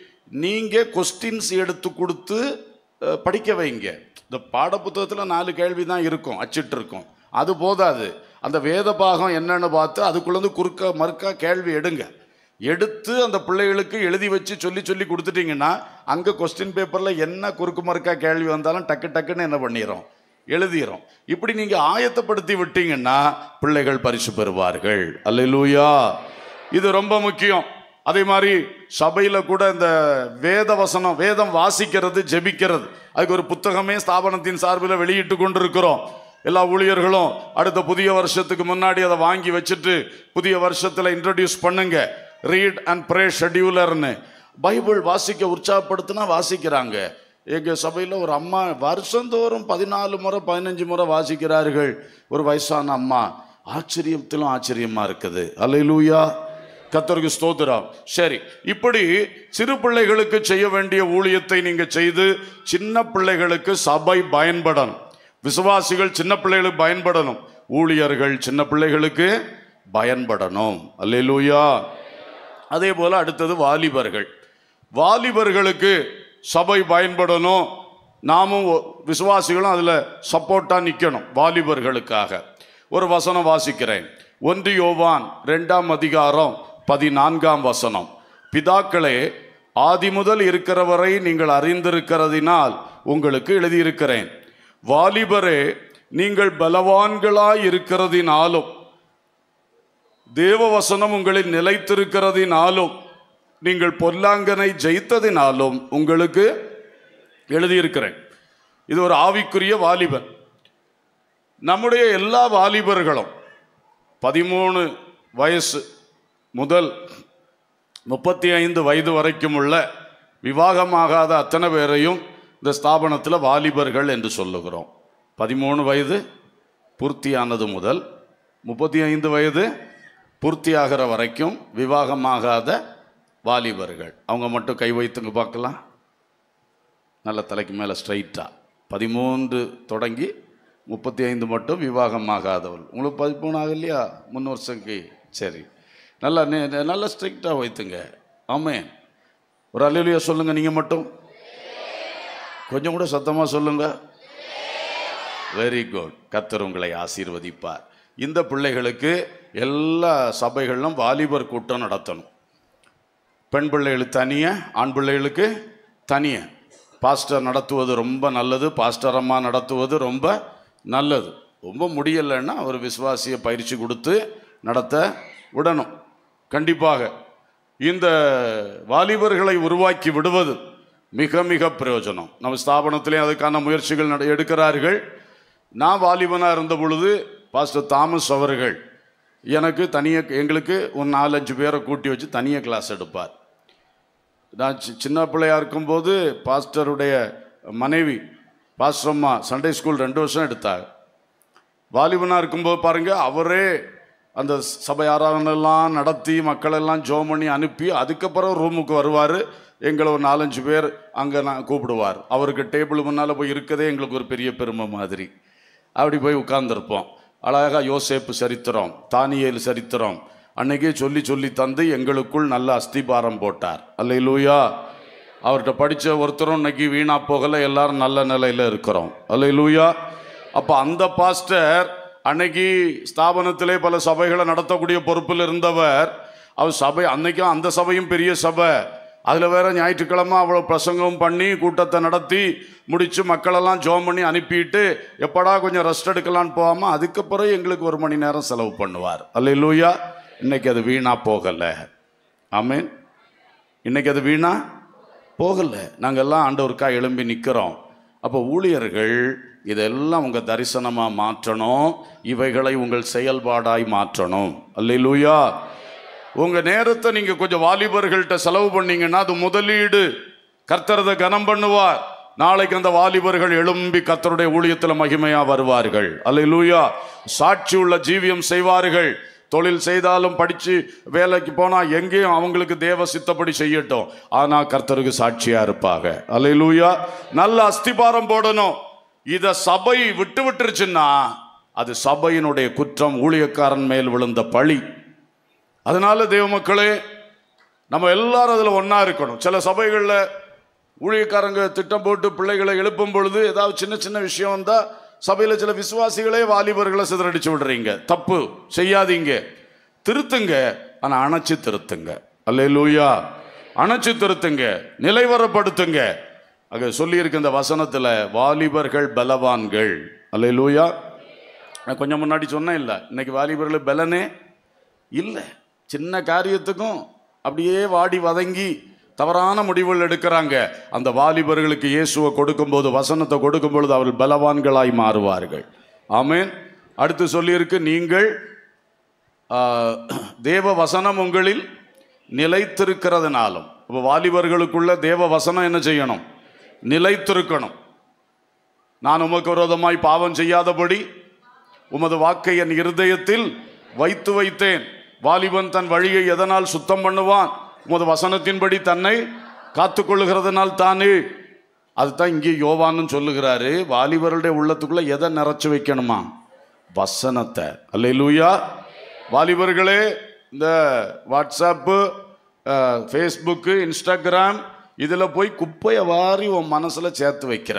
நீங்கள் கொஸ்டின்ஸ் எடுத்து கொடுத்து அஹ், படிக்க வைங்க இந்த பாடப்புத்தகத்தில் நாலு கேள்வி தான் இருக்கும் அச்சிட்டு இருக்கும் அது போதாது அந்த வேத பாகம் என்னன்னு பார்த்து அதுக்குள்ளேருந்து குறுக்க மறுக்கா கேள்வி எடுங்க எடுத்து அந்த பிள்ளைகளுக்கு எழுதி வச்சு சொல்லி சொல்லி கொடுத்துட்டீங்கன்னா அங்கே கொஸ்டின் பேப்பரில் என்ன குறுக்கு மறுக்கா கேள்வி வந்தாலும் டக்கு டக்குன்னு என்ன பண்ணிடும் எழுதிரும் இப்படி நீங்க ஆயத்தப்படுத்தி விட்டீங்கன்னா பிள்ளைகள் பரிசு பெறுவார்கள் அல்லேலூயா இது ரொம்ப முக்கியம் அதே மாதிரி சபையில கூட இந்த வேத வசனம் வேதம் வாசிக்கிறது ஜெபிக்கிறது அதுக்கு ஒரு புத்தகமே ஸ்தாபனத்தின் சார்பில் வெளியிட்டு கொண்டிருக்கிறோம் எல்லா ஊழியர்களும் அடுத்த புதிய வருஷத்துக்கு முன்னாடி அதை வாங்கி வச்சுட்டு புதிய வருஷத்துல இன்ட்ரடியூஸ் பண்ணுங்க ரீட் அண்ட் ப்ரே ஷெட்யூலர்னு பைபிள் வாசிக்க உற்சாகப்படுத்தினா வாசிக்கிறாங்க எங்க சபையில் ஒரு அம்மா வருஷந்தோறும் பதினாலு முறை பதினஞ்சு முறை வாசிக்கிறார்கள் ஒரு வயசான அம்மா ஆச்சரியத்திலும் ஆச்சரியமா இருக்குது அல்லேலூயா கத்தருக்கு ஸ்தோத்திரம் சரி இப்படி சிறு பிள்ளைகளுக்கு செய்ய வேண்டிய ஊழியத்தை நீங்க செய்து சின்ன பிள்ளைகளுக்கு சபை பயன்படணும் விசுவாசிகள் சின்ன பிள்ளைகளுக்கு பயன்படணும் ஊழியர்கள் சின்ன பிள்ளைகளுக்கு பயன்படணும் அல்லேலூயா அதே போல அடுத்தது வாலிபர்கள் வாலிபர்களுக்கு சபை பயன்படணும் நாமும் ஒ- விசுவாசிகளும் அதில் சப்போர்ட்டாக நிற்கணும் வாலிபர்களுக்காக ஒரு வசனம் வாசிக்கிறேன் ஒன்று யோவான் ரெண்டாம் அதிகாரம் பதினான்காம் வசனம் பிதாக்களே ஆதி முதல் இருக்கிறவரை நீங்கள் அறிந்திருக்கிறதினால் உங்களுக்கு எழுதியிருக்கிறேன் வாலிபரே நீங்கள் பலவான்களாய் இருக்கிறதினாலும் தேவ வசனம் உங்களில் நிலைத்திருக்கிறதினாலும் நீங்கள் பொல்லாங்கனை ஜெயித்ததினாலும் உங்களுக்கு எழுதியிருக்கிறேன் இது ஒரு ஆவிக்குரிய வாலிபன் நம்முடைய எல்லா வாலிபர்களும் பதிமூணு வயசு முதல் முப்பத்தி ஐந்து வயது வரைக்கும் உள்ள விவாகமாகாத அத்தனை பேரையும் இந்த ஸ்தாபனத்தில் வாலிபர்கள் என்று சொல்லுகிறோம் பதிமூணு வயது பூர்த்தியானது முதல் முப்பத்தி ஐந்து வயது பூர்த்தியாகிற வரைக்கும் விவாகமாகாத வாலிபர்கள் அவங்க மட்டும் கை வைத்துங்க பார்க்கலாம் நல்ல தலைக்கு மேலே ஸ்ட்ரைட்டாக பதிமூன்று தொடங்கி முப்பத்தி ஐந்து மட்டும் விவாகமாகாதவள் உங்களுக்கு பதிமூணு ஆகலையா மூணு வருஷம்க்கு சரி நல்லா நே- நே- நல்லா ஸ்ட்ரிக்டாக வைத்துங்க ஆமென் ஒரு அலையிலையா சொல்லுங்கள் நீங்கள் மட்டும் கொஞ்சம் கூட சத்தமாக சொல்லுங்க வெரி குட் கத்தர் உங்களை ஆசீர்வதிப்பார் இந்த பிள்ளைகளுக்கு எல்லா சபைகளிலும் வாலிபர் கூட்டம் நடத்தணும் பெண் பிள்ளைகளுக்கு தனிய ஆண் பிள்ளைகளுக்கு தனிய பாஸ்டர் நடத்துவது ரொம்ப நல்லது பாஸ்டர் அம்மா நடத்துவது ரொம்ப நல்லது ரொம்ப முடியலைன்னா அவர் விசுவாசியை பயிற்சி கொடுத்து நடத்த விடணும் கண்டிப்பாக இந்த வாலிபர்களை உருவாக்கி விடுவது மிக மிக பிரயோஜனம் நம்ம ஸ்தாபனத்திலே அதுக்கான முயற்சிகள் நட- எடுக்கிறார்கள் நான் வாலிபனாக இருந்த பொழுது பாஸ்டர் தாமஸ் அவர்கள் எனக்கு தனியாக எங்களுக்கு ஒரு நாலஞ்சு பேரை கூட்டி வச்சு தனியாக கிளாஸ் எடுப்பார் நான் சி- சின்ன பிள்ளையா இருக்கும்போது பாஸ்டருடைய மனைவி பாஸ்டர் அம்மா சண்டே ஸ்கூல் ரெண்டு வருஷம் எடுத்தாங்க வாலிபனாக இருக்கும்போது பாருங்க அவரே அந்த சபை ஆராதனைலாம் நடத்தி மக்களெல்லாம் ஜோம் பண்ணி அனுப்பி அதுக்கப்புறம் ரூமுக்கு வருவார் எங்களை ஒரு நாலஞ்சு பேர் அங்கே நான் கூப்பிடுவார் அவருக்கு டேபிள் முன்னால் போய் இருக்கதே எங்களுக்கு ஒரு பெரிய பெருமை மாதிரி அப்படி போய் உட்கார்ந்துருப்போம் அழகாக யோசேப்பு சரித்திரம் தானியேல் சரித்திரம் அன்னைக்கே சொல்லி சொல்லி தந்து எங்களுக்குள் நல்ல அஸ்திபாரம் போட்டார் அல்லையிலூயா அவர்கிட்ட படித்த ஒருத்தரும் இன்னைக்கு வீணா போகல எல்லாரும் நல்ல நிலையில் இருக்கிறோம் அல்லையிலூயா அப்போ அந்த பாஸ்டர் அன்னைக்கு ஸ்தாபனத்திலே பல சபைகளை நடத்தக்கூடிய பொறுப்பில் இருந்தவர் அவர் சபை அன்னைக்கும் அந்த சபையும் பெரிய சபை அதில் வேற ஞாயிற்றுக்கிழமை அவ்வளோ பிரசங்கம் பண்ணி கூட்டத்தை நடத்தி முடிச்சு மக்களெல்லாம் ஜோம் பண்ணி அனுப்பிட்டு எப்படா கொஞ்சம் ரெஸ்ட் எடுக்கலான்னு போகாமல் அதுக்கப்புறம் எங்களுக்கு ஒரு மணி நேரம் செலவு பண்ணுவார் அல்ல இன்னைக்கு அது வீணா போகலை ஆமீன் இன்னைக்கு அது வீணா போகலை நாங்கள் எல்லாம் ஆண்டவருக்கா எழும்பி நிற்கிறோம் அப்போ ஊழியர்கள் இதெல்லாம் உங்கள் தரிசனமாக மாற்றணும் இவைகளை உங்கள் செயல்பாடாய் மாற்றணும் அல்லேலூயா உங்கள் நேரத்தை நீங்கள் கொஞ்சம் வாலிபர்கள்ட்ட செலவு பண்ணீங்கன்னா அது முதலீடு கர்த்தரதை கனம் பண்ணுவார் நாளைக்கு அந்த வாலிபர்கள் எழும்பி கர்த்தருடைய ஊழியத்தில் மகிமையா வருவார்கள் அல்லேலூயா சாட்சி உள்ள ஜீவியம் செய்வார்கள் தொழில் செய்தாலும் படித்து வேலைக்கு போனால் எங்கேயும் அவங்களுக்கு தேவ சித்தப்படி செய்யட்டும் ஆனால் கர்த்தருக்கு சாட்சியாக இருப்பாங்க அல்லேலூயா நல்ல அஸ்திபாரம் போடணும் இதை சபை விட்டு விட்டுருச்சுன்னா அது சபையினுடைய குற்றம் ஊழியக்காரன் மேல் விழுந்த பழி அதனால தேவ மக்களே நம்ம எல்லாரும் அதில் ஒன்றா இருக்கணும் சில சபைகளில் ஊழியக்காரங்க திட்டம் போட்டு பிள்ளைகளை எழுப்பும் பொழுது ஏதாவது சின்ன சின்ன விஷயம் வந்தால் சபையில் சில விசுவாசிகளே வாலிபர்களை சிதறடிச்சு விடுறீங்க தப்பு செய்யாதீங்க திருத்துங்க ஆனால் அணைச்சு திருத்துங்க அல்லேலூயா அணைச்சு திருத்துங்க நிலைவரப்படுத்துங்க அங்கே சொல்லியிருக்க இந்த வசனத்தில் வாலிபர்கள் பலவான்கள் அல்லேலூயா நான் கொஞ்சம் முன்னாடி சொன்னேன் இல்லை இன்னைக்கு வாலிபர்கள் பலனே இல்லை சின்ன காரியத்துக்கும் அப்படியே வாடி வதங்கி தவறான முடிவுகள் எடுக்கிறாங்க அந்த வாலிபர்களுக்கு இயேசுவை கொடுக்கும்போது வசனத்தை கொடுக்கும் பொழுது அவர்கள் பலவான்களாய் மாறுவார்கள் ஆமென் அடுத்து சொல்லியிருக்கு நீங்கள் ஆ, தேவ வசனம் உங்களில் நிலைத்திருக்கிறதுனாலும் இப்போ வாலிபர்களுக்குள்ள தேவ வசனம் என்ன செய்யணும் நிலைத்திருக்கணும் நான் உமக்கு விரோதமாய் பாவம் செய்யாதபடி உமது வாக்கை என் இருதயத்தில் வைத்து வைத்தேன் வாலிபன் தன் வழியை எதனால் சுத்தம் பண்ணுவான் உமது வசனத்தின்படி தன்னை காத்துக்கொள்ளுகிறதுனால் தானே அதுதான் இங்கே யோவான்னு சொல்லுகிறாரு வாலிபருடைய உள்ளத்துக்குள்ள எதை நிறைச்சு வைக்கணுமா வசனத்தை அல்லேலூயா வாலிபர்களே இந்த வாட்ஸ்அப்பு ஃபேஸ்புக்கு இன்ஸ்டாகிராம் இதில் போய் குப்பையை வாரி உன் மனசில் சேர்த்து வைக்கிற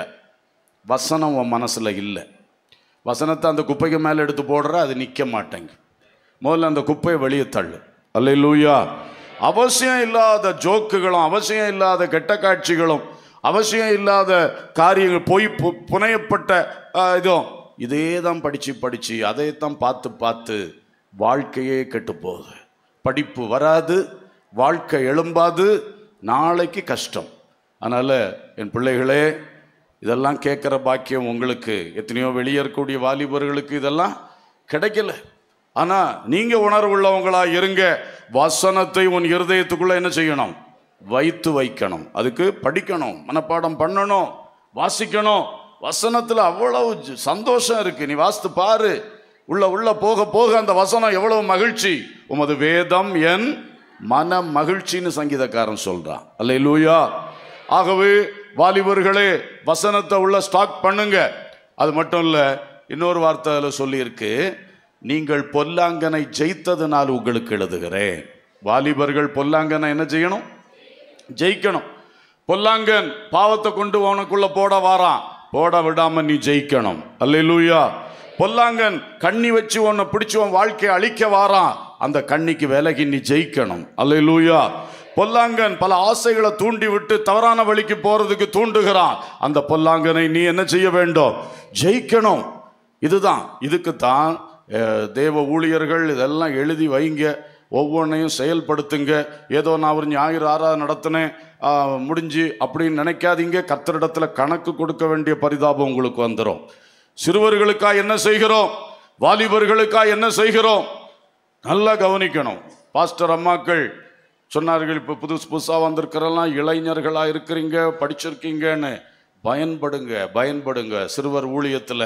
வசனம் உன் மனசில் இல்லை வசனத்தை அந்த குப்பைக்கு மேலே எடுத்து போடுற அது நிற்க மாட்டேங்க முதல்ல அந்த குப்பையை வெளியே தள்ளு அல்லேலூயா அவசியம் இல்லாத ஜோக்குகளும் அவசியம் இல்லாத கெட்ட காட்சிகளும் அவசியம் இல்லாத காரியங்கள் பொய் பு- புனையப்பட்ட ஆஹ், இதுவும் இதே தான் படித்து படித்து அதை தான் பார்த்து பார்த்து வாழ்க்கையே கெட்டு போகுது படிப்பு வராது வாழ்க்கை எழும்பாது நாளைக்கு கஷ்டம் அதனால் என் பிள்ளைகளே இதெல்லாம் கேட்குற பாக்கியம் உங்களுக்கு எத்தனையோ வெளியே இருக்கக்கூடிய வாலிபர்களுக்கு இதெல்லாம் கிடைக்கல ஆனால் நீங்கள் உணர்வுள்ளவங்களா இருங்க வசனத்தை உன் இருதயத்துக்குள்ள என்ன செய்யணும் வைத்து வைக்கணும் அதுக்கு படிக்கணும் மனப்பாடம் பண்ணணும் வாசிக்கணும் வசனத்தில் அவ்வளவு ஜ- சந்தோஷம் இருக்கு நீ வாசித்து பாரு உள்ள உள்ள போக போக அந்த வசனம் எவ்வளவு மகிழ்ச்சி உமது வேதம் என் மன மகிழ்ச்சின்னு சங்கீதக்காரன் சொல்றான் அல்லேலூயா ஆகவே வாலிபர்களே வசனத்தை உள்ள ஸ்டாக் பண்ணுங்க அது மட்டும் இல்லை இன்னொரு வார்த்தை அதில் சொல்லியிருக்கு நீங்கள் பொல்லாங்கனை ஜெயித்ததுனால் உங்களுக்கு எழுதுகிறேன் வாலிபர்கள் பொல்லாங்கனை என்ன செய்யணும் ஜெயிக்கணும் பொல்லாங்கன் பாவத்தை கொண்டு உனக்குள்ள போட வாரான் போட விடாம நீ ஜெயிக்கணும் அல்லேலூயா பொல்லாங்கன் கண்ணி வச்சு உன்னை பிடிச்சு உன் வாழ்க்கையை அழிக்க வாரான் அந்த கண்ணிக்கு விலகி நீ ஜெயிக்கணும் அல்லேலூயா பொல்லாங்கன் பல ஆசைகளை தூண்டி விட்டு தவறான வழிக்கு போறதுக்கு தூண்டுகிறான் அந்த பொல்லாங்கனை நீ என்ன செய்ய வேண்டும் ஜெயிக்கணும் இதுதான் இதுக்குத்தான் அஹ், தேவ ஊழியர்கள் இதெல்லாம் எழுதி வைங்க ஒவ்வொன்றையும் செயல்படுத்துங்க ஏதோ நான் ஒரு ஞாயிறு ஆறாவது நடத்தினேன் ஆஹ், முடிஞ்சு அப்படின்னு நினைக்காதீங்க கத்தரிடத்துல கணக்கு கொடுக்க வேண்டிய பரிதாபம் உங்களுக்கு வந்துடும் சிறுவர்களுக்காக என்ன செய்கிறோம் வாலிபர்களுக்காக என்ன செய்கிறோம் நல்லா கவனிக்கணும் பாஸ்டர் அம்மாக்கள் சொன்னார்கள் இப்போ புதுசு புதுசாக வந்திருக்கிறெல்லாம் இளைஞர்களாக இருக்கிறீங்க படிச்சிருக்கீங்கன்னு பயன்படுங்க பயன்படுங்க சிறுவர் ஊழியத்தில்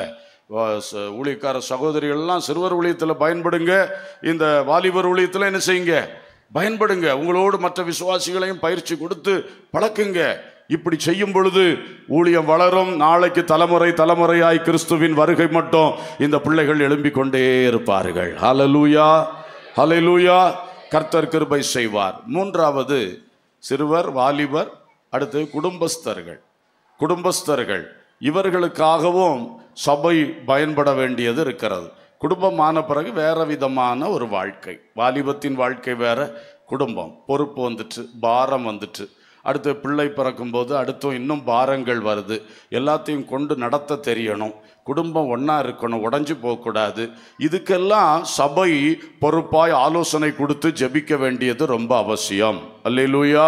ஊழியக்கார சகோதரிகள்லாம் சிறுவர் ஊழியத்தில் பயன்படுங்க இந்த வாலிபர் ஊழியத்தில் என்ன செய்யுங்க பயன்படுங்க உங்களோடு மற்ற விசுவாசிகளையும் பயிற்சி கொடுத்து பழக்குங்க இப்படி செய்யும் பொழுது ஊழியம் வளரும் நாளைக்கு தலைமுறை தலைமுறையாய் கிறிஸ்துவின் வருகை மட்டும் இந்த பிள்ளைகள் எழும்பிக் கொண்டே இருப்பார்கள் ஹalleluya ஹalleluya கர்த்தர் கிருபை செய்வார் மூன்றாவது சிறுவர் வாலிபர் அடுத்து குடும்பஸ்தர்கள் குடும்பஸ்தர்கள் இவர்களுக்காகவும் சபை பயன்பட வேண்டியது இருக்கிறது குடும்பமான பிறகு வேற விதமான ஒரு வாழ்க்கை வாலிபத்தின் வாழ்க்கை வேற குடும்பம் பொறுப்பு வந்துட்டு பாரம் வந்துட்டு அடுத்து பிள்ளை பிறக்கும்போது அடுத்தும் இன்னும் பாரங்கள் வருது எல்லாத்தையும் கொண்டு நடத்த தெரியணும் குடும்பம் ஒன்றா இருக்கணும் உடஞ்சி போகக்கூடாது இதுக்கெல்லாம் சபை பொறுப்பாய் ஆலோசனை கொடுத்து ஜெபிக்க வேண்டியது ரொம்ப அவசியம் அல்லேலூயா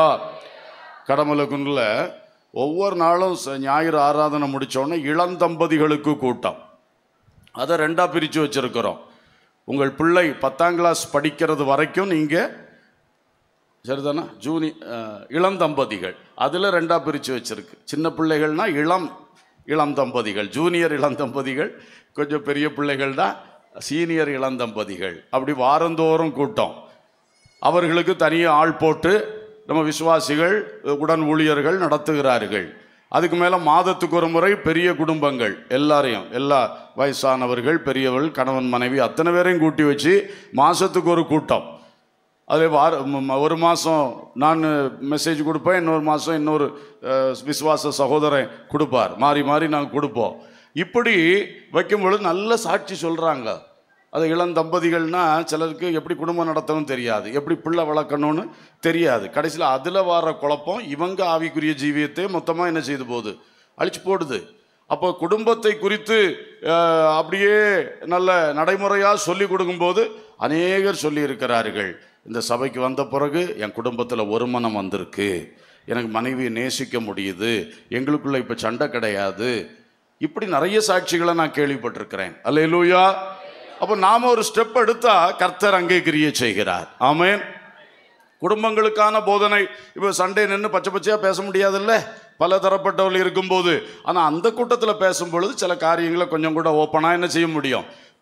கடமலகுன்றில் ஒவ்வொரு நாளும் ச- ஞாயிறு ஆராதனை முடித்தோடனே இளந்தம்பதிகளுக்கு கூட்டம் அதை ரெண்டாக பிரித்து வச்சுருக்கிறோம் உங்கள் பிள்ளை பத்தாம் கிளாஸ் படிக்கிறது வரைக்கும் நீங்கள் சரிதானா ஜூனி அஹ், இளந்தம்பதிகள் அதில் ரெண்டாக பிரித்து வச்சிருக்கு சின்ன பிள்ளைகள்னா இளம் இளம் தம்பதிகள் ஜூனியர் இளந்தம்பதிகள் கொஞ்சம் பெரிய பிள்ளைகள் தான் சீனியர் இளந்தம்பதிகள் அப்படி வாரந்தோறும் கூட்டம் அவர்களுக்கு தனியாக ஆள் போட்டு நம்ம விசுவாசிகள் உடன் ஊழியர்கள் நடத்துகிறார்கள் அதுக்கு மேலே மாதத்துக்கு ஒரு முறை பெரிய குடும்பங்கள் எல்லாரையும் எல்லா வயசானவர்கள் பெரியவர்கள் கணவன் மனைவி அத்தனை பேரையும் கூட்டி வச்சு மாதத்துக்கு ஒரு கூட்டம் அது வார ம- ம- ஒரு மாதம் நான் மெசேஜ் கொடுப்பேன் இன்னொரு மாதம் இன்னொரு அஹ், விசுவாச சகோதரன் கொடுப்பார் மாறி மாறி நாங்கள் கொடுப்போம் இப்படி வைக்கும் பொழுது நல்ல சாட்சி சொல்கிறாங்க அது இளம் தம்பதிகள்னா சிலருக்கு எப்படி குடும்பம் நடத்தணும் தெரியாது எப்படி பிள்ளை வளர்க்கணும்னு தெரியாது கடைசியில் அதில் வர குழப்பம் இவங்க ஆவிக்குரிய ஜீவியத்தை மொத்தமாக என்ன செய்து போகுது அழிச்சு போடுது அப்போ குடும்பத்தை குறித்து அஹ், அப்படியே நல்ல நடைமுறையாக சொல்லி கொடுக்கும்போது அநேகர் சொல்லி இருக்கிறார்கள் இந்த சபைக்கு வந்த பிறகு என் குடும்பத்தில் ஒரு மனம் வந்திருக்கு எனக்கு மனைவியை நேசிக்க முடியுது எங்களுக்குள்ள இப்போ சண்டை கிடையாது இப்படி நிறைய சாட்சிகளை நான் கேள்விப்பட்டிருக்கிறேன் அல்லேலூயா அப்போ நாம ஒரு ஸ்டெப் எடுத்தா கர்த்தர் அங்கே கிரியை செய்கிறார் ஆமென் குடும்பங்களுக்கான போதனை இப்போ சண்டே நின்று பச்சை பச்சையாக பேச முடியாதுல்ல பல தரப்பட்டவர்கள் இருக்கும்போது ஆனால் அந்த கூட்டத்தில் பேசும் பொழுது சில காரியங்களை கொஞ்சம் கூட ஓப்பனாக என்ன செய்ய முடியும்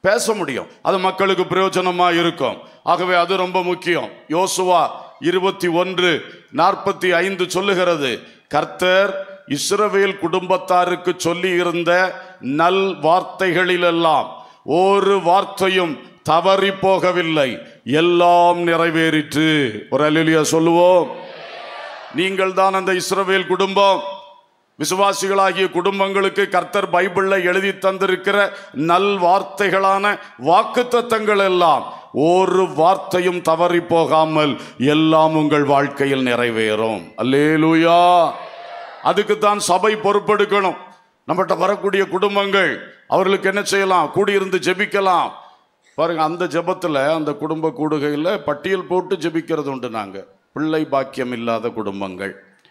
பேச முடியும் அது மக்களுக்கு பிரயோஜனமா இருக்கும் ஆகவே அது ரொம்ப முக்கியம் யோசுவா இருபத்தி ஒன்று நாற்பத்தி ஐந்து சொல்லுகிறது கர்த்தர் இஸ்ரவேல் குடும்பத்தாருக்கு சொல்லி இருந்த நல் வார்த்தைகளிலெல்லாம் ஒரு வார்த்தையும் தவறி போகவில்லை எல்லாம் நிறைவேறிற்று ஒரு அல்லேலூயா சொல்லுவோம் நீங்கள் தான் அந்த இஸ்ரவேல் குடும்பம் விசுவாசிகளாகிய குடும்பங்களுக்கு கர்த்தர் பைபிள்ல எழுதி தந்திருக்கிற நல் வார்த்தைகளான வாக்குத்தத்தங்கள் எல்லாம் ஒரு வார்த்தையும் தவறி போகாமல் எல்லாம் உங்கள் வாழ்க்கையில் நிறைவேறும் அல்லேலூயா அதுக்கு தான் சபை பொறுப்பெடுக்கணும் நம்மகிட்ட வரக்கூடிய குடும்பங்கள் அவர்களுக்கு என்ன செய்யலாம் கூடியிருந்து ஜெபிக்கலாம் பாருங்க அந்த ஜெபத்துல அந்த குடும்ப கூடுகையில் பட்டியல் போட்டு ஜெபிக்கிறது உண்டு நாங்க பிள்ளை பாக்கியம் இல்லாத குடும்பங்கள்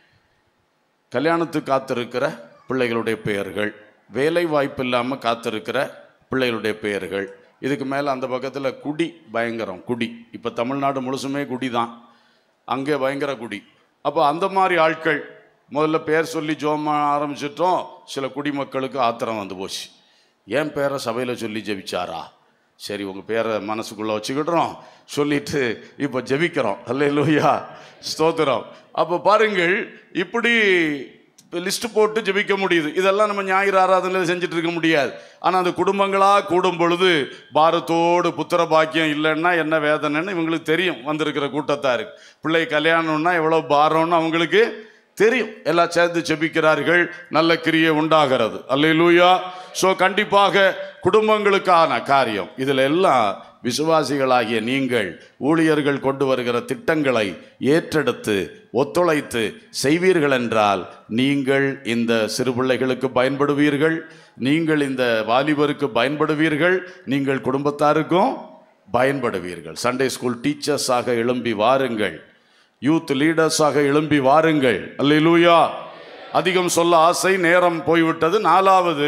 கல்யாணத்துக்கு காத்திருக்கிற பிள்ளைகளுடைய பெயர்கள் வேலை வாய்ப்பு இல்லாமல் காத்திருக்கிற பிள்ளைகளுடைய பெயர்கள் இதுக்கு மேலே அந்த பக்கத்தில் குடி பயங்கரம் குடி இப்போ தமிழ்நாடு முழுசுமே குடி தான் அங்கே பயங்கர குடி அப்போ அந்த மாதிரி ஆட்கள் முதல்ல பேர் சொல்லி ஜோம ஆரம்பிச்சிட்டோம் சில குடிமக்களுக்கு ஆத்திரம் வந்து போச்சு ஏன் பேரை சபையில் சொல்லி ஜெபிச்சாரா சரி உங்கள் பேரை மனசுக்குள்ளே வச்சுக்கிடுறோம் சொல்லிட்டு இப்போ ஜெபிக்கிறோம் அல்ல ஸ்தோத்திரம் அப்போ பாருங்கள் இப்படி லிஸ்ட் போட்டு ஜெபிக்க முடியுது இதெல்லாம் நம்ம ஞாயிறு ஆராதனையில் செஞ்சுட்டு இருக்க முடியாது ஆனால் அந்த குடும்பங்களாக கூடும் பொழுது பாரத்தோடு புத்திர பாக்கியம் இல்லைன்னா என்ன வேதனைன்னு இவங்களுக்கு தெரியும் வந்திருக்கிற கூட்டத்தாருக்கு பிள்ளை கல்யாணம்னா எவ்வளோ பாரம்னு அவங்களுக்கு தெரியும் எல்லாம் சேர்ந்து ஜெபிக்கிறார்கள் நல்ல கிரியை உண்டாகிறது அல்லேலூயா ஸோ கண்டிப்பாக குடும்பங்களுக்கான காரியம் இதில் எல்லாம் விசுவாசிகளாகிய நீங்கள் ஊழியர்கள் கொண்டு வருகிற திட்டங்களை ஏற்றெடுத்து ஒத்துழைத்து செய்வீர்கள் என்றால் நீங்கள் இந்த சிறு பிள்ளைகளுக்கு பயன்படுவீர்கள் நீங்கள் இந்த வாலிபருக்கு பயன்படுவீர்கள் நீங்கள் குடும்பத்தாருக்கும் பயன்படுவீர்கள் சண்டே ஸ்கூல் டீச்சர்ஸாக எழும்பி வாருங்கள் யூத் லீடர்ஸாக எழும்பி வாருங்கள் அல்லேலூயா அதிகம் சொல்ல ஆசை நேரம் போய்விட்டது நாலாவது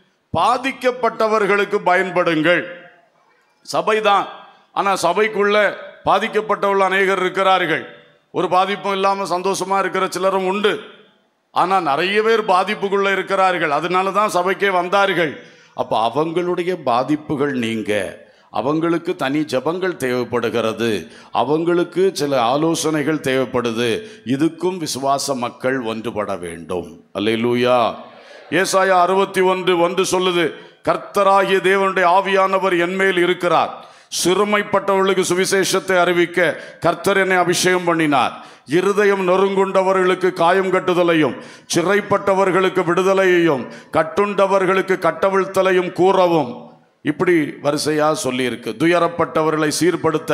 பாதிக்கப்பட்டவர்களுக்கு பயன்படுங்கள் சபைதான் ஆனா சபைக்குள்ள பாதிக்கப்பட்டவர்கள் அநேகர் இருக்கிறார்கள் ஒரு பாதிப்பும் இல்லாம சந்தோஷமா இருக்கிற சிலரும் உண்டு ஆனா நிறைய பேர் பாதிப்புக்குள்ள இருக்கிறார்கள் அதனால தான் சபைக்கே வந்தார்கள் அப்ப அவங்களுடைய பாதிப்புகள் நீங்க அவங்களுக்கு தனி ஜபங்கள் தேவைப்படுகிறது அவங்களுக்கு சில ஆலோசனைகள் தேவைப்படுது இதுக்கும் விசுவாச மக்கள் ஒன்றுபட வேண்டும் அல்லேலூயா ஏசாயா அறுபத்தி ஒன்று ஒன்று சொல்லுது கர்த்தராகிய தேவனுடைய ஆவியானவர் என்மேல் இருக்கிறார் சிறுமைப்பட்டவர்களுக்கு சுவிசேஷத்தை அறிவிக்க கர்த்தர் என்னை அபிஷேகம் பண்ணினார் இருதயம் நொறுங்குண்டவர்களுக்கு காயம் கட்டுதலையும் சிறைப்பட்டவர்களுக்கு விடுதலையையும் கட்டுண்டவர்களுக்கு கட்டவிழ்த்தலையும் கூறவும் இப்படி வரிசையா சொல்லியிருக்கு துயரப்பட்டவர்களை சீர்படுத்த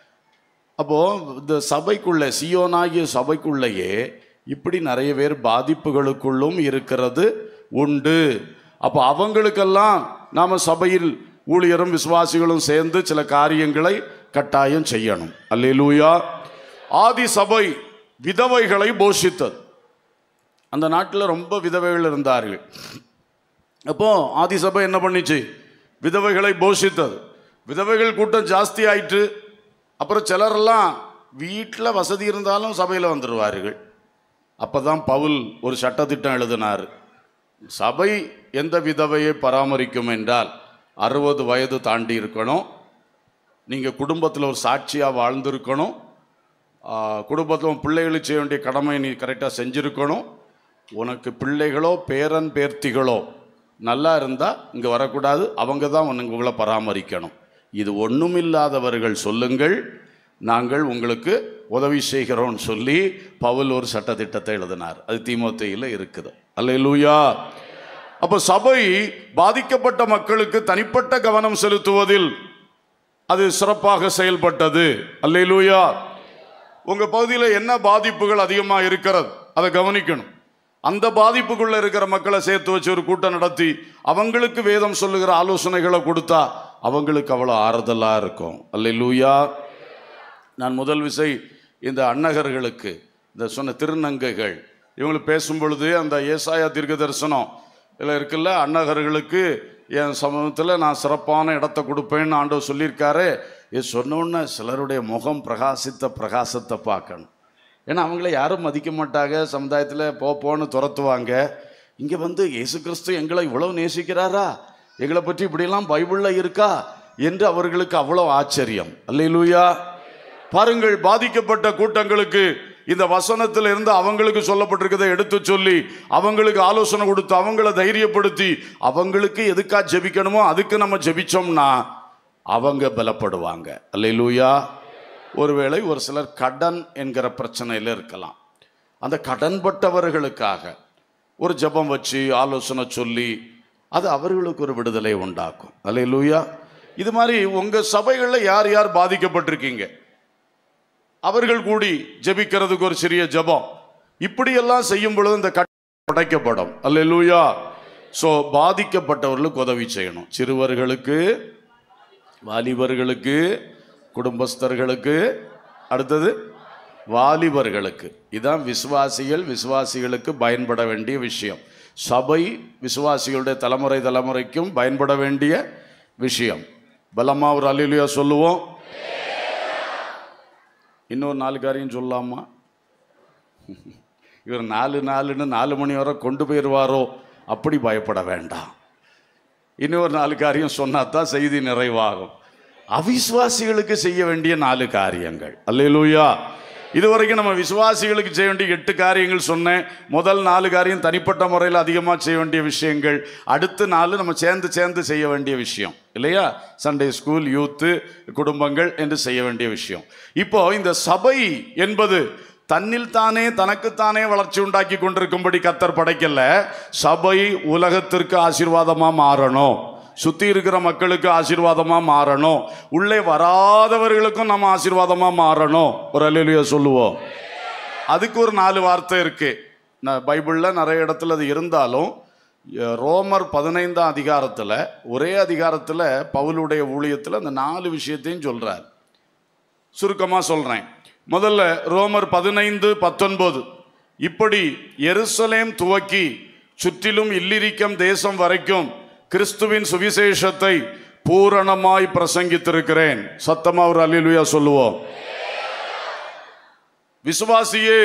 அப்போ இந்த சபைக்குள்ள சியோனாகிய சபைக்குள்ளேயே இப்படி நிறைய பேர் பாதிப்புகளுக்குள்ளும் இருக்கிறது உண்டு அப்போ அவங்களுக்கெல்லாம் நாம சபையில் ஊழியரும் விசுவாசிகளும் சேர்ந்து சில காரியங்களை கட்டாயம் செய்யணும் அல்லேலூயா ஆதி சபை விதவைகளை போஷித்தது அந்த நாட்டில் ரொம்ப விதவைகள் இருந்தார்கள் அப்போ ஆதி சபை என்ன பண்ணிச்சு விதவைகளை போஷித்தது விதவைகள் கூட்டம் ஜாஸ்தி ஆயிட்டு அப்புறம் சிலரெல்லாம் வீட்டில் வசதி இருந்தாலும் சபையில் வந்துடுவார்கள் அப்போ தான் பவுல் ஒரு சட்டத்திட்டம் எழுதினார் சபை எந்த விதவையை பராமரிக்கும் என்றால் அறுபது வயது தாண்டி இருக்கணும் நீங்கள் குடும்பத்தில் ஒரு சாட்சியாக வாழ்ந்திருக்கணும் குடும்பத்தில் உன் பிள்ளைகளுக்கு செய்ய வேண்டிய கடமை நீ கரெக்டாக செஞ்சுருக்கணும் உனக்கு பிள்ளைகளோ பேரன் பேர்த்திகளோ நல்லா இருந்தால் இங்கே வரக்கூடாது அவங்க தான் உனக்கு உங்களை பராமரிக்கணும் இது ஒன்றுமில்லாதவர்கள் சொல்லுங்கள் நாங்கள் உங்களுக்கு உதவி செய்கிறோம்னு சொல்லி பவுல் ஒரு சட்டத்திட்டத்தை எழுதினார் அது தீமோத்தேயில் இருக்குது அல்லேலூயா அப்போ சபை பாதிக்கப்பட்ட மக்களுக்கு தனிப்பட்ட கவனம் செலுத்துவதில் அது சிறப்பாக செயல்பட்டது அல்லேலூயா உங்க பகுதியில் என்ன பாதிப்புகள் அதிகமாக இருக்கிறது அதை கவனிக்கணும் அந்த பாதிப்புக்குள்ள இருக்கிற மக்களை சேர்த்து வச்சு ஒரு கூட்டம் நடத்தி அவங்களுக்கு வேதம் சொல்லுகிற ஆலோசனைகளை கொடுத்தா அவங்களுக்கு அவ்வளோ ஆறுதலா இருக்கும் அல்லேலூயா நான் முதல் விசை இந்த அன்னகர்களுக்கு இந்த சொன்ன திருநங்கைகள் இவங்களுக்கு பேசும் பொழுது அந்த ஏசாயா தீர்க்க தரிசனம் இதில் இருக்குல்ல அன்னகர்களுக்கு என் சமூகத்தில் நான் சிறப்பான இடத்த கொடுப்பேன்னு ஆண்டவர் சொல்லியிருக்காரு இது சொன்னோன்னே சிலருடைய முகம் பிரகாசித்த பிரகாசத்தை பார்க்கணும் ஏன்னா அவங்கள யாரும் மதிக்க மாட்டாங்க சமுதாயத்தில் போ போன்னு துரத்துவாங்க இங்கே வந்து இயேசு கிறிஸ்து எங்களை இவ்வளவு நேசிக்கிறாரா எங்களை பற்றி இப்படியெல்லாம் பைபிளில் இருக்கா என்று அவர்களுக்கு அவ்வளோ ஆச்சரியம் அல்லேலூயா பாருங்கள் பாதிக்கப்பட்ட கூட்டங்களுக்கு இந்த வசனத்தில் இருந்து அவங்களுக்கு சொல்லப்பட்டிருக்கதை எடுத்து சொல்லி அவங்களுக்கு ஆலோசனை கொடுத்து அவங்கள தைரியப்படுத்தி அவங்களுக்கு எதுக்கா ஜெபிக்கணுமோ அதுக்கு நம்ம ஜெபிச்சோம்னா அவங்க பலப்படுவாங்க அல்லேலூயா ஒருவேளை ஒரு சிலர் கடன் என்கிற பிரச்சனையில் இருக்கலாம் அந்த கடன்பட்டவர்களுக்காக ஒரு ஜெபம் வச்சு ஆலோசனை சொல்லி அது அவர்களுக்கு ஒரு விடுதலை உண்டாக்கும் அல்லேலூயா இது மாதிரி உங்க சபைகளில் யார் யார் பாதிக்கப்பட்டிருக்கீங்க அவர்கள் கூடி ஜெபிக்கிறதுக்கு ஒரு சிறிய ஜெபம் இப்படியெல்லாம் செய்யும் பொழுது இந்த கட்டு உடைக்கப்படும் அல்லேலூயா ஸோ பாதிக்கப்பட்டவர்களுக்கு உதவி செய்யணும் சிறுவர்களுக்கு வாலிபர்களுக்கு குடும்பஸ்தர்களுக்கு அடுத்தது வாலிபர்களுக்கு இதான் விசுவாசிகள் விசுவாசிகளுக்கு பயன்பட வேண்டிய விஷயம் சபை விசுவாசிகளுடைய தலைமுறை தலைமுறைக்கும் பயன்பட வேண்டிய விஷயம் பலமா ஒரு அல்லையா சொல்லுவோம் இன்னொரு நாலு காரியம் சொல்லலாமா இவர் நாலு நாலுன்னு நாலு மணி வரை கொண்டு போயிடுவாரோ அப்படி பயப்பட வேண்டாம் இன்னொரு நாலு காரியம் சொன்னா தான் செய்தி நிறைவாகும் அவிசுவாசிகளுக்கு செய்ய வேண்டிய நாலு காரியங்கள் அல்லேலூயா இதுவரைக்கும் நம்ம விசுவாசிகளுக்கு செய்ய வேண்டிய எட்டு காரியங்கள் சொன்னேன் முதல் நாலு காரியம் தனிப்பட்ட முறையில் அதிகமாக செய்ய வேண்டிய விஷயங்கள் அடுத்த நாலு நம்ம சேர்ந்து சேர்ந்து செய்ய வேண்டிய விஷயம் இல்லையா சண்டே ஸ்கூல் யூத்து குடும்பங்கள் என்று செய்ய வேண்டிய விஷயம் இப்போ இந்த சபை என்பது தன்னில் தானே தனக்குத்தானே வளர்ச்சி உண்டாக்கி கொண்டிருக்கும்படி கத்தர் படைக்கல சபை உலகத்திற்கு ஆசீர்வாதமா மாறணும் சுத்தி இருக்கிற மக்களுக்கு ஆசீர்வாதமா மாறணும் உள்ளே வராதவர்களுக்கும் நம்ம ஆசீர்வாதமா மாறணும் ஒரு அலுவலிய சொல்லுவோம் அதுக்கு ஒரு நாலு வார்த்தை இருக்கு நான் பைபிளில் நிறைய இடத்துல அது இருந்தாலும் அஹ், ரோமர் பதினைந்தாம் அதிகாரத்தில் ஒரே அதிகாரத்தில் பவுலுடைய ஊழியத்தில் அந்த நாலு விஷயத்தையும் சொல்றார் சுருக்கமாக சொல்கிறேன் முதல்ல ரோமர் பதினைந்து பத்தொன்பது இப்படி எருசலேம் துவக்கி சுற்றிலும் இல்லிரிக்கம் தேசம் வரைக்கும் கிறிஸ்துவின் சுவிசேஷத்தை பூரணமாய் பிரசங்கித்திருக்கிறேன் சத்தமா ஒரு அல்லேலூயா சொல்லுவோம் விசுவாசியே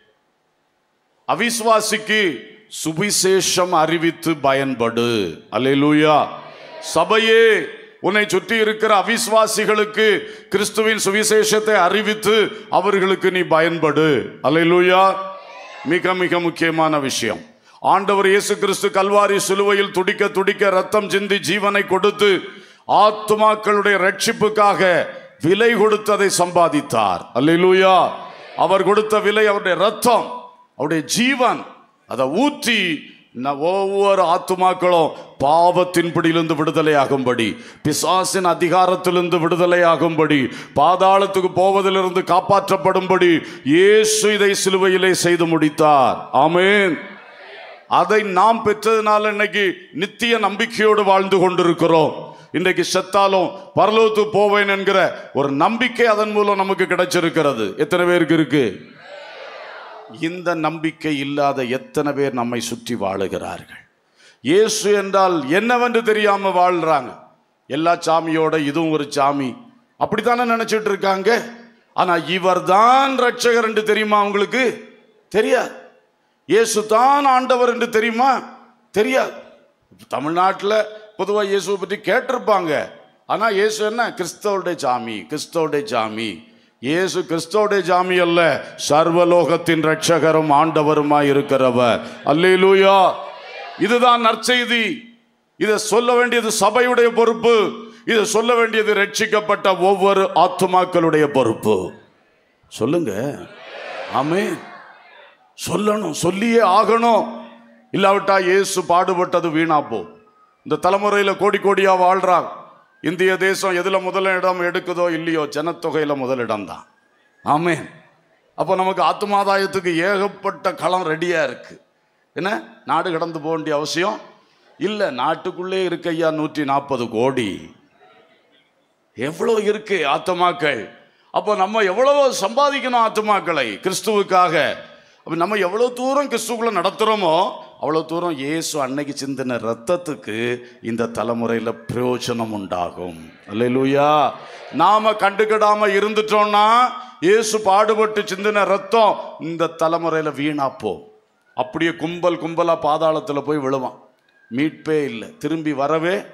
அவிசுவாசிக்கு சுவிசேஷம் அறிவித்து பயன்படு அல்லேலூயா சபையே உன்னை சுற்றி இருக்கிற அவிசுவாசிகளுக்கு கிறிஸ்துவின் சுவிசேஷத்தை அறிவித்து அவர்களுக்கு நீ பயன்படு அல்லேலூயா மிக மிக முக்கியமான விஷயம் ஆண்டவர் இயேசு கிறிஸ்து கல்வாரி சிலுவையில் துடிக்க துடிக்க ரத்தம் சிந்தி ஜீவனை கொடுத்து ஆத்துமாக்களுடைய ரட்சிப்புக்காக விலை கொடுத்து அதை சம்பாதித்தார் அல்லேலூயா அவர் கொடுத்த விலை அவருடைய ரத்தம் அவருடைய ஜீவன் அதை ஊற்றி ந- ஒவ்வொரு ஆத்துமாக்களும் பாவத்தின் பிடியிலிருந்து விடுதலையாகும்படி பிசாசின் அதிகாரத்திலிருந்து விடுதலையாகும்படி பாதாளத்துக்கு போவதிலிருந்து காப்பாற்றப்படும்படி இயேசு இதை சிலுவையிலே செய்து முடித்தார் ஆமென் அதை நாம் பெற்றதுனால இன்னைக்கு நித்திய நம்பிக்கையோடு வாழ்ந்து கொண்டிருக்கிறோம் இன்றைக்கு செத்தாலும் பரலோகத்துக்கு போவேன் என்கிற ஒரு நம்பிக்கை அதன் மூலம் நமக்கு கிடைச்சிருக்கிறது எத்தனை பேருக்கு இருக்கு இந்த நம்பிக்கை இல்லாத எத்தனை பேர் நம்மை சுற்றி வாழுகிறார்கள் இயேசு என்றால் என்னவென்று தெரியாம வாழ்றாங்க எல்லா சாமியோட இதுவும் ஒரு சாமி அப்படித்தானே நினைச்சிட்டு இருக்காங்க ஆனா இவர்தான் ரட்சகர் என்று தெரியுமா உங்களுக்கு தெரியாது இயேசு தான் ஆண்டவர் என்று தெரியுமா தெரியாது தமிழ்நாட்டில் பொதுவாக இயேசுவை பற்றி கேட்டிருப்பாங்க ஆனால் இயேசு என்ன கிறிஸ்தவருடைய சாமி கிறிஸ்தவருடைய சாமி இயேசு கிறிஸ்தவருடைய சாமி அல்ல சர்வலோகத்தின் ரட்சகரும் ஆண்டவருமாய் இருக்கிறவர் அல்லேலூயா இதுதான் நற்செய்தி இதை சொல்ல வேண்டியது சபையுடைய பொறுப்பு இதை சொல்ல வேண்டியது ரட்சிக்கப்பட்ட ஒவ்வொரு ஆத்துமாக்களுடைய பொறுப்பு சொல்லுங்க ஆமென் சொல்லணும் சொல்லியே ஆகணும் இல்லாவிட்டா இயேசு பாடுபட்டது வீணா போ இந்த தலைமுறையில் கோடி கோடியா வாழ்றாங்க இந்திய தேசம் எதுல முதலிடம் எடுக்குதோ இல்லையோ ஜனத்தொகையில முதலிடம் தான் ஆமென் அப்போ நமக்கு ஆத்மாதாயத்துக்கு ஏகப்பட்ட களம் ரெடியா இருக்கு என்ன நாடு கடந்து போக வேண்டிய அவசியம் இல்லை நாட்டுக்குள்ளே இருக்கு ஐயா நூற்றி நாற்பது கோடி எவ்வளோ இருக்கு ஆத்துமாக்கள் அப்போ நம்ம எவ்வளவோ சம்பாதிக்கணும் ஆத்துமாக்களை கிறிஸ்துவுக்காக அப்போ நம்ம எவ்வளோ தூரம் கிறிஸ்துக்குள்ள நடத்துகிறோமோ அவ்வளோ தூரம் இயேசு அன்னைக்கு சிந்தின ரத்தத்துக்கு இந்த தலைமுறையில் பிரயோஜனம் உண்டாகும் அல்லேலூயா நாம கண்டுக்கிடாம இருந்துட்டோம்னா இயேசு பாடுபட்டு சிந்தின ரத்தம் இந்த தலைமுறையில் வீணாப்போம் அப்படியே கும்பல் கும்பலாக பாதாளத்தில் போய் விழுவான் மீட்பே இல்லை திரும்பி வரவே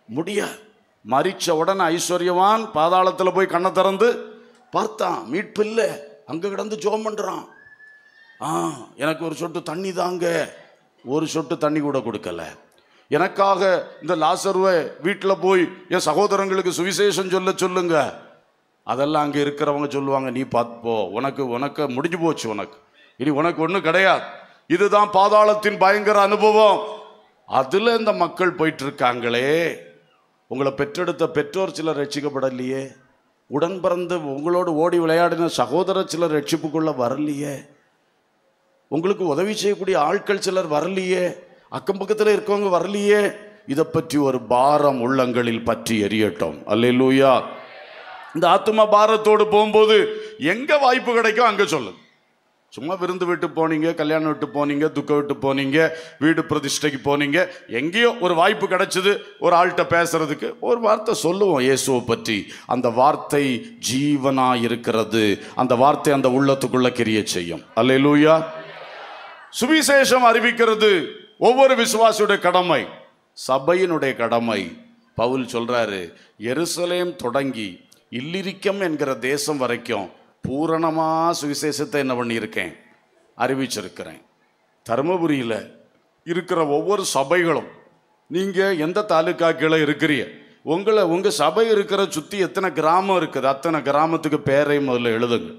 முடியாது மறிச்ச உடனே ஐஸ்வர்யவான் பாதாளத்தில் போய் கண்ணை திறந்து பார்த்தான் மீட்பு இல்லை அங்கே கிடந்து ஜோம் பண்ணுறான் ஆ எனக்கு ஒரு சொட்டு தண்ணி தாங்க ஒரு சொட்டு தண்ணி கூட கொடுக்கல எனக்காக இந்த லாசருவை வீட்டில் போய் என் சகோதரங்களுக்கு சுவிசேஷம் சொல்ல சொல்லுங்க அதெல்லாம் அங்கே இருக்கிறவங்க சொல்லுவாங்க நீ பார்த்து போ உனக்கு உனக்கு முடிஞ்சு போச்சு உனக்கு இனி உனக்கு ஒன்றும் கிடையாது இதுதான் பாதாளத்தின் பயங்கர அனுபவம் அதில் இந்த மக்கள் போயிட்டு இருக்காங்களே உங்களை பெற்றெடுத்த பெற்றோர் சிலர் ரட்சிக்கப்படலையே உடன் பிறந்து உங்களோடு ஓடி விளையாடின சகோதரர் சிலர் ரட்சிப்புக்குள்ள வரலையே உங்களுக்கு உதவி செய்யக்கூடிய ஆட்கள் சிலர் வரலையே அக்கம் பக்கத்தில் இருக்கவங்க வரலையே இதை பற்றி ஒரு பாரம் உள்ளங்களில் பற்றி எரியட்டும் அல்லேலூயா இந்த ஆத்ம பாரத்தோடு போகும்போது எங்க வாய்ப்பு கிடைக்கும் அங்க சொல்லு சும்மா விருந்து விட்டு போனீங்க கல்யாணம் விட்டு போனீங்க துக்கம் விட்டு போனீங்க வீடு பிரதிஷ்டைக்கு போனீங்க எங்கேயோ ஒரு வாய்ப்பு கிடைச்சது ஒரு ஆள்கிட்ட பேசுறதுக்கு ஒரு வார்த்தை சொல்லுவோம் இயேசுவை பற்றி அந்த வார்த்தை ஜீவனா இருக்கிறது அந்த வார்த்தை அந்த உள்ளத்துக்குள்ள கிரிய செய்யும் அல்லேலூயா சுவிசேஷம் அறிவிக்கிறது ஒவ்வொரு விசுவாசியுடைய கடமை சபையினுடைய கடமை பவுல் சொல்றாரு எருசலேம் தொடங்கி இல்லிரிக்கம் என்கிற தேசம் வரைக்கும் பூரணமா சுவிசேஷத்தை என்ன பண்ணியிருக்கேன் அறிவிச்சிருக்கிறேன் தருமபுரியில் இருக்கிற ஒவ்வொரு சபைகளும் நீங்க எந்த தாலுக்கா கீழே இருக்கிறீங்க உங்களை உங்க சபை இருக்கிற சுத்தி எத்தனை கிராமம் இருக்குது அத்தனை கிராமத்துக்கு பேரை முதல்ல எழுதுங்க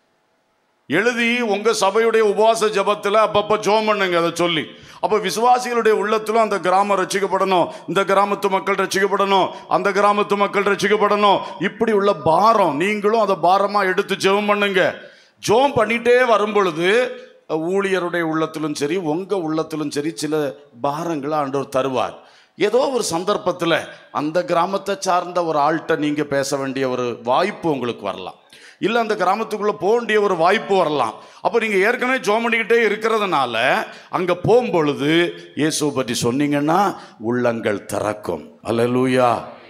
எழுதி உங்க சபையுடைய உபவாச ஜபத்துல அப்பப்ப ஜோம் பண்ணுங்க அதை சொல்லி அப்ப விசுவாசிகளுடைய உள்ளத்திலும் அந்த கிராமம் ரட்சிக்கப்படணும் இந்த கிராமத்து மக்கள் ரட்சிக்கப்படணும் அந்த கிராமத்து மக்கள் ரட்சிக்கப்படணும் இப்படி உள்ள பாரம் நீங்களும் அதை பாரமா எடுத்து ஜெபம் பண்ணுங்க ஜோம் பண்ணிட்டே வரும் பொழுது ஊழியருடைய உள்ளத்திலும் சரி உங்க உள்ளத்திலும் சரி சில பாரங்களை ஆண்டவர் தருவார் ஏதோ ஒரு சந்தர்ப்பத்தில் அந்த கிராமத்தை சார்ந்த ஒரு ஆள்கிட்ட நீங்க பேச வேண்டிய ஒரு வாய்ப்பு உங்களுக்கு வரலாம் இல்லை அந்த கிராமத்துக்குள்ள போக வேண்டிய ஒரு வாய்ப்பு வரலாம் அப்போ நீங்கள் ஏற்கனவே ஜோம் பண்ணிக்கிட்டே இருக்கிறதுனால அங்கே போகும்பொழுது இயேசுவை பற்றி சொன்னீங்கன்னா உள்ளங்கள் திறக்கும் அல்லேலூயா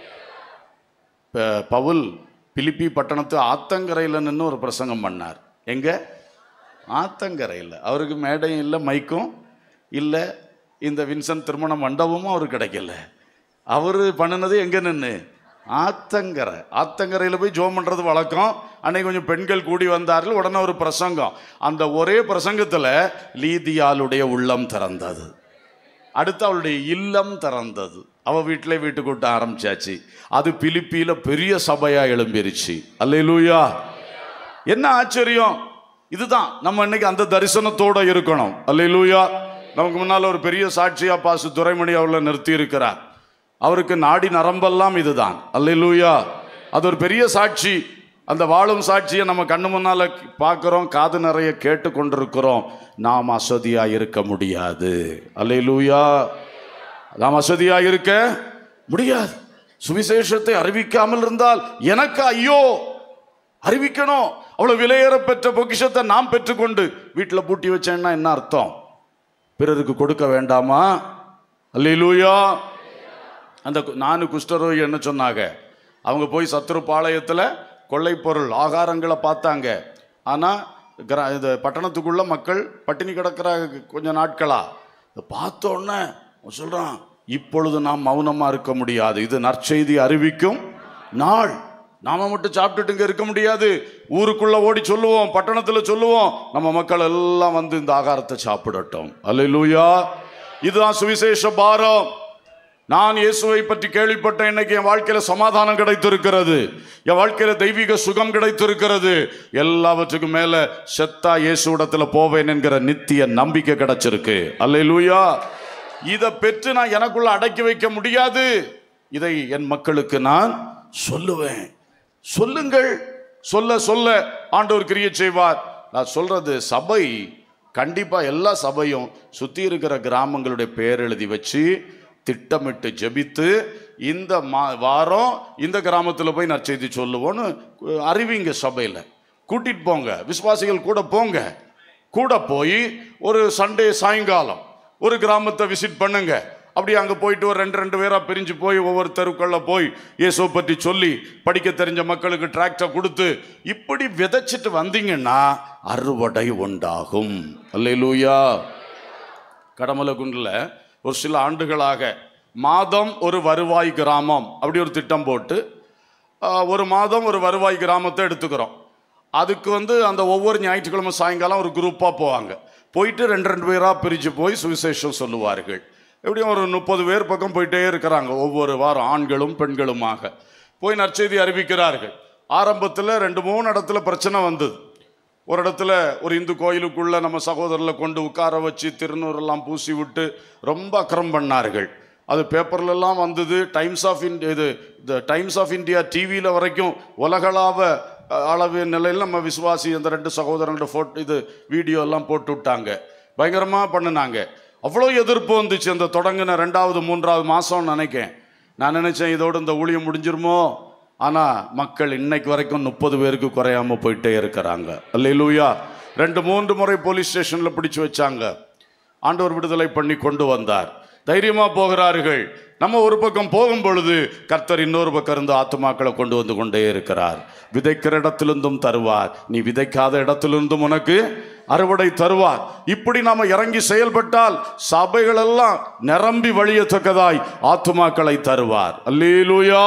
ப- பவுல் பிலிப்பி பட்டணத்து ஆத்தங்கரையில் நின்று ஒரு பிரசங்கம் பண்ணார் எங்க ஆத்தங்கரையில் அவருக்கு மேடையும் இல்லை மைக்கும் இல்லை இந்த வின்சென்ட் திருமண மண்டபமும் அவருக்கு கிடைக்கல அவர் பண்ணினது எங்கே நின்று ஆத்தங்கரை ஆத்தங்கரையில் போய் ஜோம் பண்ணுறது வழக்கம் அன்னைக்கு கொஞ்சம் பெண்கள் கூடி வந்தார்கள் உடனே ஒரு பிரசங்கம் அந்த ஒரே பிரசங்கத்தில் லீதியாளுடைய உள்ளம் திறந்தது அடுத்து அவளுடைய இல்லம் திறந்தது அவ வீட்டிலே வீட்டு கூட்ட ஆரம்பிச்சாச்சு அது பிலிப்பியில பெரிய சபையா எழும்பிருச்சு அல்லேலூயா என்ன ஆச்சரியம் இதுதான் நம்ம இன்னைக்கு அந்த தரிசனத்தோட இருக்கணும் அல்லேலூயா நமக்கு முன்னால் ஒரு பெரிய சாட்சியா பாசு துரைமணி அவளை நிறுத்தி இருக்கிறார் அவருக்கு நாடி நரம்பெல்லாம் இதுதான் அல்லேலூயா அது ஒரு பெரிய சாட்சி அந்த வாழும் சாட்சியை நம்ம கண்ணு முன்னால பார்க்குறோம் காது நிறைய கேட்டு கொண்டிருக்கிறோம் நாம் அசதியா இருக்க முடியாது அல்லேலூயா நாம் அசதியா இருக்க முடியாது சுவிசேஷத்தை அறிவிக்காமல் இருந்தால் எனக்கு ஐயோ அறிவிக்கணும் அவ்வளவு விலையேற பெற்ற பொக்கிஷத்தை நாம் பெற்றுக்கொண்டு வீட்டில் பூட்டி வச்சேன்னா என்ன அர்த்தம் பிறருக்கு கொடுக்க வேண்டாமா அல்லேலூயா அந்த கு- நானு குஷ்டரோகி என்ன சொன்னாங்க அவங்க போய் சத்துரு பாளையத்தில் கொள்ளைப்பொருள் ஆகாரங்களை பார்த்தாங்க ஆனால் கிரா இது பட்டணத்துக்குள்ள மக்கள் பட்டினி கிடக்கிற கொஞ்ச நாட்களா இதை பார்த்த உடனே அவன் சொல்றான் இப்பொழுது நாம் மௌனமா இருக்க முடியாது இது நற்செய்தி அறிவிக்கும் நாள் நாம மட்டும் சாப்பிட்டுட்டு இங்க இருக்க முடியாது ஊருக்குள்ள ஓடி சொல்லுவோம் பட்டணத்துல சொல்லுவோம் நம்ம மக்கள் எல்லாம் வந்து இந்த ஆகாரத்தை சாப்பிடட்டும் அல்லேலூயா இதுதான் சுவிசேஷ பாரம் நான் இயேசுவை பற்றி கேள்விப்பட்ட இன்னைக்கு என் வாழ்க்கையில சமாதானம் கிடைத்திருக்கிறது என் வாழ்க்கையில தெய்வீக சுகம் கிடைத்திருக்கிறது எல்லாவற்றுக்கும் மேல செத்தா இயேசுவிடத்துல போவேன் என்கிற நித்திய நம்பிக்கை கிடைச்சிருக்கு அல்லேலூயா இதை பெற்று நான் எனக்குள்ள அடக்கி வைக்க முடியாது இதை என் மக்களுக்கு நான் சொல்லுவேன் சொல்லுங்கள் சொல்ல சொல்ல ஆண்டவர் கிரியை செய்வார் நான் சொல்றது சபை கண்டிப்பா எல்லா சபையும் சுத்தி இருக்கிற கிராமங்களுடைய பேர் எழுதி வச்சு திட்டமிட்டு ஜெபித்து இந்த மா வாரம் இந்த கிராமத்தில் போய் நற்செய்தி சொல்லுவோன்னு அறிவிங்க சபையில் கூட்டிட்டு போங்க விசுவாசிகள் கூட போங்க கூட போய் ஒரு சண்டே சாயங்காலம் ஒரு கிராமத்தை விசிட் பண்ணுங்க அப்படி அங்கே போயிட்டு ஒரு ரெண்டு ரெண்டு பேராக பிரிஞ்சு போய் ஒவ்வொரு தெருக்களில் போய் இயேசுவை பற்றி சொல்லி படிக்க தெரிஞ்ச மக்களுக்கு டிராக்டர் கொடுத்து இப்படி விதைச்சிட்டு வந்தீங்கன்னா அறுவடை உண்டாகும் அல்லேலூயா கடமலை குண்டில் ஒரு சில ஆண்டுகளாக மாதம் ஒரு வருவாய் கிராமம் அப்படி ஒரு திட்டம் போட்டு ஆஹ், ஒரு மாதம் ஒரு வருவாய் கிராமத்தை எடுத்துக்கிறோம் அதுக்கு வந்து அந்த ஒவ்வொரு ஞாயிற்றுக்கிழமை சாயங்காலம் ஒரு குரூப்பாக போவாங்க போயிட்டு ரெண்டு ரெண்டு பேராக பிரித்து போய் சுவிசேஷம் சொல்லுவார்கள் எப்படியும் ஒரு முப்பது பேர் பக்கம் போயிட்டே இருக்கிறாங்க ஒவ்வொரு வாரம் ஆண்களும் பெண்களுமாக போய் நற்செய்தி அறிவிக்கிறார்கள் ஆரம்பத்தில் ரெண்டு மூணு இடத்துல பிரச்சனை வந்தது ஒரு இடத்துல ஒரு இந்து கோயிலுக்குள்ள நம்ம சகோதரர்களை கொண்டு உட்கார வச்சு திருநூறெல்லாம் பூசி விட்டு ரொம்ப அக்கிரம் பண்ணார்கள் அது பேப்பர்ல எல்லாம் வந்தது டைம்ஸ் ஆஃப் இந்தியா இது இந்த டைம்ஸ் ஆஃப் இந்தியா டிவியில் வரைக்கும் உலகளாவ அஹ், அளவு நிலையில் நம்ம விசுவாசி அந்த ரெண்டு சகோதரங்களோட ஃபோட்டோ இது வீடியோ எல்லாம் போட்டு விட்டாங்க பயங்கரமாக பண்ணினாங்க அவ்வளோ எதிர்ப்பு வந்துச்சு அந்த தொடங்கின ரெண்டாவது மூன்றாவது மாதம் நினைக்கேன் நான் நினைச்சேன் இதோட இந்த ஊழியம் முடிஞ்சிருமோ ஆனால் மக்கள் இன்னைக்கு வரைக்கும் முப்பது பேருக்கு குறையாம போயிட்டே இருக்கிறாங்க அல்லேலூயா ரெண்டு மூன்று முறை போலீஸ் ஸ்டேஷனில் பிடிச்சு வச்சாங்க ஆண்டவர் விடுதலை பண்ணி கொண்டு வந்தார் தைரியமா போகிறார்கள் நம்ம ஒரு பக்கம் போகும் பொழுது கர்த்தர் இன்னொரு பக்கம் இருந்து ஆத்துமாக்களை கொண்டு வந்து கொண்டே இருக்கிறார் விதைக்கிற இடத்திலிருந்தும் தருவார் நீ விதைக்காத இடத்திலிருந்தும் உனக்கு அறுவடை தருவார் இப்படி நாம இறங்கி செயல்பட்டால் சபைகள் எல்லாம் நிரம்பி வழியத்தக்கதாய் ஆத்துமாக்களை தருவார் அல்லேலூயா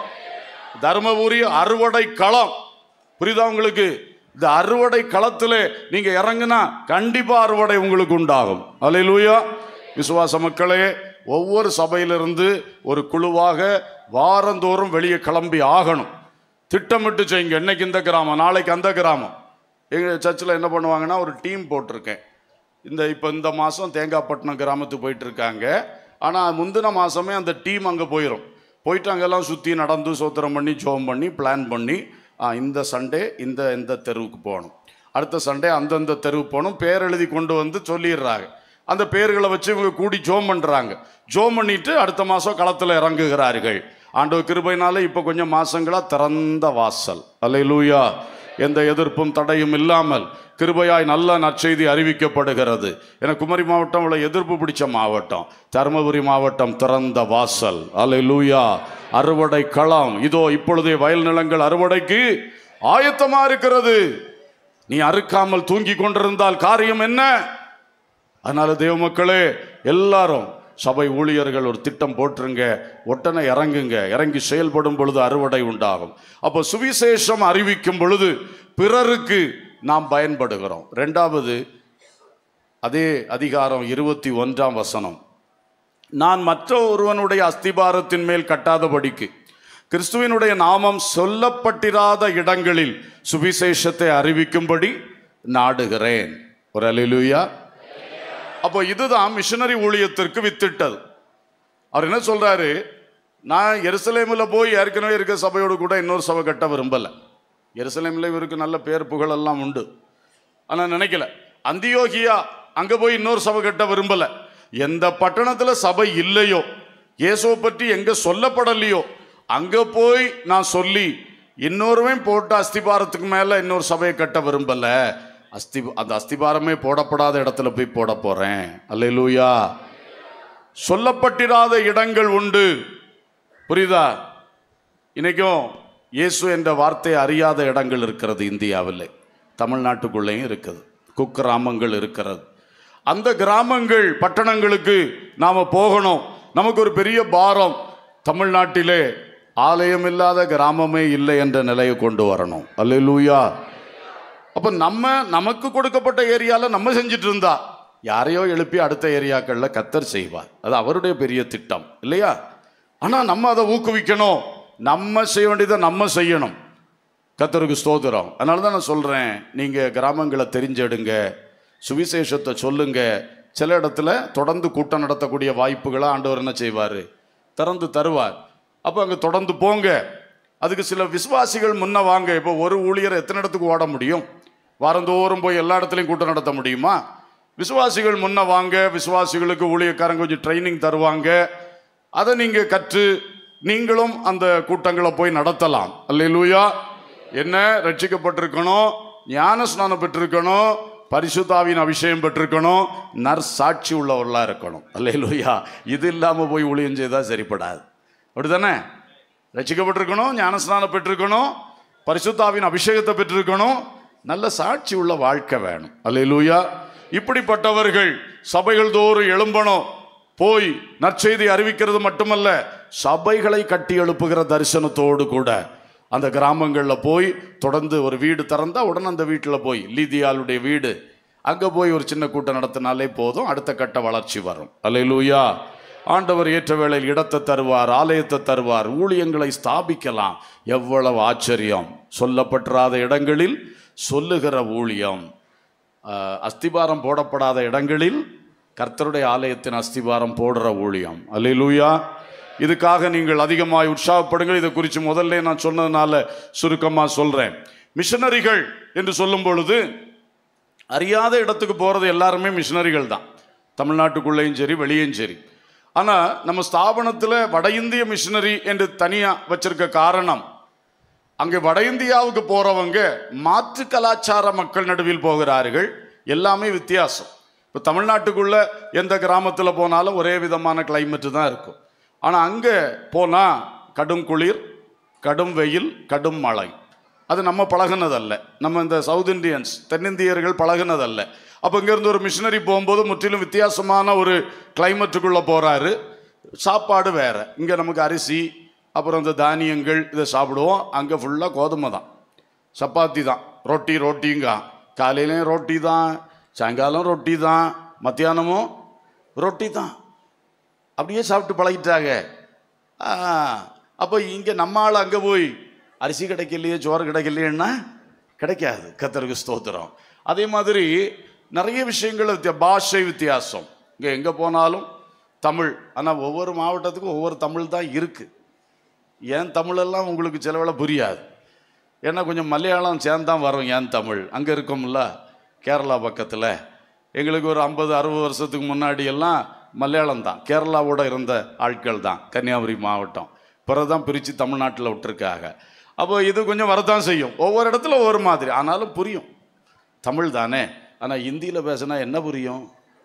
தருமபுரி அறுவடை களம் புரியுதா உங்களுக்கு இந்த அறுவடை களத்தில் நீங்க இறங்குனா கண்டிப்பா அறுவடை உங்களுக்கு உண்டாகும் அல்லேலூயா விசுவாச மக்களே ஒவ்வொரு சபையிலிருந்து ஒரு குழுவாக வாரந்தோறும் வெளியே கிளம்பி ஆகணும் திட்டமிட்டு செய்யுங்க இன்னைக்கு இந்த கிராமம் நாளைக்கு அந்த கிராமம் எங்கள் சர்ச்சில் என்ன பண்ணுவாங்கன்னா ஒரு டீம் போட்டிருக்கேன் இந்த இப்போ இந்த மாதம் தேங்காய்பட்டினம் கிராமத்துக்கு போயிட்டு இருக்காங்க ஆனால் முந்தின மாதமே அந்த டீம் அங்கே போயிடும் போயிட்டு அங்கெல்லாம் சுற்றி நடந்து சோத்திரம் பண்ணி ஜோம் பண்ணி பிளான் பண்ணி ஆ, இந்த சண்டே இந்த இந்த தெருவுக்கு போகணும் அடுத்த சண்டே அந்தந்த தெருவுக்கு போகணும் பேர் எழுதி கொண்டு வந்து சொல்லிடுறாங்க அந்த பேர்களை வச்சு இவங்க கூடி ஜோம் பண்ணுறாங்க ஜோம் பண்ணிட்டு அடுத்த மாதம் களத்தில் இறங்குகிறார்கள் ஆண்டவர் கிருபைனால இப்போ கொஞ்சம் மாசங்களா திறந்த வாசல் அல்லேலூயா எந்த எதிர்ப்பும் தடையும் இல்லாமல் கிருபையாய் நல்ல நற்செய்தி அறிவிக்கப்படுகிறது என குமரி மாவட்டம் உள்ள எதிர்ப்பு பிடிச்ச மாவட்டம் தருமபுரி மாவட்டம் திறந்த வாசல் அல்லேலூயா அறுவடை களம் இதோ இப்பொழுதே வயல் நிலங்கள் அறுவடைக்கு ஆயத்தமா இருக்கிறது நீ அறுக்காமல் தூங்கி கொண்டிருந்தால் காரியம் என்ன அதனால தேவ மக்களே எல்லாரும் சபை ஊழியர்கள் ஒரு திட்டம் போட்டுருங்க உடனே இறங்குங்க இறங்கி செயல்படும் பொழுது அறுவடை உண்டாகும் அப்போ சுவிசேஷம் அறிவிக்கும் பொழுது பிறருக்கு நாம் பயன்படுகிறோம் ரெண்டாவது அதே அதிகாரம் இருபத்தி ஒன்றாம் வசனம் நான் மற்ற ஒருவனுடைய அஸ்திபாரத்தின் மேல் கட்டாதபடிக்கு கிறிஸ்துவினுடைய நாமம் சொல்லப்பட்டிராத இடங்களில் சுவிசேஷத்தை அறிவிக்கும்படி நாடுகிறேன் ஒரு அலிலுயா அப்போ இதுதான் மிஷனரி ஊழியத்திற்கு வித்திட்டது அவர் என்ன சொல்றாரு நான் எருசலேமில் போய் ஏற்கனவே இருக்க சபையோடு கூட இன்னொரு சபை கட்ட விரும்பலை எருசலேமில் இவருக்கு நல்ல பேர் புகழ் எல்லாம் உண்டு ஆனால் நினைக்கல அந்தியோகியா அங்கே போய் இன்னொரு சபை கட்ட விரும்பலை எந்த பட்டணத்தில் சபை இல்லையோ இயேசுவை பற்றி எங்கே சொல்லப்படலையோ அங்கே போய் நான் சொல்லி இன்னொருவன் போட்ட அஸ்திபாரத்துக்கு மேலே இன்னொரு சபையை கட்ட விரும்பலை அஸ்தி அந்த அஸ்திபாரமே போடப்படாத இடத்துல போய் போட போகிறேன் அல்லேலூயா சொல்லப்பட்டிராத இடங்கள் உண்டு புரியுதா இன்னைக்கும் இயேசு என்ற வார்த்தையை அறியாத இடங்கள் இருக்கிறது இந்தியாவில் தமிழ்நாட்டுக்குள்ளேயும் இருக்குது குக்கிராமங்கள் இருக்கிறது அந்த கிராமங்கள் பட்டணங்களுக்கு நாம் போகணும் நமக்கு ஒரு பெரிய பாரம் தமிழ்நாட்டிலே ஆலயம் இல்லாத கிராமமே இல்லை என்ற நிலையை கொண்டு வரணும் அல்லேலூயா அப்போ நம்ம நமக்கு கொடுக்கப்பட்ட ஏரியாவில் நம்ம செஞ்சுட்டு இருந்தா யாரையோ எழுப்பி அடுத்த ஏரியாக்களில் கத்தர் செய்வார் அது அவருடைய பெரிய திட்டம் இல்லையா ஆனால் நம்ம அதை ஊக்குவிக்கணும் நம்ம செய்ய வேண்டியதை நம்ம செய்யணும் கத்தருக்கு ஸ்தோத்திரம் அதனால தான் நான் சொல்கிறேன் நீங்கள் கிராமங்களை தெரிஞ்செடுங்க சுவிசேஷத்தை சொல்லுங்க சில இடத்துல தொடர்ந்து கூட்டம் நடத்தக்கூடிய வாய்ப்புகளை ஆண்டவர் என்ன செய்வார் திறந்து தருவார் அப்போ அங்கே தொடர்ந்து போங்க அதுக்கு சில விசுவாசிகள் முன்ன வாங்க இப்போ ஒரு ஊழியர் எத்தனை இடத்துக்கு ஓட முடியும் வாரந்தோறும் போய் எல்லா இடத்துலையும் கூட்டம் நடத்த முடியுமா விசுவாசிகள் முன்ன வாங்க விசுவாசிகளுக்கு ஊழியக்காரங்க கொஞ்சம் ட்ரைனிங் தருவாங்க அதை நீங்கள் கற்று நீங்களும் அந்த கூட்டங்களை போய் நடத்தலாம் அல்லேலூயா என்ன ரட்சிக்கப்பட்டிருக்கணும் ஞான ஸ்நானம் பெற்றிருக்கணும் பரிசுத்தாவின் அபிஷேகம் பெற்றிருக்கணும் நற்சாட்சி உள்ளவர்களா இருக்கணும் அல்லேலூயா இது இல்லாமல் போய் ஊழியம் செய்தால் சரிப்படாது அப்படிதானே ரட்சிக்கப்பட்டிருக்கணும் ஞானஸ்நானம் பெற்றிருக்கணும் பரிசுத்தாவின் அபிஷேகத்தை பெற்றிருக்கணும் நல்ல சாட்சி உள்ள வாழ்க்கை வேணும் அல்லேலூயா இப்படிப்பட்டவர்கள் சபைகள் தோறும் எழும்பணும் போய் நற்செய்தி அறிவிக்கிறது மட்டுமல்ல சபைகளை கட்டி எழுப்புகிற தரிசனத்தோடு கூட அந்த கிராமங்களில் போய் தொடர்ந்து ஒரு வீடு திறந்தா உடனே அந்த வீட்டில் போய் லீதியாளுடைய வீடு அங்கே போய் ஒரு சின்ன கூட்டம் நடத்தினாலே போதும் அடுத்த கட்ட வளர்ச்சி வரும் அல்லேலூயா ஆண்டவர் ஏற்ற வேளையில் இடத்தை தருவார் ஆலயத்தை தருவார் ஊழியங்களை ஸ்தாபிக்கலாம் எவ்வளவு ஆச்சரியம் சொல்லப்பட்டிராத இடங்களில் சொல்லுகிற ஊழியம் ஆஹ், அஸ்திபாரம் போடப்படாத இடங்களில் கர்த்தருடைய ஆலயத்தின் அஸ்திபாரம் போடுற ஊழியம் அல்லேலூயா இதுக்காக நீங்கள் அதிகமாய் உற்சாகப்படுங்கள் இதை குறித்து முதல்ல நான் சொன்னதுனால சுருக்கமாக சொல்கிறேன் மிஷனரிகள் என்று சொல்லும் பொழுது அறியாத இடத்துக்கு போகிறது எல்லாருமே மிஷனரிகள் தான் தமிழ்நாட்டுக்குள்ளேயும் சரி வெளியும் சரி ஆனால் நம்ம ஸ்தாபனத்தில் வட இந்திய மிஷனரி என்று தனியாக வச்சிருக்க காரணம் அங்கே வட இந்தியாவுக்கு போகிறவங்க மாற்று கலாச்சார மக்கள் நடுவில் போகிறார்கள் எல்லாமே வித்தியாசம் இப்போ தமிழ்நாட்டுக்குள்ள எந்த கிராமத்தில் போனாலும் ஒரே விதமான கிளைமேட்டு தான் இருக்கும் ஆனால் அங்கே போனால் கடும் குளிர் கடும் வெயில் கடும் மழை அது நம்ம பழகுனதல்ல நம்ம இந்த சவுத் இந்தியன்ஸ் தென்னிந்தியர்கள் பழகுனதல்ல அப்போ இங்கேருந்து ஒரு மிஷினரி போகும்போது முற்றிலும் வித்தியாசமான ஒரு கிளைமேட்டுக்குள்ளே போகிறாரு சாப்பாடு வேற இங்கே நமக்கு அரிசி அப்புறம் இந்த தானியங்கள் இதை சாப்பிடுவோம் அங்கே ஃபுல்லாக கோதுமை தான் சப்பாத்தி தான் ரொட்டி ரொட்டிங்க காலையிலையும் ரொட்டி தான் சாயங்காலம் ரொட்டி தான் மத்தியானமும் ரொட்டி தான் அப்படியே சாப்பிட்டு பழகிட்டாங்க ஆ, அப்போ இங்கே நம்ம ஆள் அங்கே போய் அரிசி கிடைக்கலையே சோறு கிடைக்கலையேன்னா கிடைக்காது கத்தருக்கு ஸ்தோத்திரம் அதே மாதிரி நிறைய விஷயங்கள் வித்தியா பாஷை வித்தியாசம் இங்கே எங்கே போனாலும் தமிழ் ஆனால் ஒவ்வொரு மாவட்டத்துக்கும் ஒவ்வொரு தமிழ் தான் இருக்குது ஏன் தமிழெல்லாம் உங்களுக்கு சிலவேளை புரியாது ஏன்னா கொஞ்சம் மலையாளம் சேர்ந்தான் வரும் ஏன் தமிழ் அங்கே இருக்கோம்ல கேரளா பக்கத்தில் எங்களுக்கு ஒரு ஐம்பது அறுபது வருஷத்துக்கு முன்னாடி எல்லாம் மலையாளம் தான் கேரளாவோட இருந்த ஆட்கள் தான் கன்னியாகுமரி மாவட்டம் பிறகு தான் பிரித்து தமிழ்நாட்டில் விட்டுருக்காங்க அப்போ இது கொஞ்சம் வரத்தான் செய்யும் ஒவ்வொரு இடத்துல ஒவ்வொரு மாதிரி ஆனாலும் புரியும் தமிழ் தானே ஆனால் ஹிந்தியில் பேசினா என்ன புரியும்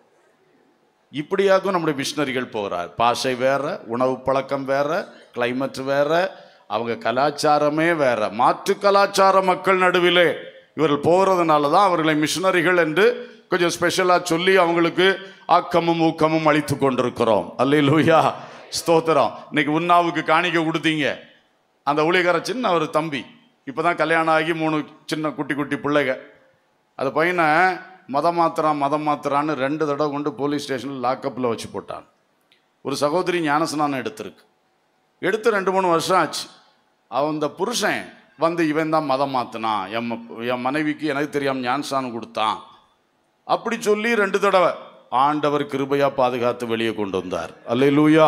இப்படியாக்கும் நம்முடைய மிஷினரிகள் போகிறார் பாஷை வேற உணவு பழக்கம் வேற கிளைமேட் வேற அவங்க கலாச்சாரமே வேற மாற்று கலாச்சார மக்கள் நடுவிலே இவர்கள் போகிறதுனால தான் அவர்களை மிஷினரிகள் என்று கொஞ்சம் ஸ்பெஷலாக சொல்லி அவங்களுக்கு ஆக்கமும் ஊக்கமும் அளித்து கொண்டிருக்கிறோம் அல்லேலூயா ஸ்தோத்திரம் இன்னைக்கு உன்னாவுக்கு காணிக்க கொடுத்தீங்க அந்த ஊழியக்கார சின்ன ஒரு தம்பி இப்போ தான் கல்யாணம் ஆகி மூணு சின்ன குட்டி குட்டி பிள்ளைங்க அந்த பையனை மதம் மாத்திரான் மதம் மாத்திரான்னு ரெண்டு தடவை கொண்டு போலீஸ் ஸ்டேஷனில் லாக்கப்பில் வச்சு போட்டான் ஒரு சகோதரி ஞானஸ்நானம் எடுத்திருக்கு எடுத்து ரெண்டு மூணு வருஷம் ஆச்சு அவன் இந்த புருஷன் வந்து இவன் தான் மதம் மாற்றினான் என் ம- என் மனைவிக்கு எனக்கு தெரியாமல் ஞானஸ்நானம் கொடுத்தான் அப்படி சொல்லி ரெண்டு தடவை ஆண்டவர் கிருபையா பாதுகாத்து வெளியே கொண்டு வந்தார் அல்லேலூயா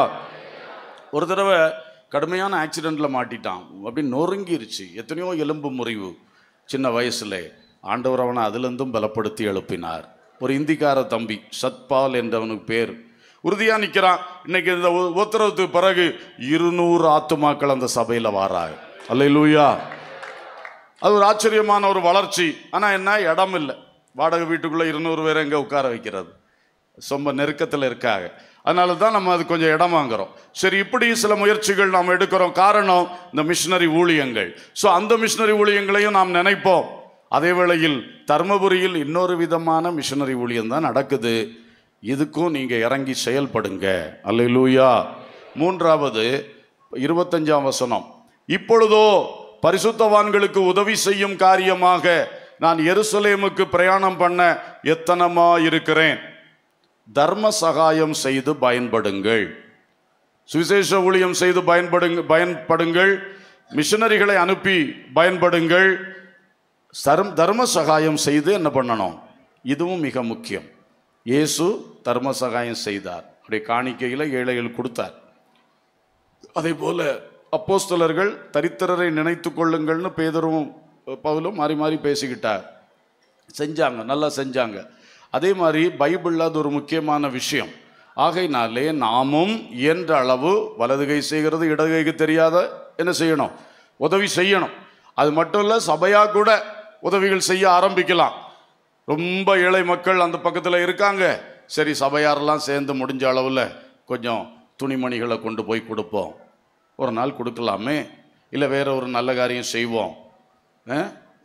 ஒரு தடவை கடுமையான ஆக்சிடெண்ட்ல மாட்டிட்டான் அப்படி நொறுங்கிருச்சு எத்தனையோ எலும்பு முறிவு சின்ன வயசுல ஆண்டவர் அவனை அதிலிருந்தும் பலப்படுத்தி எழுப்பினார் ஒரு இந்திக்கார தம்பி சத்பால் என்றவனுக்கு பேர் உறுதியா நிக்கிறான் இன்னைக்கு இந்த உ- உத்தரவுக்கு பிறகு இருநூறு ஆத்துமாக்கள் அந்த சபையில வாராங்க அல்லேலூயா அது ஒரு ஆச்சரியமான ஒரு வளர்ச்சி ஆனா என்ன இடம் இல்லை வாடகை வீட்டுக்குள்ள இருநூறு பேரை எங்க உட்கார வைக்கிறது ரொம்ப நெருக்கத்தில் இருக்காங்க அதனால தான் நம்ம அது கொஞ்சம் இடம் வாங்குறோம் சரி இப்படி சில முயற்சிகள் நாம் எடுக்கிறோம் காரணம் இந்த மிஷினரி ஊழியங்கள் ஸோ அந்த மிஷினரி ஊழியங்களையும் நாம் நினைப்போம் அதே வேளையில் தர்மபுரியில் இன்னொரு விதமான மிஷினரி ஊழியம் தான் நடக்குது இதுக்கும் நீங்க இறங்கி செயல்படுங்க அல்லேலூயா மூன்றாவது இருபத்தஞ்சாம் வசனம் இப்பொழுதோ பரிசுத்தவான்களுக்கு உதவி செய்யும் காரியமாக நான் எருசலேமுக்கு பிரயாணம் பண்ண எத்தனமா இருக்கிறேன் தர்ம சகாயம் செய்து பயன்படுங்கள் சுவிசேஷ ஊழியம் செய்து பயன்படுங்க பயன்படுங்கள் மிஷனரிகளை அனுப்பி பயன்படுங்கள் சர்ம தர்ம சகாயம் செய்து என்ன பண்ணணும் இதுவும் மிக முக்கியம் இயேசு தர்ம சகாயம் செய்தார் அப்படி காணிக்கையில் ஏழைகள் கொடுத்தார் அதே போல அப்போஸ்தலர்கள் தரித்திரரை நினைத்து கொள்ளுங்கள்னு பேதரும் பவுலும் மாறி மாறி பேசிக்கிட்டார் செஞ்சாங்க நல்லா செஞ்சாங்க அதே மாதிரி பைபிளில் அது ஒரு முக்கியமான விஷயம் ஆகையினாலே நாமும் இயன்ற அளவு வலது கை செய்கிறது இடது கைக்கு தெரியாத என்ன செய்யணும் உதவி செய்யணும் அது மட்டும் இல்லை சபையாக கூட உதவிகள் செய்ய ஆரம்பிக்கலாம் ரொம்ப ஏழை மக்கள் அந்த பக்கத்தில் இருக்காங்க சரி சபையாரெல்லாம் சேர்ந்து முடிஞ்ச அளவில் கொஞ்சம் துணிமணிகளை கொண்டு போய் கொடுப்போம் ஒரு நாள் கொடுக்கலாமே இல்லை வேற ஒரு நல்ல காரியம் செய்வோம் ஆ?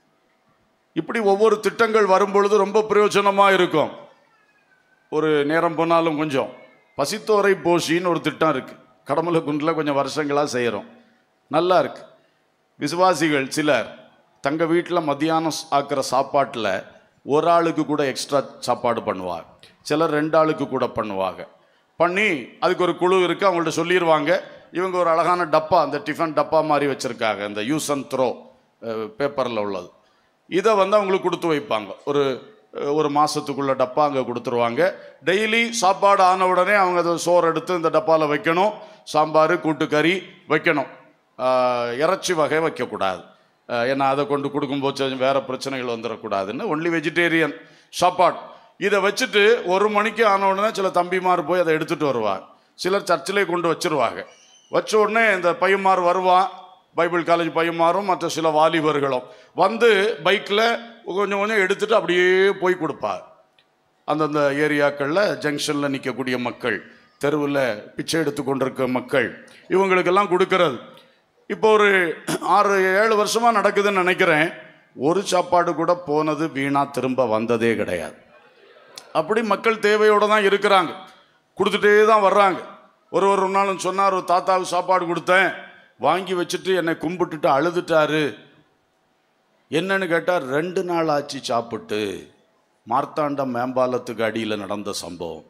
இப்படி ஒவ்வொரு திட்டங்கள் வரும்பொழுது ரொம்ப பிரயோஜனமாக இருக்கும் ஒரு நேரம் போனாலும் கொஞ்சம் பசித்தோரை போஷின்னு ஒரு திட்டம் இருக்கு கடமலை குன்றில் கொஞ்சம் வருஷங்களாக செய்கிறோம் நல்லா இருக்கு விசுவாசிகள் சிலர் தங்க வீட்டில் மத்தியானம் ஆக்கிற சாப்பாட்டில் ஒரு ஆளுக்கு கூட எக்ஸ்ட்ரா சாப்பாடு பண்ணுவாங்க சிலர் ரெண்டு ஆளுக்கு கூட பண்ணுவாங்க பண்ணி அதுக்கு ஒரு குழு இருக்கு அவங்கள்ட்ட சொல்லிடுவாங்க இவங்க ஒரு அழகான டப்பா அந்த டிஃபன் டப்பா மாதிரி வச்சுருக்காங்க இந்த யூஸ் அண்ட் த்ரோ பேப்பரில் உள்ளது இதை வந்து அவங்களுக்கு கொடுத்து வைப்பாங்க ஒரு அஹ், ஒரு மாதத்துக்குள்ள டப்பா அங்கே கொடுத்துருவாங்க டெய்லி சாப்பாடு ஆன உடனே அவங்க அதை சோறு எடுத்து இந்த டப்பாவில் வைக்கணும் சாம்பார் கூட்டுக்கறி வைக்கணும் ஆஹ், இறைச்சி வகை வைக்கக்கூடாது ஆஹ், ஏன்னா அதை கொண்டு கொடுக்கும்போது வேற பிரச்சனைகள் வந்துடக்கூடாதுன்னு ஒன்லி வெஜிடேரியன் சாப்பாடு இதை வச்சுட்டு ஒரு மணிக்கு ஆன உடனே சில தம்பிமார் போய் அதை எடுத்துட்டு வருவாங்க சிலர் சர்ச்சிலே கொண்டு வச்சிருவாங்க வச்ச உடனே இந்த பையன்மார் வருவான் பைபிள் காலேஜ் பையன்மாரும் மற்ற சில வாலிபர்களும் வந்து பைக்கில் கொஞ்சம் கொஞ்சம் எடுத்துட்டு அப்படியே போய் கொடுப்பார் அந்தந்த ஏரியாக்களில் ஜங்ஷனில் நிற்கக்கூடிய மக்கள் தெருவில் பிச்சை எடுத்து கொண்டிருக்க மக்கள் இவங்களுக்கெல்லாம் கொடுக்கறது இப்போ ஒரு ஆறு ஏழு வருஷமாக நடக்குதுன்னு நினைக்கிறேன் ஒரு சாப்பாடு கூட போனது வீணா திரும்ப வந்ததே கிடையாது அப்படி மக்கள் தேவையோடு தான் இருக்கிறாங்க கொடுத்துட்டே தான் வர்றாங்க ஒரு ஒரு நாளும் சொன்னார் ஒரு தாத்தாவுக்கு சாப்பாடு கொடுத்தேன் வாங்கி வச்சுட்டு என்னை கும்பிட்டுட்டு அழுதுட்டாரு என்னன்னு கேட்டால் ரெண்டு நாள் ஆச்சு சாப்பிட்டு மார்த்தாண்டம் மேம்பாலத்துக்கு அடியில் நடந்த சம்பவம்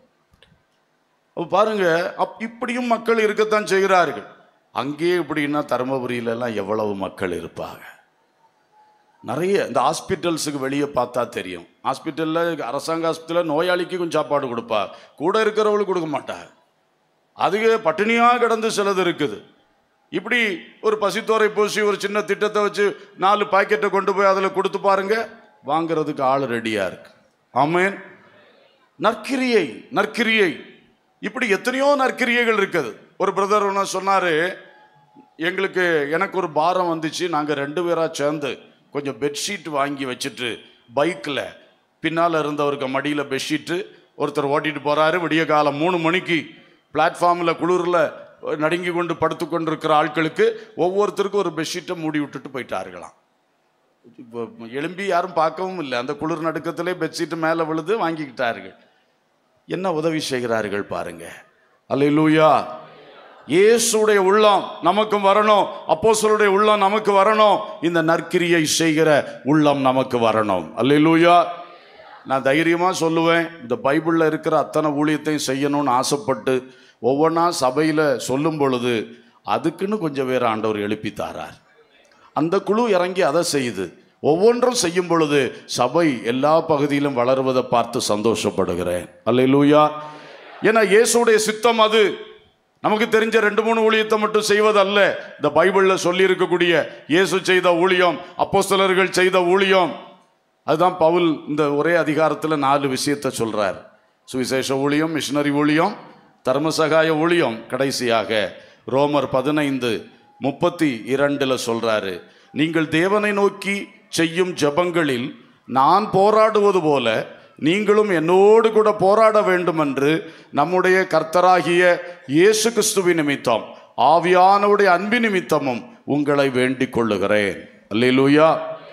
அப்ப பாருங்க அப் இப்படியும் மக்கள் இருக்கத்தான் செய்கிறார்கள் அங்கேயே இப்படின்னா தருமபுரியில எல்லாம் எவ்வளவு மக்கள் இருப்பாங்க நிறைய இந்த ஹாஸ்பிட்டல்ஸுக்கு வெளியே பார்த்தா தெரியும் ஹாஸ்பிட்டலில் அரசாங்க ஹாஸ்பிட்டலில் நோயாளிக்கு கொஞ்சம் சாப்பாடு கொடுப்பா கூட இருக்கிறவங்களுக்கு கொடுக்க மாட்டா அதுக்கு பட்டினியாக கிடந்து சிலது இருக்குது இப்படி ஒரு பசித்தோரை பூசி ஒரு சின்ன திட்டத்தை வச்சு நாலு பாக்கெட்டை கொண்டு போய் அதில் கொடுத்து பாருங்க வாங்குறதுக்கு ஆள் ரெடியாக இருக்கு ஆமேன் நற்கிரியை நற்கிரியை இப்படி எத்தனையோ நற்கிரியைகள் இருக்குது ஒரு பிரதர் ஒன்று சொன்னார் எங்களுக்கு எனக்கு ஒரு பாரம் வந்துச்சு நாங்கள் ரெண்டு பேராக சேர்ந்து கொஞ்சம் பெட்ஷீட் வாங்கி வச்சுட்டு பைக்கில் பின்னால் இருந்தவருக்கு மடியில் பெட்ஷீட்டு ஒருத்தர் ஓட்டிட்டு போகிறாரு விடிய காலம் மூணு மணிக்கு பிளாட்ஃபார்மில் குளிரில் நடுங்கி கொண்டு படுத்து கொண்டிருக்கிற ஆட்களுக்கு ஒவ்வொருத்தருக்கும் ஒரு பெட்ஷீட்டை மூடி விட்டுட்டு போயிட்டார்களாம் இப்போ எழும்பி யாரும் பார்க்கவும் இல்லை அந்த குளிர் நடுக்கத்திலே பெட்ஷீட்டு மேலே விழுது வாங்கிக்கிட்டார்கள் என்ன உதவி செய்கிறார்கள் பாருங்க அல்லேலூயா இயேசுடைய உள்ளம் நமக்கும் வரணும் அப்போஸ்தலருடைய உள்ளம் நமக்கு வரணும் இந்த நற்கிரியை செய்கிற உள்ளம் நமக்கு வரணும் அல்லேலூயா நான் தைரியமாக சொல்லுவேன் இந்த பைபிளில் இருக்கிற அத்தனை ஊழியத்தையும் செய்யணும்னு ஆசைப்பட்டு ஒவ்வொன்றா சபையில் சொல்லும் பொழுது அதுக்குன்னு கொஞ்சம் பேர் ஆண்டவர் எழுப்பி தாரார் அந்த குழு இறங்கி அதை செய்யுது ஒவ்வொன்றும் செய்யும் பொழுது சபை எல்லா பகுதியிலும் வளருவதை பார்த்து சந்தோஷப்படுகிறேன் அல்லேலூயா ஏன்னா இயேசுடைய சித்தம் அது நமக்கு தெரிஞ்ச ரெண்டு மூணு ஊழியத்தை மட்டும் செய்வதல்ல இந்த பைபிளில் சொல்லி இருக்கக்கூடிய இயேசு செய்த ஊழியம் அப்போஸ்தலர்கள் செய்த ஊழியம் அதுதான் பவுல் இந்த ஒரே அதிகாரத்தில் நாலு விஷயத்தை சொல்றார் சுவிசேஷ ஊழியம் மிஷினரி ஊழியம் தர்மசகாய ஊழியம் கடைசியாக ரோமர் பதினைந்து முப்பத்தி இரண்டுல சொல்றாரு நீங்கள் தேவனை நோக்கி செய்யும் ஜெபங்களில் நான் போராடுவது போல நீங்களும் என்னோடு கூட போராட வேண்டும் என்று நம்முடைய கர்த்தராகிய இயேசு கிறிஸ்துவின் நிமித்தம் ஆவியானவருடைய அன்பின் நிமித்தமும் உங்களை வேண்டிக் கொள்ளுகிறேன் அல்லேலூயா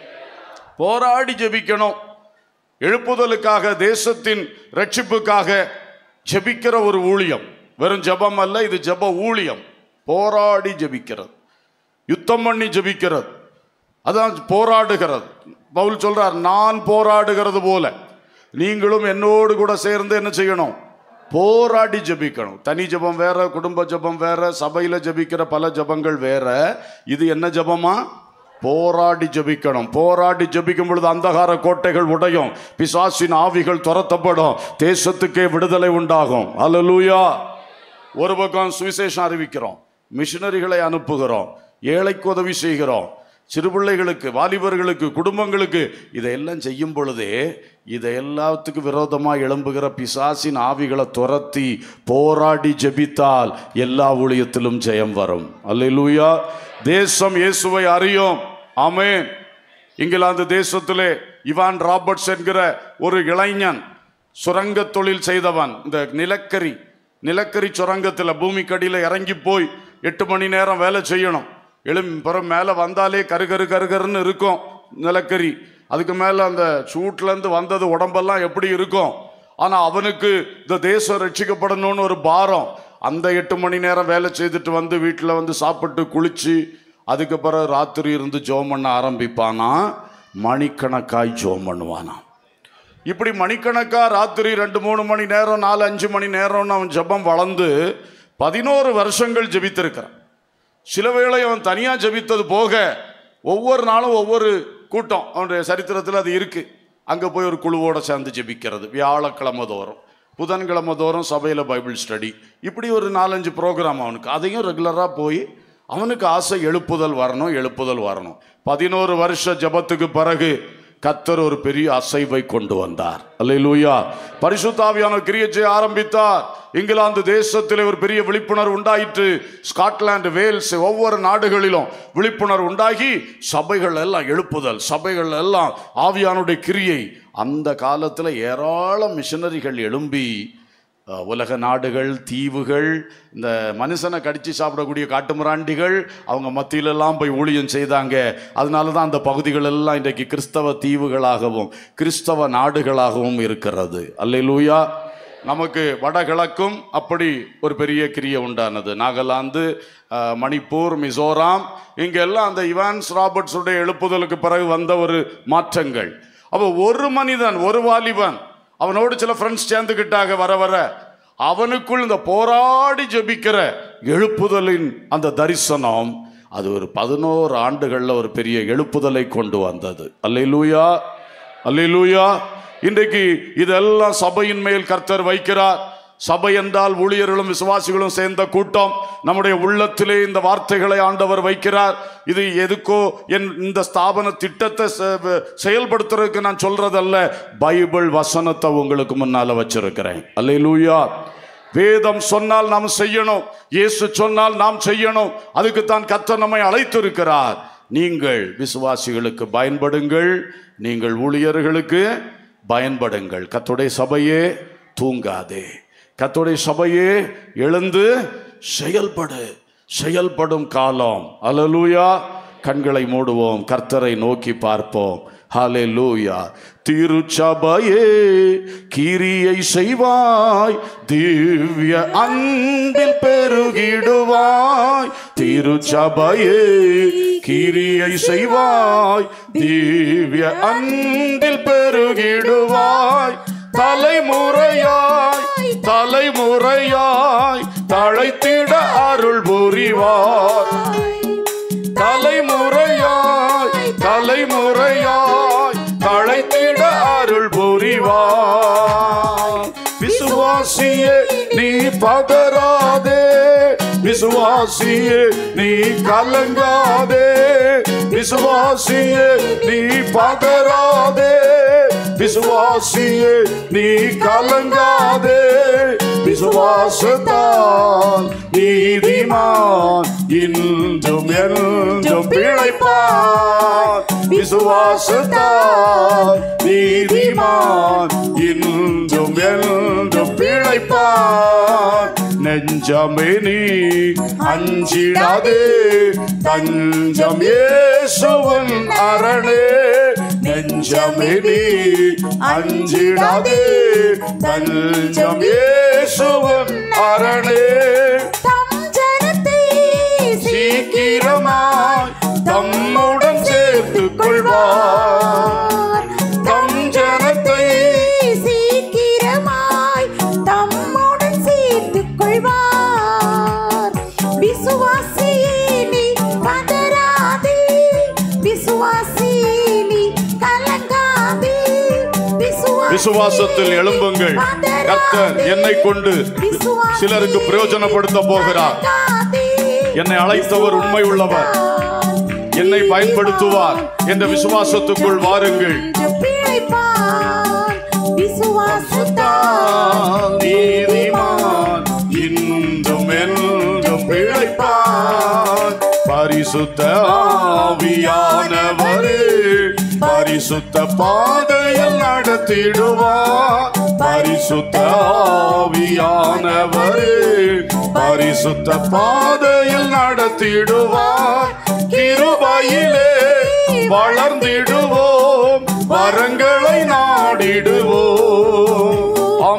போராடி ஜெபிக்கணும் எழுப்புதலுக்காக தேசத்தின் ரட்சிப்புக்காக ஜெபிக்கிற ஒரு ஊழியம் வெறும் ஜெபம் அல்ல இது ஜெப ஊழியம் போராடி ஜெபிக்கிறது யுத்தம் பண்ணி ஜெபிக்கிறது அதான் போராடுகிறது பவுல் சொல்றார் நான் போராடுகிறது போல நீங்களும் என்னோடு கூட சேர்ந்து என்ன செய்யணும் போராடி ஜெபிக்கணும் தனி ஜெபம் வேற குடும்ப ஜெபம் வேற சபையில ஜெபிக்கிற பல ஜெபங்கள் வேற இது என்ன ஜெபமா போராடி ஜெபிக்கணும் போராடி ஜெபிக்கும் பொழுது அந்தகார கோட்டைகள் உடையும் பிசாசின் ஆவிகள் துரத்தப்படும் தேசத்துக்கே விடுதலை உண்டாகும் அல்லேலூயா ஒரு பக்கம் சுவிசேஷம் அறிவிக்கிறோம் மிஷினரிகளை அனுப்புகிறோம் ஏழைக்கு உதவி செய்கிறோம் சிறுபிள்ளைகளுக்கு வாலிபர்களுக்கு குடும்பங்களுக்கு இதையெல்லாம் செய்யும் பொழுதே இதை எல்லாத்துக்கும் விரோதமாக எழும்புகிற பிசாசின் ஆவிகளை துரத்தி போராடி ஜெபித்தால் எல்லா ஊழியத்திலும் ஜெயம் வரும் அல்லேலூயா தேசம் இயேசுவை அறியும் ஆமென் இங்கிலாந்து தேசத்திலே இவான் ராபர்ட்ஸ் என்கிற ஒரு இளைஞன் சுரங்க தொழில் செய்தவன் இந்த நிலக்கரி நிலக்கரி சுரங்கத்தில் பூமிக்கடியில் இறங்கி போய் எட்டு மணி நேரம் வேலை செய்யணும் எழும் பிறகு மேலே வந்தாலே கருகரு கருகருன்னு இருக்கும் நிலக்கரி அதுக்கு மேலே அந்த சூட்லேருந்து வந்தது உடம்பெல்லாம் எப்படி இருக்கும் ஆனா அவனுக்கு இந்த தேசம் ரட்சிக்கப்படணும்னு ஒரு பாரம் அந்த எட்டு மணி நேரம் வேலை செய்துட்டு வந்து வீட்டில் வந்து சாப்பிட்டு குளிச்சு அதுக்கு பிறகு ராத்திரி இருந்து ஜோம் பண்ண ஆரம்பிப்பானா மணிக்கணக்காய் ஜோம் பண்ணுவானா இப்படி மணிக்கணக்கா ராத்திரி ரெண்டு மூணு மணி நேரம் நாலு அஞ்சு மணி நேரம்னு அவன் ஜெபம் வளர்ந்து பதினோரு வருஷங்கள் ஜெபித்திருக்கிறான் சில வேளை அவன் தனியாக ஜெபித்தது போக ஒவ்வொரு நாளும் ஒவ்வொரு கூட்டம் அவனுடைய சரித்திரத்தில் அது இருக்கு அங்கே போய் ஒரு குழுவோட சேர்ந்து ஜெபிக்கிறது வியாழக்கிழமை தோறும் புதன்கிழமை தோறும் சபையில் பைபிள் ஸ்டடி இப்படி ஒரு நாலஞ்சு ப்ரோக்ராம் அவனுக்கு அதையும் ரெகுலராக போய் அவனுக்கு ஆசை எழுப்புதல் வரணும் எழுப்புதல் வரணும் பதினோரு வருஷ ஜெபத்துக்கு பிறகு கத்தர் ஒரு பெரிய அசைவை கொண்டு வந்தார் அல்லேலூயா பரிசுத்தாவியான கிரியை செய்ய ஆரம்பித்தார் இங்கிலாந்து தேசத்தில் ஒரு பெரிய விழிப்புணர்வு உண்டாயிற்று ஸ்காட்லாந்து வேல்ஸ் ஒவ்வொரு நாடுகளிலும் விழிப்புணர்வு உண்டாகி சபைகள் எல்லாம் எழுப்புதல் சபைகள் எல்லாம் ஆவியானுடைய கிரியை அந்த காலத்தில் ஏராளம் மிஷனரிகள் எழும்பி அஹ், உலக நாடுகள் தீவுகள் இந்த மனுஷனை கடிச்சு சாப்பிடக்கூடிய காட்டுமிராண்டிகள் அவங்க மத்தியிலெல்லாம் போய் ஊழியம் செய்தாங்க அதனால தான் அந்த பகுதிகள் எல்லாம் இன்றைக்கு கிறிஸ்தவ தீவுகளாகவும் கிறிஸ்தவ நாடுகளாகவும் இருக்கிறது அல்லேலூயா நமக்கு வடகிழக்கும் அப்படி ஒரு பெரிய கிரியை உண்டானது நாகாலாந்து அஹ், மணிப்பூர் மிசோராம் இங்கெல்லாம் அந்த இவான்ஸ் ராபர்ட்ஸுடைய எழுப்புதலுக்கு பிறகு வந்த ஒரு மாற்றங்கள் அப்போ ஒரு மனிதன் ஒரு வாலிபன் அவனோடு சில ஃப்ரெண்ட்ஸ் சேர்ந்துக்கிட்டாங்க வர வர அவனுக்குள் இந்த போராடி ஜெபிக்கிற எழுப்புதலின் அந்த தரிசனம் அது ஒரு பதினோரு ஆண்டுகளில் ஒரு பெரிய எழுப்புதலை கொண்டு வந்தது அல்லேலூயா அல்லேலூயா இன்றைக்கு இதெல்லாம் சபையின் மேல் கர்த்தர் வைக்கிறார் சபை என்றால் ஊழியர்களும் விசுவாசிகளும் சேர்ந்த கூட்டம் நம்முடைய உள்ளத்திலே இந்த வார்த்தைகளை ஆண்டவர் வைக்கிறார் இது எதுக்கோ என் இந்த ஸ்தாபன திட்டத்தை செ- செயல்படுத்துறதுக்கு நான் சொல்றதல்ல பைபிள் வசனத்தை உங்களுக்கு முன்னால வச்சிருக்கிறேன் அல்லேலூயா வேதம் சொன்னால் நாம் செய்யணும் இயேசு சொன்னால் நாம் செய்யணும் அதுக்கு தான் கர்த்தர் நம்மை அழைத்திருக்கிறார் நீங்கள் விசுவாசிகளுக்கு பயன்படுங்கள் நீங்கள் ஊழியர்களுக்கு பயன்படுங்கள் கர்த்தருடைய சபையே தூங்காதே கர்த்தருடைய சபையே எழுந்து செயல்படு செயல்படும் காலம் அல்லேலூயா கண்களை மூடுவோம் கர்த்தரை நோக்கி பார்ப்போம் ஹalleluya திருச்சபையே கிரியை செய்வாய் திவ்ய அன்பில் பெருகிடுவாய் திருச்சபையே கிரியை செய்வாய் திவ்ய அன்பில் பெருகிடுவாய் தலைமுறையாய் தலைமுறையாய் தழைத்திட அருள் புரிவாய் தலைமுறையாய் தலைமுறையாய் தழைத்திட அருள் புரிவாய் விசுவாசியே நீ பதறாதே விசுவாசியே நீ கலங்காதே விசுவாசியே நீ பதறாதே விசுவாசியே நீ கலங்காதே விசுவாசத்தால் நீதிமான் இன்றும் என்றும் பிழைப்பான் விசுவாசத்தால் நீதிமான் இன்றும் என்றும் பிழைப்பான் நெஞ்சமே நீ அஞ்சிடாதே தஞ்சம் இயேசுவன் அரணே நெஞ்சமே நீ அஞ்சிடாதே தஞ்சம் இயேசுவன் அரணே தம் ஜனத்தை சீக்கிரமாய் தம்முடன் சேர்த்துக் கொள்வார் தம் ஜனத்தை சீக்கிரமாய் தம்முடன் சேர்த்துக் கொள்வார் விசுவாசியே நீ பதறாதே விசுவாசியே நீ கலங்காதே விசுவாசியே விசுவாசத்தில் எழும்புங்கள் கர்த்தர் என்னை கொண்டு விசுவாசியே சிலருக்கு பிரயோஜனப்படுத்த போகிறார் கலங்காதே. என்னை அழைத்தவர் உண்மை உள்ளவர் என்னை பயன்படுத்துவார் என்ற விசுவாசத்துக்குள் வாருங்கள் பிழைப்பான் விசுவாசத்தால் நீதிமான் இன்றும் என்றும் பிழைப்பான் பரிசுத்த ஆவியானவரே பரிசுத்த பாதையில் நடத்திடுவார் பரிசுத்த ஆவியானவரே பரிசுத்த பாதையில் நடத்திடுவார் கிருபையிலே வளர்ந்திடுவோம் வரங்களை நாடிடுவோம்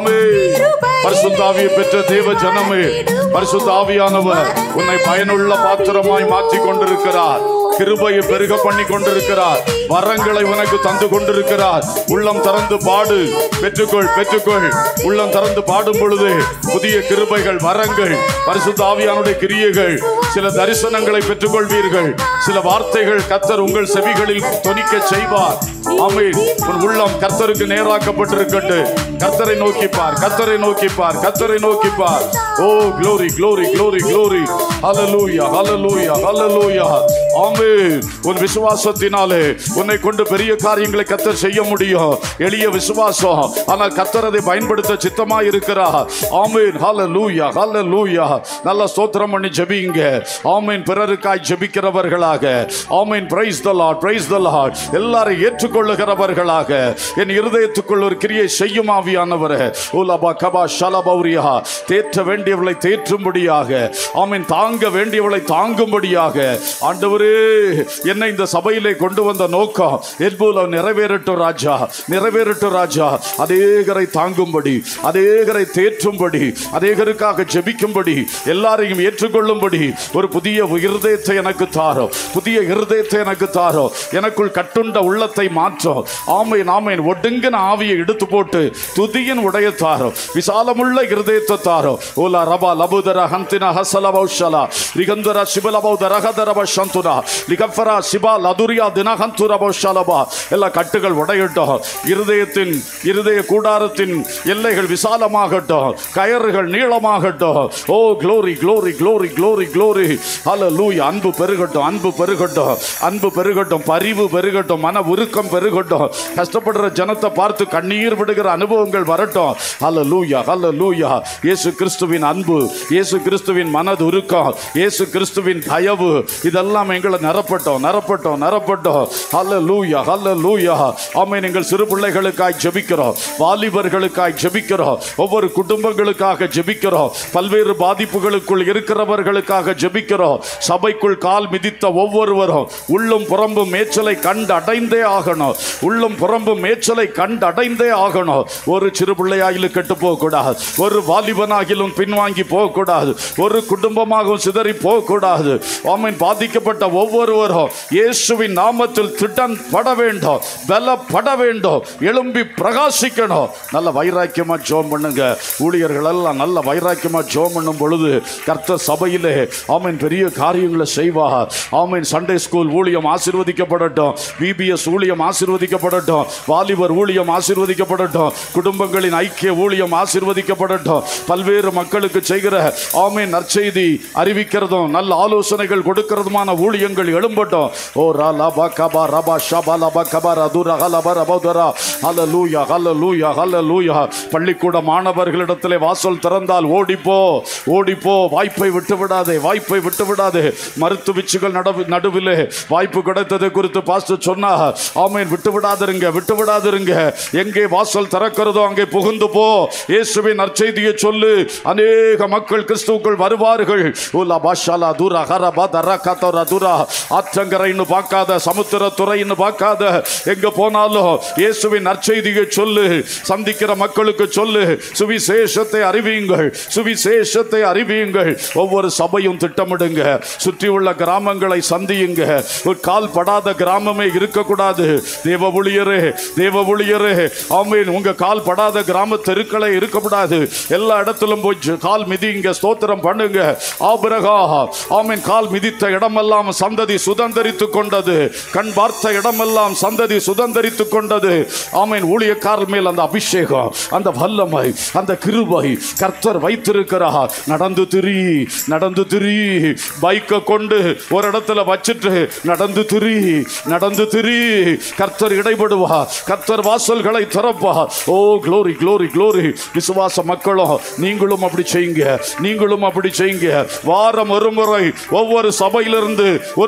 பரிசுத்தாவியை பெற்ற தேவ ஜனமே பரிசுத்த ஆவியானவர் உன்னை பயனுள்ள பாத்திரமாய் மாற்றி கொண்டிருக்கிறார் கிருபையை பெருக பண்ணி கொண்டிருக்கிறார் வரங்களை உனக்கு தந்து கொண்டிருக்கிறார் உள்ளம் திறந்து பாடு பெற்றுக்கொள் பெற்றுக்கொள் உள்ளம் திறந்து பாடும் பொழுது புதிய கிருபைகள் வரங்கள் பரிசுத்த ஆவியானுடைய கிரியைகள் சில தரிசனங்களை பெற்றுக்கொள்வீர்கள் சில வார்த்தைகள் கத்தர் உங்கள் செவிகளில் தொனிக்க செய்வார் ஆமென் உன் உள்ளம் கர்த்தருக்கு நேராக்கப்பட்டிருக்கட்டு கர்த்தரை நோக்கிப்பார் கர்த்தரை நோக்கிப்பார் கர்த்தரை நோக்கிப்பார் ஓ glory glory glory glory hallelujah hallelujah hallelujah ஆமென் உன் விசுவாசத்தினாலே உன்னை கொண்டு பெரிய காரியங்களை கத்தர் செய்ய முடியும் எளிய விசுவாசம் ஆனால் கத்தர் அதை பயன்படுத்த சித்தமா இருக்கிறார் ஆமென் hallelujah hallelujah நல்ல ஸ்தோத்திரம் பண்ணி ஜெபிங்க ஆமென் பிறருக்காய் ஜெபிக்கிறவர்களாக ஆமென் praise the lord praise the lord எல்லாரும் ஏற்றுக்கொள்ளுகிறவர்களாக என் இருதயத்துக்குள் ஒரு கிரியை செய்யும் ஆவியானவர் உலபா கபா ஷலபௌரியா தேற்ற வேண்டியவளை தேற்றும்படியாக ஆமென் தாங்க வேண்டியவளை தாங்கும்படியாக ஆண்டவரே என்னை இந்த சபையிலே கொண்டு வந்த நோக்கம் என்பூல நிறைவேறட்டும் ராஜா நிறைவேறட்டும் ராஜா அதேகரை தாங்கும்படி அதேகரை தேற்றும்படி அதேகருக்காக ஜெபிக்கும்படி எல்லாரையும் ஏற்றுக்கொள்ளும்படி ஒரு புதிய இருதயத்தை எனக்கு தாரோ புதிய இருதயத்தை எனக்கு தாரோ எனக்குள் கட்டுண்ட உள்ளத்தை மாற்றும் ஆமைன் ஆமைன் ஒடுங்கின ஆவியை எடுத்து போட்டு துதியின் உடைய தாரோ விசாலமுள்ள இருதயத்தை தாரோ ஓலா ரபா லபுதர ஹந்தின ஹசல பௌஷலா ரிகந்தர சிபல பௌதர ஹதர பஷந்துனா லிகஃபரா சிபா லதுரியா தினஹந்துர பௌஷலபா எல்லா கட்டுகள் உடையட்டும் இருதயத்தின் இருதய கூடாரத்தின் எல்லைகள் விசாலமாகட்டும் கயறுகள் நீளமாகட்டும் oh glory glory glory glory glory ஹalleluya அன்பு பெருகட்டும் அன்பு பெருகட்டும் அன்பு பெருகட்டும் பரிவு பெருகட்டும் மன உருக்கம் பெருகட்டும் கஷ்டப்படுற ஜனத்தை பார்த்து கண்ணீர் விடுகிற அனுபவங்கள் வரட்டும் ஹalleluya ஹalleluya இயேசு கிறிஸ்துவின் அன்பு இயேசு கிறிஸ்துவின் மனது உருக்கம் இயேசு கிறிஸ்துவின் தயவு இதெல்லாம் எங்களை நிரப்பட்டோம் நிரப்பட்டோம் நிரப்பட்டோம் ஹalleluya ஹalleluya ஆமென் எங்கள் சிறு பிள்ளைகளுக்காய் ஜெபிக்கிறோம் வாலிபர்களுக்காய் ஜெபிக்கிறோம் ஒவ்வொரு குடும்பங்களுக்காக ஜெபிக்கிறோம் பல்வேறு பாதிப்புகளுக்குள் இருக்கிறவர்களுக்காக ஜெபிக்கிறோம் சபைக்குள் கால் மிதித்த ஒவ்வொருவரும் உள்ளும் புறம்பும் மேய்ச்சலை கண்டு அடைந்தே ஆகணும் உள்ளும் புறம்பும் மேய்ச்சலை கண்டு அடைந்தே ஆகணும் ஒரு சிறு பிள்ளையாயிலும் கெட்டு போகக்கூடாது ஒரு வாலிபனாகிலும் பின்வாங்கி போகக்கூடாது ஒரு குடும்பமாகவும் சிதறி போகக்கூடாது ஆமீன் பாதிக்கப்பட்ட ஒவ்வொருவரும் இயேசுவின் நாமத்தில் திட்டம் பட வேண்டும் பலப்பட வேண்டும் எழும்பி பிரகாசிக்கணும் நல்ல வைராக்கியமா ஜோம் பண்ணுங்க ஊழியர்கள் எல்லாம் நல்ல வைராக்கியமா ஜோம் பண்ணும் பொழுது கர்த்தர் சபையிலே ஆமீன் பெரிய காரியங்களை செய்வார் ஆமீன் சண்டே ஸ்கூல் ஊழியம் ஆசீர்வதிக்கப்படட்டும் பிபிஎஸ் ஊழியம் ஆசீர்வதிக்கப்படட்டும் வாலிபர் ஊழியம் ஆசீர்வதிக்கப்படட்டும் குடும்பங்களின் ஐக்கிய ஊழியம் ஆசீர்வதிக்கப்படட்டும் பல்வேறு மக்களுக்கு செய்கிற ஆமீன் நற்செய்தி அறிவிக்கிறதும் நல்ல ஆலோசனைகள் கொடுக்கிறதுமான ஊழியங்கள் எழும்பட்டும் ஓ ரா லபா கபா ரபா ஷபா லபா கபா ரதுரா ஹலபா ரபோதரா ஹலலூயா ஹலலூயா ஹலலூயா பள்ளிக்கூட மாணவர்களிடத்திலே வாசல் திறந்தால் ஓடிப்போ ஓடிப்போ வாய்ப்பை விட்டு விடாதே வாய்ப்பை விட்டு விடாதே மருத்துவச்சிகள் நடுவு நடுவிலே வாய்ப்பு கிடைத்தது குறித்து பாஸ்டர் சொன்னா ஆமீன் விட்டு விடாதிருங்க விட்டு விடாதிருங்க எங்கே வாசல் திறக்கிறதோ அங்கே புகுந்து போ இயேசுவின் நற்செய்தியை சொல்லு அநேக மக்கள் கிறிஸ்துவுக்குள் வருவார்கள் உலா பாஷாலா தூரா ஹரபா தரா கத்தோரா தூரா ஆற்றங்கரைன்னு பார்க்காத சமுத்திரத்துறைன்னு பார்க்காத எங்க போனாலும் இயேசுவின் நற்செய்தியை சொல்லு சந்திக்கிற மக்களுக்கு சொல்லு சுவிசேஷத்தை அறிவியுங்கள் சுவிசேஷத்தை அறிவியுங்கள் ஒவ்வொரு சபையும் திட்டமிடுங்க சுற்றி உள்ள கிராமங்களை சந்தியுங்க ஒரு கால் படாத கிராமமே இருக்கக்கூடாது தேவ ஊழியரே தேவ ஊழியரே ஆமீன் உங்க கால் படாத கிராம தெருக்களே இருக்கக்கூடாது எல்லா இடத்திலும் போய் ஜ- கால் மிதிங்க ஸ்தோத்திரம் பண்ணுங்க ஆபிரகா ஆமீன் கால் மிதித்த இடமெல்லாம் சந்ததி சுதந்தரித்து கொண்டது கண் பார்த்த இடமெல்லாம் சந்ததி சுதந்தரித்து கொண்டது ஆமீன் ஊழியக்காரர் மேல் அந்த அபிஷேகம் அந்த வல்லமை அந்த கிருபை கர்த்தர் வைத்திருக்கிறார் நடந்து திரி நடந்து திரி பைக்கை கொண்டு ஒரு இடத்துல வச்சுட்டு நடந்து திரி நடந்து திரி கர்த்தர் இடைபடுவா கர்த்தர் வாசல்களை திறப்பா ஓ க்ளோரி க்ளோரி க்ளோரி விசுவாச மக்களும் நீங்களும் அப்படி செய்யுங்க நீங்களும் அப்படி செய்யுங்க வாரம் ஒரு முறை ஒவ்வொரு சபையிலிருந்து ஒரு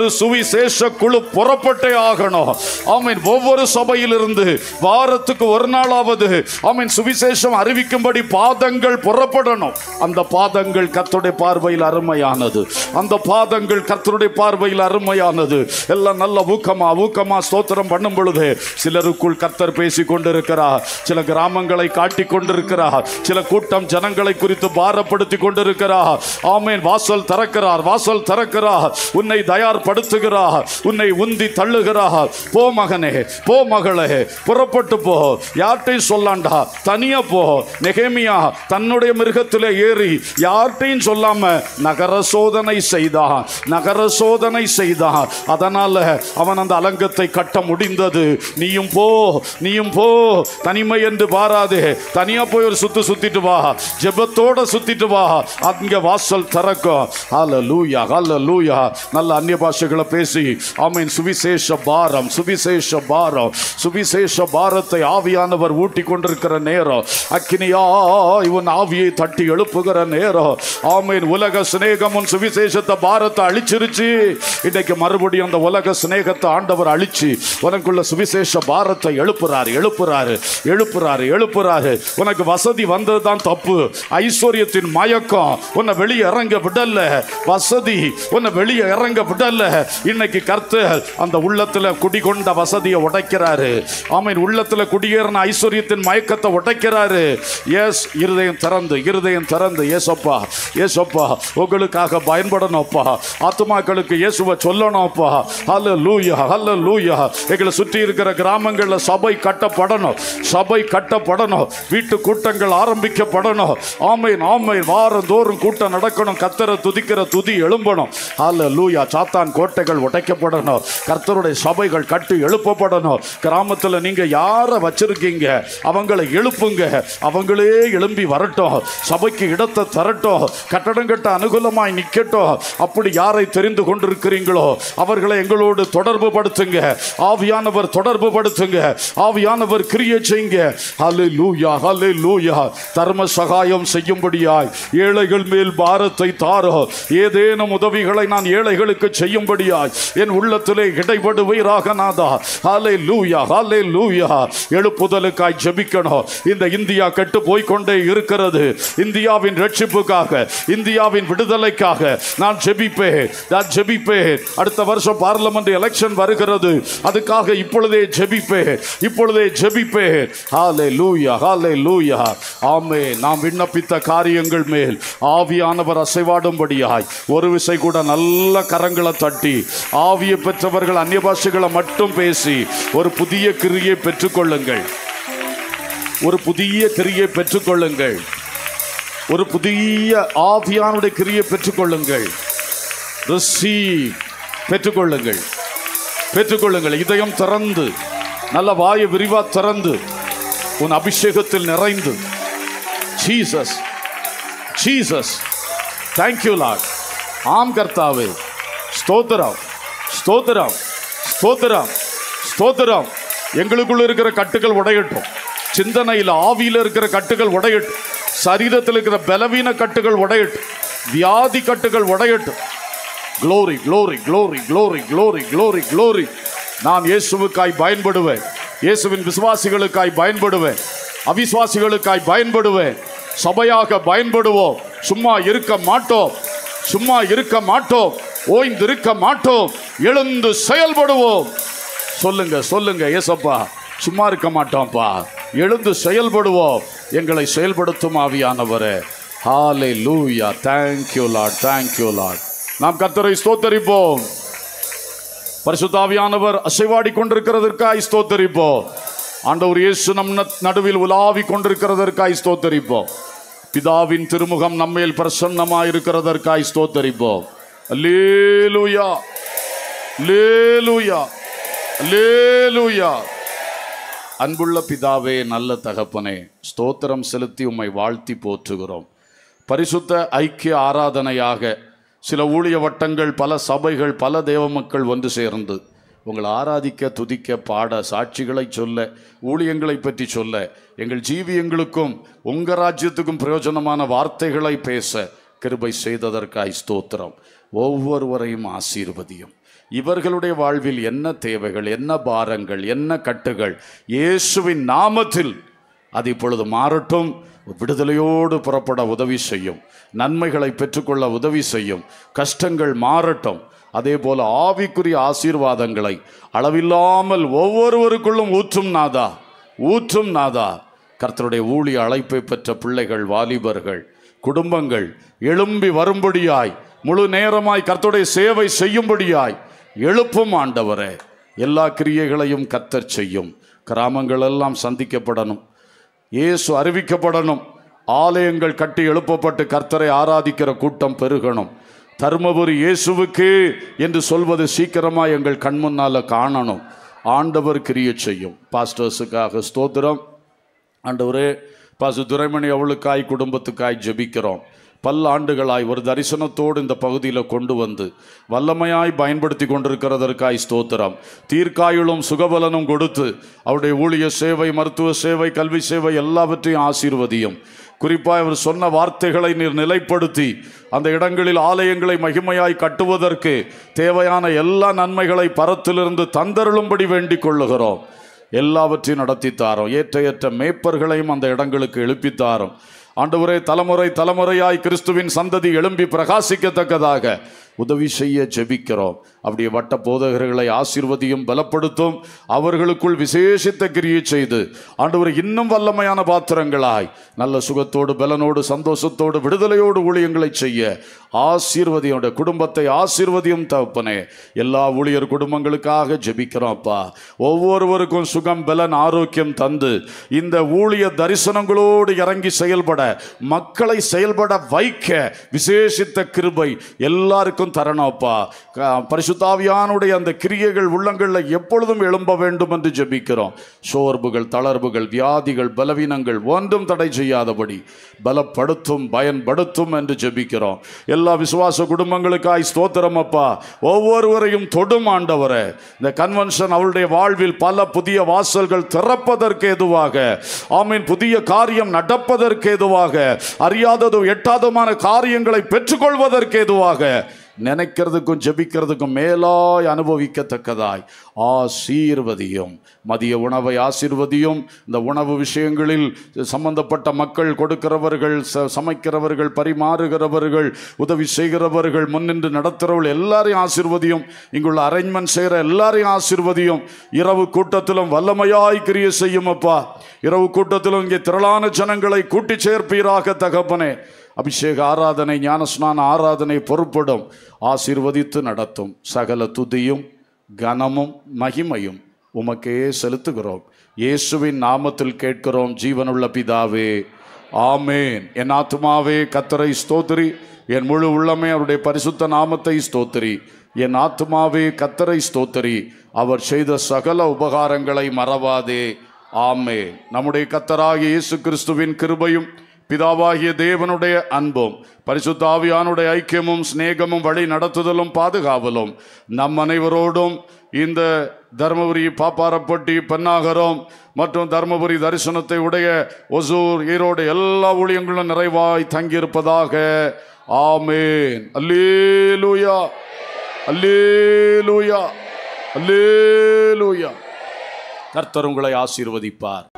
சுவிசேஷ குழு புறப்பட்டே ஆகணும் ஆமீன் ஒவ்வொரு சபையிலிருந்து வாரத்துக்கு ஒரு நாளாவது ஆமீன் சுவிசேஷம் அறிவிக்கும்படி பாதங்கள் புறப்படணும் அந்த பாதங்கள் கர்த்தருடைய பார்வையில் அருமையானது அந்த பாதங்கள் கர்த்தருடைய பார்வையில் அருமையானது எல்லாம் நல்ல ஊக்கமா ஊக்கமா ஸ்தோத்திரம் பண்ணும் பொழுது சிலருக்குள் கர்த்தர் பேசி கொண்டிருக்கிறார் சில கிராமங்களை காட்டி கொண்டிருக்கிறார் சில கூட்டம் ஜனங்களை குறித்து பாரப்படுத்தி கொண்டிருக்கிறார் ஆமேன் வாசல் திறக்கிறார் வாசல் திறக்கிறார் உன்னை தயார்படுத்துகிறார் உன்னை உந்தி தள்ளுகிறார் போ மகனே போ மகளே புறப்பட்டு போ யார்கிட்டையும் சொல்லாண்டா தனியா போ நெகேமியா தன்னுடைய மிருகத்திலே ஏறி யார்கிட்டையும் சொல்லாம நகர சோதனை செய்தான் நகர சோதனை செய்தான் அதனால அவன் அந்த அலங்கத்தை கட்ட முடிந்தது நீயும் போ நீயும் போ தனிமை என்று பாராதே தனியா போய் ஒரு சுத்து சுத்திட்டு வா ஜெபத்தோட சுத்திட்டு வா அங்க வாசல் திறக்கும் ஹalleluya லூயா லூயா நல்ல அந்நிய பாஷைகளை பேசி ஆமீன் சுவிசேஷ பாரம் சுவிசேஷ பாரம் சுவிசேஷ பாரத்தை ஆவியானவர் ஊட்டி கொண்டிருக்கிற நேரம் அக்கினியா இவன் ஆவியை தட்டி எழுப்புகிற நேரம் ஆமீன் உலக சிநேகமும் சுவிசேஷத்தை பாரத்தை அழிச்சிருச்சு இன்னைக்கு மறுபடியும் அந்த உலக சிநேகத்தை ஆண்டவர் அழிச்சு உனக்குள்ள சுவிசேஷ பாரத்தை எழுப்புறாரு எழுப்புறாரு எழுப்புறாரு எழுப்புறாரு உனக்கு வசதி வந்தது தான் தப்பு ஐஸ்வர்யத்தின் மயக்கம் உன்னை வெளியே இறங்க விடல வசதி உன்னை வெளியே இறங்க விடல இன்னைக்கு கர்த்தர் அந்த உள்ளத்துல குடிகொண்ட வசதியை உடைக்கிறாரு ஆமீன் உள்ளத்துல குடியேறின ஐஸ்வர்யத்தின் மயக்கத்தை உடைக்கிறாரு எஸ் இருதயம் திறந்து இருதயம் திறந்து ஏசப்பா ஏசப்பா உங்களுக்காக பயன்படணும்ப்பா ஆத்துமாக்களுக்கு இயேசுவை சொல்லணும்ப்பா ஹல்ல லூயா ஹல்ல லூயா எங்களை சுற்றி இருக்கிற கிராமங்களில் சபை கட்டப்படணும் சபை கட்டப்படணும் வீட்டு கூட்டங்கள் ஆரம்பிக்கப்படணும் ஆமைன் ஆமைன் வாரந்தோறும் கூட்டம் நடக்கணும் கத்தரை துதிக்கிற துதி எழும்பணும் ஹல்ல லூயா சாத்தான் கோட்டைகள் உடைக்கப்படணும் கர்த்தருடைய சபைகள் கட்டி எழுப்பப்படணும் கிராமத்தில் நீங்க யாரை வச்சிருக்கீங்க அவங்களை எழுப்புங்க அவங்களே எழும்பி வரட்டும் சபைக்கு இடத்தை தரட்டும் கட்டடம் கட்ட அனுகூலமாய் நிக்கட்டும் அப்படி யாரை தெரிந்து கொண்டிருக்கிறீங்களோ அவர்களை எங்களோடு தொடர்பு படுத்துங்க ஆவியானவர் தொடர்பு படுத்துங்க ஆவியானவர் கிரியை செய்யுங்க ஹலே லூயா ஹலே லூயா தர்ம சகாயம் செய்யும்படியாய் ஏழைகள் மேல் பாரத்தை தாரோ ஏதேனும் உதவிகளை நான் ஏழைகளுக்கு செய்யும்படியாய் என் உள்ளத்திலே இடைபடுவீராக நாதா ஹலே லூயா ஹலே லூயா எழுப்புதலுக்காய் ஜெபிக்கணும் இந்த இந்தியா கெட்டு போய்க்கொண்டே இருக்கிறது இந்தியாவின் ரட்சிப்புக்காக இந்தியாவின் விடுதலைக்காக நான் ஜெபிப்பேன் நான் ஜெபிப்பேன் அடுத்த வருஷம் பார்லமெண்ட் எலெக்ஷன் வருகிறது அதுக்காக இப்பொழுதே ஜெபிப்பேன் இப்பொழுதே ஜெபிப்பேன் ஹாலே லூயா ஹாலே லூயா ஆமே நாம் விண்ணப்பித்த காரியங்கள் மேல் ஆவியானவர் அசைவாடும்படியாய் ஒரு விசை கூட நல்ல கரங்களை தட்டி ஆவியை பெற்றவர்கள் அந்நிய பாஷைகளை மட்டும் பேசி ஒரு புதிய கிரியை பெற்றுக்கொள்ளுங்கள் ஒரு புதிய கிரியை பெற்றுக்கொள்ளுங்கள் ஒரு புதிய ஆவியானுடைய கிரியை பெற்றுக்கொள்ளுங்கள் receive பெற்றுக்கொள்ளுங்கள் பெற்றுக்கொள்ளுங்கள் இதயம் திறந்து நல்ல வாயை விரிவா திறந்து உன் அபிஷேகத்தில் நிறைந்து ஜீசஸ் ஜீசஸ் தேங்க்யூ லார்ட் ஆம் கர்த்தாவே ஸ்தோத்திரம் ஸ்தோத்திரம் ஸ்தோத்திரம் ஸ்தோத்திரம் எங்களுக்குள்ள இருக்கிற கட்டுகள் உடையட்டும் சிந்தனையில் ஆவியில் இருக்கிற கட்டுகள் உடையட்டும் சரீரத்தில் இருக்கிற பலவீன கட்டுகள் உடையட்டும் வியாதி கட்டுகள் உடையட்டும் glory glory glory glory glory glory glory நான் இயேசுவுக்காய் பயன்படுவேன் இயேசுவின் விசுவாசிகளுக்காய் பயன்படுவேன் அவிசுவாசிகளுக்காய் பயன்படுவேன் சபையாக பயன்படுவோம் சும்மா இருக்க மாட்டோம் சும்மா இருக்க மாட்டோம் ஓய்ந்திருக்க மாட்டோம் எழுந்து செயல்படுவோம் சொல்லுங்க சொல்லுங்க ஏசப்பா சும்மா இருக்க மாட்டோம்ப்பா எழுந்து செயல்படுவோம் எங்களை செயல்படுத்தும் ஆவியானவரே ஹாலே லூயா தேங்க்யூ லார்ட் தேங்க்யூ லார்ட் நாம் கர்த்தரை ஸ்தோத்தரிப்போம் பரிசுத்தாவியானவர் அசைவாடி கொண்டிருக்கிறதற்காய் ஸ்தோத்தரிப்போம் ஆண்டவர் இயேசு நம் ந- நடுவில் உலாவி கொண்டிருக்கிறதற்காய் ஸ்தோத்தரிப்போம் பிதாவின் திருமுகம் நம்மேல் பிரசன்னமாய் இருக்கிறதற்காய் ஸ்தோத்தரிப்போம் அல்லேலூயா லேலூயா லேலூயா அன்புள்ள பிதாவே நல்ல தகப்பனே ஸ்தோத்திரம் செலுத்தி உம்மை வாழ்த்தி போற்றுகிறோம் பரிசுத்த ஐக்கிய ஆராதனையாக சில ஊழிய வட்டங்கள் பல சபைகள் பல தேவ மக்கள் ஒன்று சேர்ந்து உங்களை ஆராதிக்க துதிக்க பாட சாட்சிகளை சொல்ல ஊழியங்களை பற்றி சொல்ல எங்கள் ஜீவியங்களுக்கும் உங்கள் ராஜ்யத்துக்கும் பிரயோஜனமான வார்த்தைகளை பேச கிருபை செய்ததற்காய் ஸ்தோத்திரம் ஒவ்வொருவரையும் ஆசீர்வதியும் இவர்களுடைய வாழ்வில் என்ன தேவைகள் என்ன பாரங்கள் என்ன கட்டுகள் இயேசுவின் நாமத்தில் அது இப்பொழுது மாறட்டும் விடுதலையோடு புறப்பட உதவி செய்யும் நன்மைகளை பெற்றுக்கொள்ள உதவி செய்யும் கஷ்டங்கள் மாறட்டும் அதே போல ஆவிக்குரிய ஆசீர்வாதங்களை அளவில்லாமல் ஒவ்வொருவருக்குள்ளும் ஊற்றும் நாதா ஊற்றும் நாதா கர்த்தருடைய ஊழிய அழைப்பை பெற்ற பிள்ளைகள் வாலிபர்கள் குடும்பங்கள் எழும்பி வரும்படியாய் முழு நேரமாய் கர்த்தருடைய சேவை செய்யும்படியாய் எழுப்பும் ஆண்டவரே எல்லா கிரியைகளையும் கத்தர் செய்யும் கிராமங்கள் எல்லாம் சந்திக்கப்படணும் இயேசு அறிவிக்கப்படணும் ஆலயங்கள் கட்டி எழுப்பப்பட்டு கர்த்தரை ஆராதிக்கிற கூட்டம் பெருகணும் தருமபுரி இயேசுவுக்கு என்று சொல்வது சீக்கிரமாக எங்கள் கண் முன்னால காணணும் ஆண்டவர் கிரிய செய்யும் பாஸ்டர்ஸுக்காக ஸ்தோத்திரம் ஆண்டவரே பாசு துரைமணி அவளுக்காய் குடும்பத்துக்காய் ஜெபிக்கிறோம் பல ஆண்டுகளாய் ஒரு தரிசனத்தோடு இந்த பகுதியில் கொண்டு வந்து வல்லமையாய் பயன்படுத்தி கொண்டிருக்கிறதற்காய் ஸ்தோத்திரம் தீர்க்காயுளும் சுகபலனும் கொடுத்து அவருடைய ஊழிய சேவை மருத்துவ சேவை கல்வி சேவை எல்லாவற்றையும் ஆசீர்வதியும் குறிப்பாக அவர் சொன்ன வார்த்தைகளை நீர் நிலைப்படுத்தி அந்த இடங்களில் ஆலயங்களை மகிமையாய் கட்டுவதற்கு தேவையான எல்லா நன்மைகளை பரத்திலிருந்து தந்தருளும்படி வேண்டிக் கொள்ளுகிறோம் எல்லாவற்றையும் நடத்தி தாரோம் ஏற்ற ஏற்ற மேய்ப்பர்களையும் அந்த இடங்களுக்கு எழுப்பித் தாரோம் ஆண்டவரே தலைமுறை தலைமுறையாய் கிறிஸ்துவின் சந்ததி எழும்பி பிரகாசிக்கத்தக்கதாக உதவி செய்ய ஜெபிக்கிறோம் அப்படியே வட்ட போதகர்களை ஆசீர்வதியும் பலப்படுத்தும் அவர்களுக்குள் விசேஷித்த கிரியை செய்து ஆண்டவர் இன்னும் வல்லமையான பாத்திரங்களாய் நல்ல சுகத்தோடு பலனோடு சந்தோஷத்தோடு விடுதலையோடு ஊழியங்களை செய்ய ஆசீர்வதியோட குடும்பத்தை ஆசீர்வதியும் தகப்பனே எல்லா ஊழியர் குடும்பங்களுக்காக ஜெபிக்கிறோம் அப்பா ஒவ்வொருவருக்கும் சுகம் பலன் ஆரோக்கியம் தந்து இந்த ஊழிய தரிசனங்களோடு இறங்கி செயல்பட மக்களை செயல்பட வைக்க விசேஷித்த கிருபை எல்லாருக்கும் தரணும்ப்பா க- பரிசுத்தாவியானுடைய அந்த கிரியைகள் உள்ளங்களில் எப்பொழுதும் எழும்ப வேண்டும் என்று ஜெபிக்கிறோம் சோர்வுகள் தளர்வுகள் வியாதிகள் பலவீனங்கள் ஒன்றும் தடை செய்யாதபடி பலப்படுத்தும் பயன்படுத்தும் என்று ஜெபிக்கிறோம் எல்லா விசுவாச குடும்பங்களுக்காய் ஸ்தோத்திரம் அப்பா ஒவ்வொருவரையும் தொடும் ஆண்டவரே இந்த கன்வென்ஷன் அவளுடைய வாழ்வில் பல புதிய வாசல்கள் திறப்பதற்கு எதுவாக ஆமீன் புதிய காரியம் நடப்பதற்கு எதுவாக அறியாததும் எட்டாதமான காரியங்களை பெற்றுக்கொள்வதற்கு எதுவாக நினைக்கிறதுக்கும் ஜெபிக்கிறதுக்கும் மேலாய் அனுபவிக்கத்தக்கதாய் ஆசீர்வதியும் மதிய உணவை ஆசீர்வதியும் இந்த உணவு விஷயங்களில் சம்பந்தப்பட்ட மக்கள் கொடுக்கிறவர்கள் ச- சமைக்கிறவர்கள் பரிமாறுகிறவர்கள் உதவி செய்கிறவர்கள் முன்னின்று நடத்துகிறவர்கள் எல்லாரையும் ஆசீர்வதியும் இங்குள்ள அரேஞ்ச்மெண்ட் செய்கிற எல்லாரையும் ஆசீர்வதியும் இரவு கூட்டத்திலும் வல்லமையாய் கிரிய செய்யும் அப்பா இரவு கூட்டத்திலும் இங்கே திரளான ஜனங்களை கூட்டி சேர்ப்பீராக தகப்பனே அபிஷேக ஆராதனை ஞானஸ்நான ஆராதனை பொறுப்படும் ஆசீர்வதித்து நடத்தும் சகல துதியும் கனமும் மகிமையும் உமக்கே செலுத்துகிறோம் இயேசுவின் நாமத்தில் கேட்கிறோம் ஜீவனுள்ள பிதாவே ஆமேன் என் ஆத்துமாவே கத்தரை ஸ்தோத்திரி என் முழு உள்ளமே அவருடைய பரிசுத்த நாமத்தை ஸ்தோத்திரி என் ஆத்துமாவே கத்தரை ஸ்தோத்திரி அவர் செய்த சகல உபகாரங்களை மறவாதே ஆமே நம்முடைய கத்தராகிய இயேசு கிறிஸ்துவின் கிருபையும் பிதாவாகிய தேவனுடைய அன்பும் பரிசுத்த ஆவியானுடைய ஐக்கியமும் சிநேகமும் வழி நடத்துதலும் பாதுகாவலும் நம் அனைவரோடும் இந்த தருமபுரி பாப்பாரப்பட்டி பெண்ணாகரம் மற்றும் தருமபுரி தரிசனத்தை உடைய ஒசூர் ஈரோடு எல்லா ஊழியங்களும் நிறைவாய் தங்கியிருப்பதாக ஆமேன் அல்லேலூயா அல்லேலூயா அல்லேலூயா கர்த்தர் உங்களை ஆசீர்வதிப்பார்